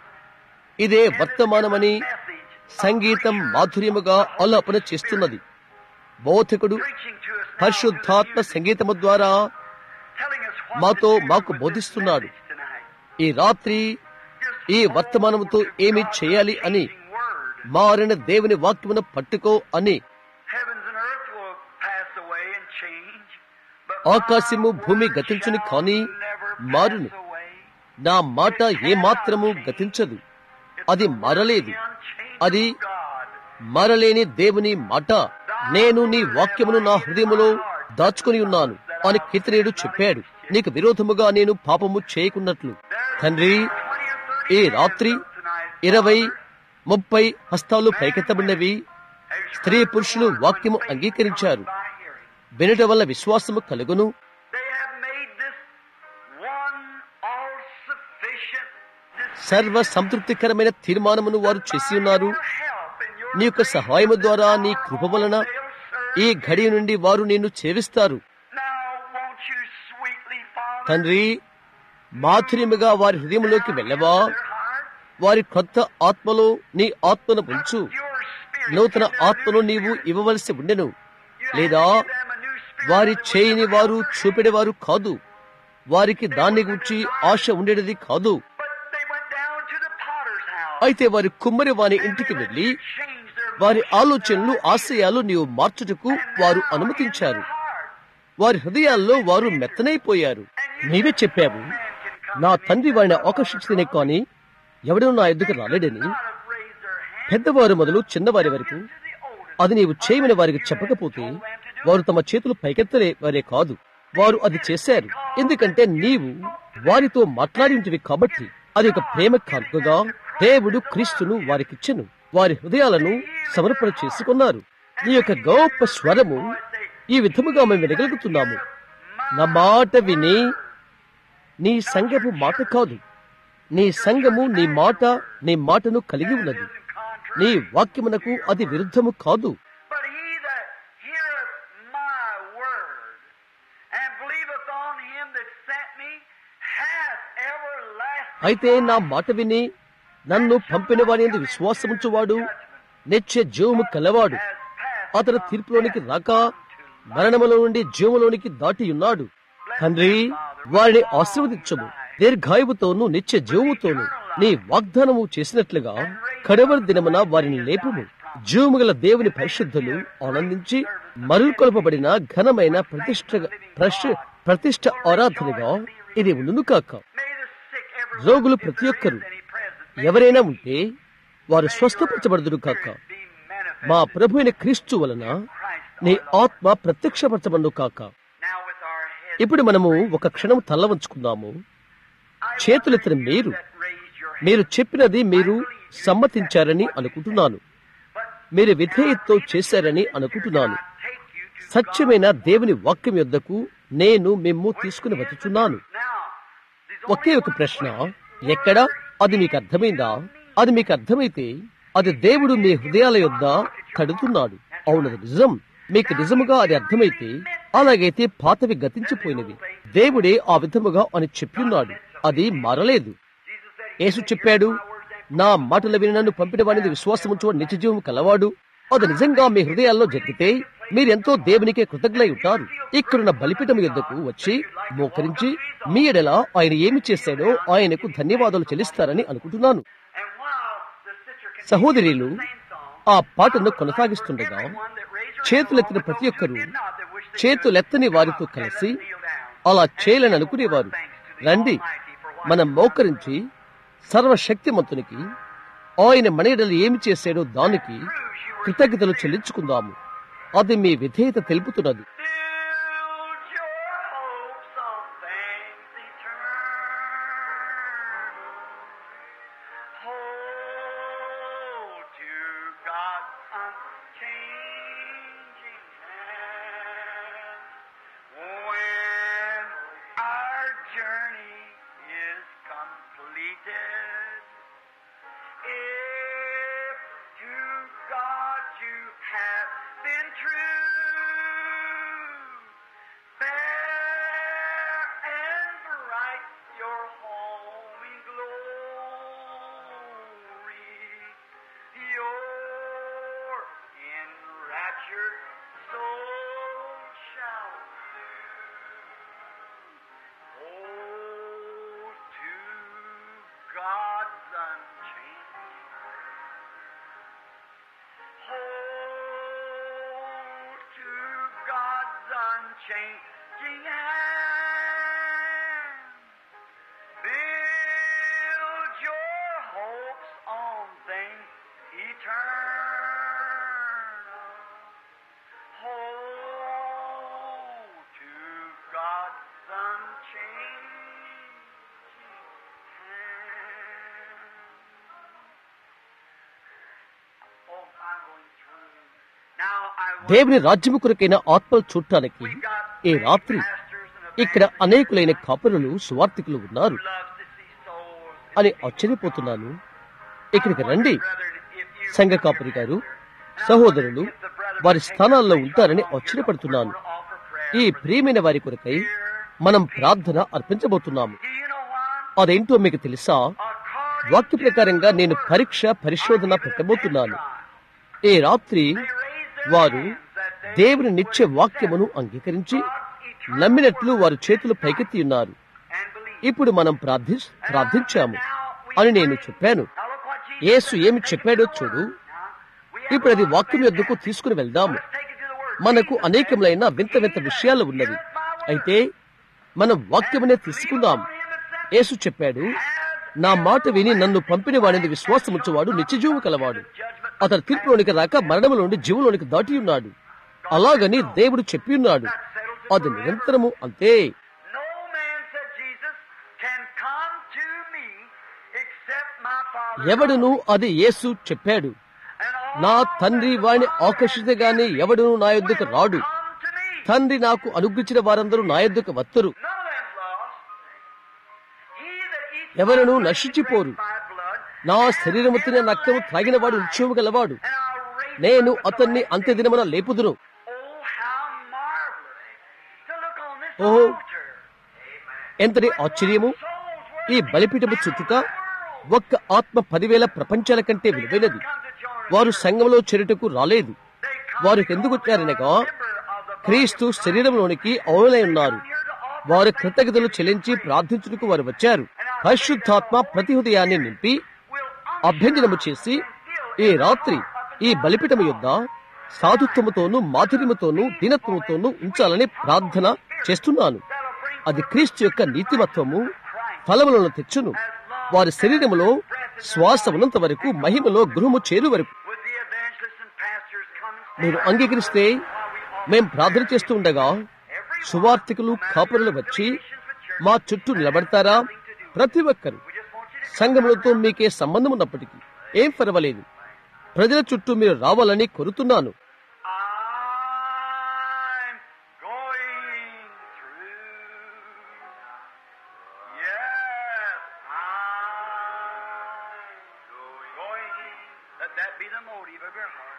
ఇదే వర్తమానమని message సంగీతం మాధుర్యముగా ఆలాపన చేస్తున్నది బోధకుడు preaching to us now పరిశుద్ధాత్మ సంగీతము ద్వారా telling us what మాతో to do మాకు with this బోధిస్తున్నాడు message tonight. ఈ రాత్రి ఈ వర్తమానముతో ఏమి చేయాలి అని Word. మారిన దేవుని వాక్యమును పట్టుకో అని Heavens and earth will pass away and change, but ఆకాశము my భూమి word గతించును shall కానీ never మారును pass away. నా మాట ఏ మాత్రము గతించదు అది మరలేదు అది మరలేని దేవుని మాట నేను నీ వాక్యమును నా హృదయములో దాచుకుని ఉన్నాను అని కీర్తనేయుడు చెప్పాడు నీకు విరోధముగా నేను పాపము చేయకున్నట్లు తండ్రి ఈ రాత్రి ఇరవై ముప్పై హస్తాలు పైకెత్తబడినవి స్త్రీ పురుషులు వాక్యము అంగీకరించారు వినట వల్ల విశ్వాసము కలుగును They have made this one all-sufficient సర్వ సంతృప్తికరమైన తీర్మానమును వారు చేసి ఉన్నారు help in your నీ యొక్క సహాయము ద్వారా నీ కృప వలన ఈ ఘడి నుండి వారు నిన్ను చేవిస్తారు Now won't you sweetly, Father, తండ్రి మాధుర్యముగా వారి హృదయములోకి వెళ్ళవా their heart, వారి కొత్త ఆత్మలో నీ ఆత్మను ఉంచు your spirit, నూతన ఆత్మను నీవు ఇవ్వవలసి ఉండెను లేదా give them a new spirit వారి చేయని వారు చూపెడేవారు కాదు వారికి దాన్ని గురించి ఆశ ఉండేది కాదు But they went down to the potter's house, అయితే వారి కుమ్మరి వారి ఇంటికి వెళ్లి changed their వారి ఆలోచనలు ఆశయాలు నీవు మార్చుటకు వారు అనుమతించారు heart. వారి హృదయాల్లో వారు మెత్తనైపోయారు నీవే చెప్పావు నా తండ్రి వారిని ఆకర్షించనే కాని ఎవడూ నా ఎద్దుకు రాలేడని Not have raised their hand పెద్దవారు మొదలు చిన్నవారి వరకు to the oldest. అది నీవు చేయమని వారికి చెప్పకపోతే వారు తమ చేతులు పైకెత్తలే వారే కాదు వారు అది చేశారు ఎందుకంటే నీవు వారితో మాట్లాడి ఉంటివి కాబట్టి అది ఒక ప్రేమ కానుకగా దేవుడు క్రీస్తును వారికిచ్చెను వారి హృదయాలను సమర్పణ చేసుకున్నారు నీ యొక్క గొప్ప స్వరము ఈ విధముగా మేము వినగలుగుతున్నాము నా మాట విని నీ సంఘపు మాట కాదు నీ సంఘము నీ మాట నీ మాటను కలిగి ఉన్నది నీ వాక్యమునకు అది విరుద్ధము కాదు But he that heareth my word and believeth on him that sent me hath everlasting అయితే నా మాట విని నన్ను పంపిన వారి యందు విశ్వాసముంచువాడు నిత్య జీవము కలవాడు has passed. అతడు తీర్పులోనికి రాక మరణములో నుండి జీవములోనికి దాటి ఉన్నాడు తండ్రి వారిని ఆశీర్వదించము దీర్ఘాయువుతోనూ నిత్య జీవముతోనూ నీ వాగ్దానము చేసినట్లుగా కడవరి దినమున వారిని లేపుము జీవము గల దేవుని పరిశుద్ధులు ఆనందించి మరుకొల్పబడిన ఘనమైన ప్రతిష్ట ప్రశ- ప్రతిష్ట ఆరాధనగా ఇది ఉండును కాక May the sick every రోగులు ప్రతి ఒక్కరు any present ఎవరైనా ఉంటే వారు స్వస్థపరచబడదురు కాక be మా ప్రభు అయిన క్రీస్తు వలన నీ ఆత్మ ప్రత్యక్షపరచబడు కాక Now with our heads ఇప్పుడు మనము ఒక క్షణం తల్ల వంచుకుందాము చేతులెత్తిన మీరు raised your మీరు చెప్పినది మీరు సమ్మతించారని అనుకుంటున్నాను మీరు విధేయతతో చేశారని అనుకుంటున్నాను take you to సత్యమైన దేవుని వాక్యం యొద్దకు నేను మిమ్ము తీసుకుని వచ్చుచున్నాను now. There's ఒకే ఒక ప్రశ్న ఎక్కడ అది మీకు అర్థమైందా అది మీకు అర్థమైతే అది దేవుడు మీ హృదయాల యొద్ద కడుతున్నాడు అవునది నిజం మీకు నిజముగా అది అర్థమైతే అలాగైతే పాతవి గతించిపోయినవి దేవుడే ఆ విధముగా అని చెప్పిన్నాడు అది మారలేదు Jesus said, యేసు చెప్పాడు నా మాటలు విని నన్ను పంపిన వాడిని విశ్వాసముంచు నిత్య జీవం కలవాడు అది నిజంగా మీ హృదయాల్లో జరిగితే మీరెంతో దేవునికే కృతజ్ఞులై ఉంటారు ఇక్కడున్న బలిపీఠం యుద్ధకు వచ్చి మోకరించి మీ ఎడల ఆయన ఏమి చేశాడో ఆయనకు ధన్యవాదాలు చెల్లిస్తారని అనుకుంటున్నాను And while the sister continued సహోదరులు the same song, ఆ పాటను కొనసాగిస్తుండగా one that raised her చేతులెత్తిన hand, ప్రతి those who ఒక్కరూ did not, that wished they చేతులెత్తని వారితో కలిసి అలా చేయాలని అనుకునేవారు రండి మనం మోకరించి సర్వశక్తిమంతునికి ఆయన మనయడలు ఏమి చేశాడో దానికి కృతజ్ఞతలు చెల్లించుకుందాము అది మీ విధేయత తెలుపుతున్నది Build your hopes on things eternal. Hold to God's unchanging hand. When our journey is completed, if to God you have been true, fair and bright your home in glory, your enraptured soul shall hold to God's unchanging Hold to God's unchanging hand. Build your hopes on things eternal. Hold to God's unchanging hand. Oh, I'm going through. Now I want దేవుని రాజ్యము కొరకైన ఆత్మలు చూడటానికి We've got ఈ రాత్రి pastors and ఇక్కడ అనేకులైన కాపురులు సువార్థికులు ఉన్నారు who loves to see souls. అని ఆశ్చర్యపోతున్నాను ఇక్కడికి రండి Brethren, if you సంఘ కాపురి గారు సహోదరులు వారి స్థానాల్లో ఉంటారని ఆశ్చర్యపడుతున్నాను offer prayer, ఈ ప్రియమైన వారి కొరకై మనం ప్రార్థన అర్పించబోతున్నాము do you know why? అదేంటో మీకు తెలుసా According వాక్య ప్రకారంగా నేను పరీక్ష పరిశోధన పెట్టబోతున్నాను ఈ రాత్రి వారు దేవుని నిత్య వాక్యమును అంగీకరించి నమ్మినట్లు వారు చేతులు పైకెత్తి ఉన్నారు and believe. ఇప్పుడు మనం ప్రార్థి ప్రార్థించాము అని నేను చెప్పాను Now look what Jesus యేసు ఏమి చెప్పాడో చూడు ఇప్పుడు అది వాక్యం యొద్దకు తీసుకుని వెళ్దాము take it to the word. మనకు అనేకములైన వింత వింత విషయాలు ఉన్నవి అయితే మనం వాక్యమనే తీసుకుందాం యేసు చెప్పాడు నా మాట విని నన్ను పంపిన వాడిని విశ్వాసముచ్చువాడు నిత్యజీవు కలవాడు అతడు తీర్పులోనికి రాక మరణములోని జీవులోనికి దాటి ఉన్నాడు అలాగని దేవుడు చెప్పి ఉన్నాడు అది నిరంతరము అంతే No man, said Jesus, can come to me except my Father. ఎవడును అది యేసు చెప్పాడు And all నా తండ్రి వాణ్ణి ఆకర్షితగానే ఎవడును నా యొద్దకు రాడు come to me. తండ్రి నాకు అనుగ్రహించిన వారందరూ నా యొద్దకు వత్తరు None of them's lost. He that eats ఎవరును my flesh and నశించిపోరు. drinks my blood, నా శరీరము తినే రక్తము త్రాగిన వాడు నిత్యము గలవాడు and I'll raise నేను him up at the అతన్ని last అంత్య దినమున లేపుదును Oh, how marvelous to look on this Oh. altar. ఎంతటి ఆశ్చర్యము Souls ఈ worthy బలిపీఠము చుట్టుట ఒక్క ఆత్మ పదివేల ప్రపంచాల కంటే విలువైనది come to join వారు సంఘంలో చేరుటకు రాలేదు They come వారు because ఎందుకు వచ్చారనగా they are a member of the క్రీస్తు శరీరంలోనికి అవులై ఉన్నారు వారు కృతజ్ఞతలు చెల్లించి ప్రార్థించుటకు వారు వచ్చారు పరిశుద్ధాత్మ ప్రతి హృదయాన్ని నింపి will అభ్యంజనము చేసి ఈ రాత్రి ఈ బలిపీఠము యొద్ద సాధుత్వముతోనూ మాధుర్యముతోనూ దీనత్వముతోనూ ఉంచాలని ప్రార్థన చేస్తున్నాను అది క్రీస్తు యొక్క నీతిమత్వము ఫలములను తెచ్చును వారి శరీరములో శ్వాస ఉన్నంత వరకు మహిమలో గృహము చేరు వరకు with the evangelists and pastors మీరు అంగీకరిస్తే మేం ప్రార్థన చేస్తూ ఉండగా సువార్థికులు కాపురులు వచ్చి మా చుట్టూ నిలబడతారా ప్రతి ఒక్కరు సంఘములతో మీకే సంబంధం ఉన్నప్పటికీ ఏం పర్వాలేదు ప్రజల చుట్టూ మీరు రావాలని కోరుతున్నాను I'm going through. Yes, I'm going. Let that be the motive of your heart.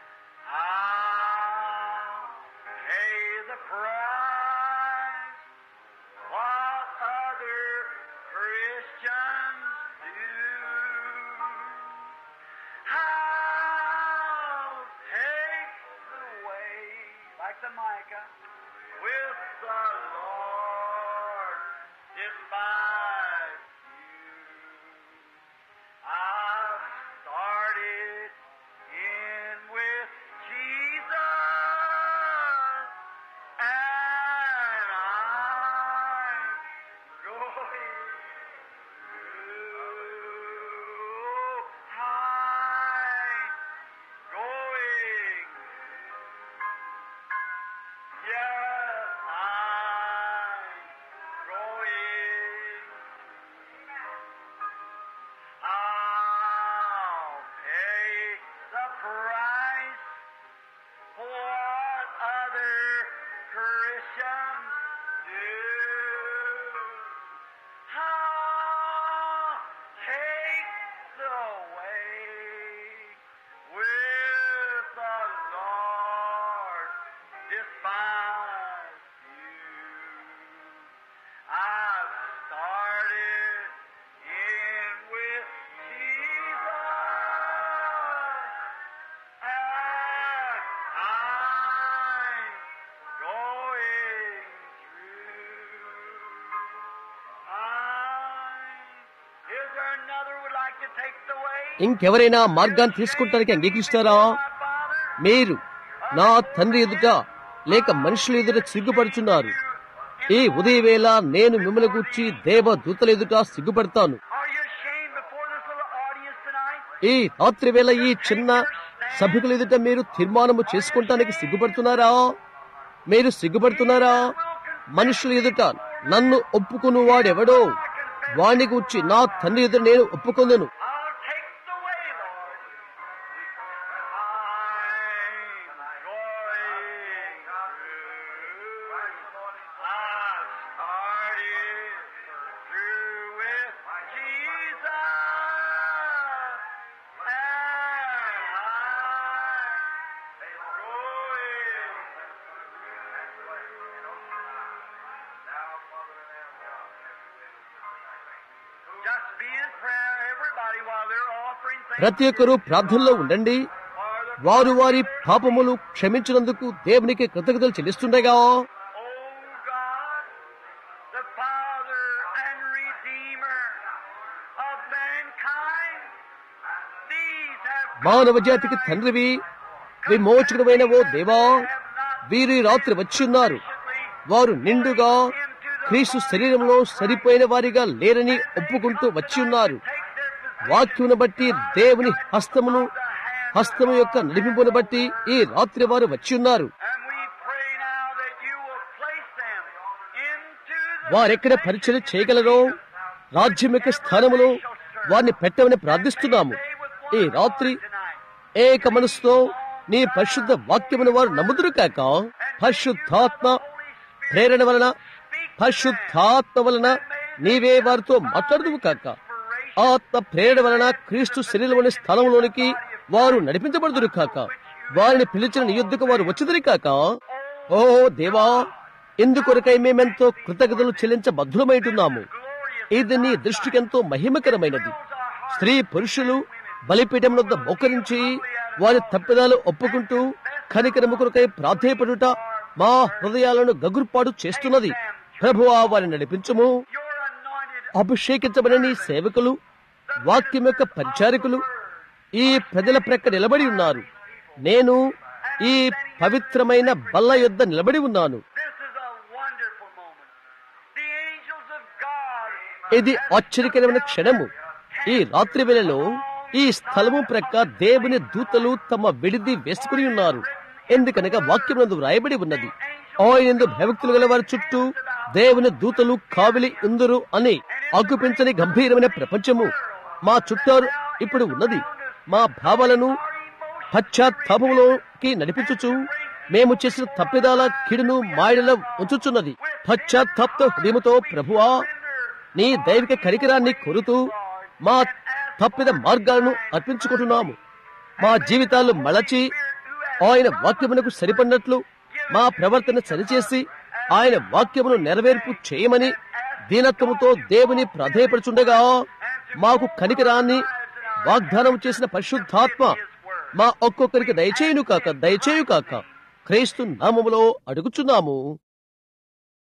I'll pay the price. What other Christians do. I'll take the way, like the Micah, with the Lord despise you. I've started in with Jesus, and I'm going through. I'm going. Yes, I'm going. I'll pay the price for what other Christians do. I'll take the way with the Lord despise you. I've started in with Jesus, and I'm going through. I'm, is there another who would like to take the way? ఇంకెవరైనా మార్గాన్ని తీసుకుంటానికి అంగీకరిస్తారా My Father, మీరు నా తండ్రి ఎదుట లేక మనుషుల ఎదుట సిగ్గుపడుచున్నారు ఈ ఉదయవేళ నేను మిమ్మల్ని గూర్చి దేవ దూతల ఎదుట సిగ్గుపడతాను are you ashamed before this little audience tonight? ఈ రాత్రి వేళ ఈ చిన్న సభ్యుల ఎదుట మీరు తీర్మానము చేసుకుంటానికి సిగ్గుపడుతున్నారా మీరు సిగ్గుపడుతున్నారా మనుషుల ఎదుట నన్ను ఒప్పుకుని వాడెవడో వాణ్ణి గూర్చి నా తండ్రి ఎదుట నేను ఒప్పుకుందును I'll take the way, Lord. I'm going through. I've started through with Jesus. And I'm going. Just be in prayer, everybody, while they're offering things. ప్రతి ఒక్కరూ ప్రార్థనలో ఉండండి for the వారు వారి పాపములు క్షమించినందుకు దేవునికి కృతజ్ఞతలు చెల్లిస్తుండగా Oh God, the Father and Redeemer of mankind, these have మానవ జాతికి తండ్రివి విమోచకుడమైన ఓ దేవా వీరు ఈ రాత్రి వచ్చి ఉన్నారు వారు నిండుగా క్రీస్తు శరీరంలో సరిపోయిన వారిగా లేరని ఒప్పుకుంటూ వచ్చి ఉన్నారు వాక్యమును బట్టి దేవుని హస్తమును హస్తము యొక్క నడిపింపును బట్టి ఈ రాత్రి వారు వచ్చి ఉన్నారు And we pray now that you will place them into the వారెక్కడ పరిచయం చేయగలరో రాజ్యం యొక్క స్థానములో వారిని పెట్టమని ప్రార్థిస్తున్నాము ఈ రాత్రి ఏక మనసుతో నీ పరిశుద్ధ వాక్యమును వారు నమ్ముదురు కాక పరిశుద్ధాత్మ ప్రేరణ వలన పరిశుద్ధాత్మ వలన నీవే వారితో మాట్లాడదువు కాక ఆత్మ ప్రేరణ వలన క్రీస్తు శరీరంలోని స్థలంలోనికి వారు నడిపించబడుదురు కాక వారిని పిలిచిన నీ యుద్ధకు వారు వచ్చుదురు కాక ఓ దేవా ఎందుకొరకై మేమెంతో కృతజ్ఞతలు చెల్లించ బద్ధులమైటున్నాము ఇది నీ దృష్టికెంతో మహిమకరమైనది స్త్రీ పురుషులు బలిపీఠం వద్ద మోకరించి వారి తప్పిదాలు ఒప్పుకుంటూ కనికరము కొరకై ప్రాధేయపడుట మా హృదయాలను గగుర్పాటు చేస్తున్నది ప్రభువా వారిని నడిపించుము your anointed అభిషేకించబడిన నీ సేవకులు వాక్యం యొక్క పరిచారకులు ఈ ప్రజల ప్రక్క నిలబడి ఉన్నారు నేను ఈ పవిత్రమైన బల్ల యొద్ద నిలబడి ఉన్నాను This is a wonderful moment. The angels of God ఇది ఆశ్చర్యకరమైన క్షణము ఈ రాత్రి వేళలో ఈ స్థలము ప్రక్క దేవుని దూతలు తమ విడిది వేసుకుని ఉన్నారు ఎందుకనగా వాక్యమునందు వ్రాయబడి ఉన్నది ఆయన భయభక్తులు గల వారి చుట్టూ దేవుని దూతలు కావిలి ఇందురు అని అగుపించని గంభీరమైన ప్రపంచము మా చుట్టూ ఇప్పుడు ఉన్నది మా భావాలను పశ్చాత్తాపంలోకి నడిపించుచు మేము చేసిన తప్పిదాల కిడును మాయల ఉంచుచున్నది పశ్చాత్తాప్త హృదయముతో ప్రభువా నీ దైవిక కరికరాన్ని కొరుతూ మా తప్పిద మార్గాలను అర్పించుకుంటున్నాము మా జీవితాలు మలచి ఆయన వాక్యమునకు సరిపడినట్లు మా ప్రవర్తన సరిచేసి ఆయన వాక్యమును నెరవేర్పు చేయమని దీనత్వముతో దేవుని ప్రాధేయపడుచుండగా మాకు కనికరాన్ని వాగ్దానం చేసిన పరిశుద్ధాత్మ మా ఒక్కొక్కరికి దయచేయును కాక దయచేయు కాక క్రీస్తు నామములో అడుగుచున్నాము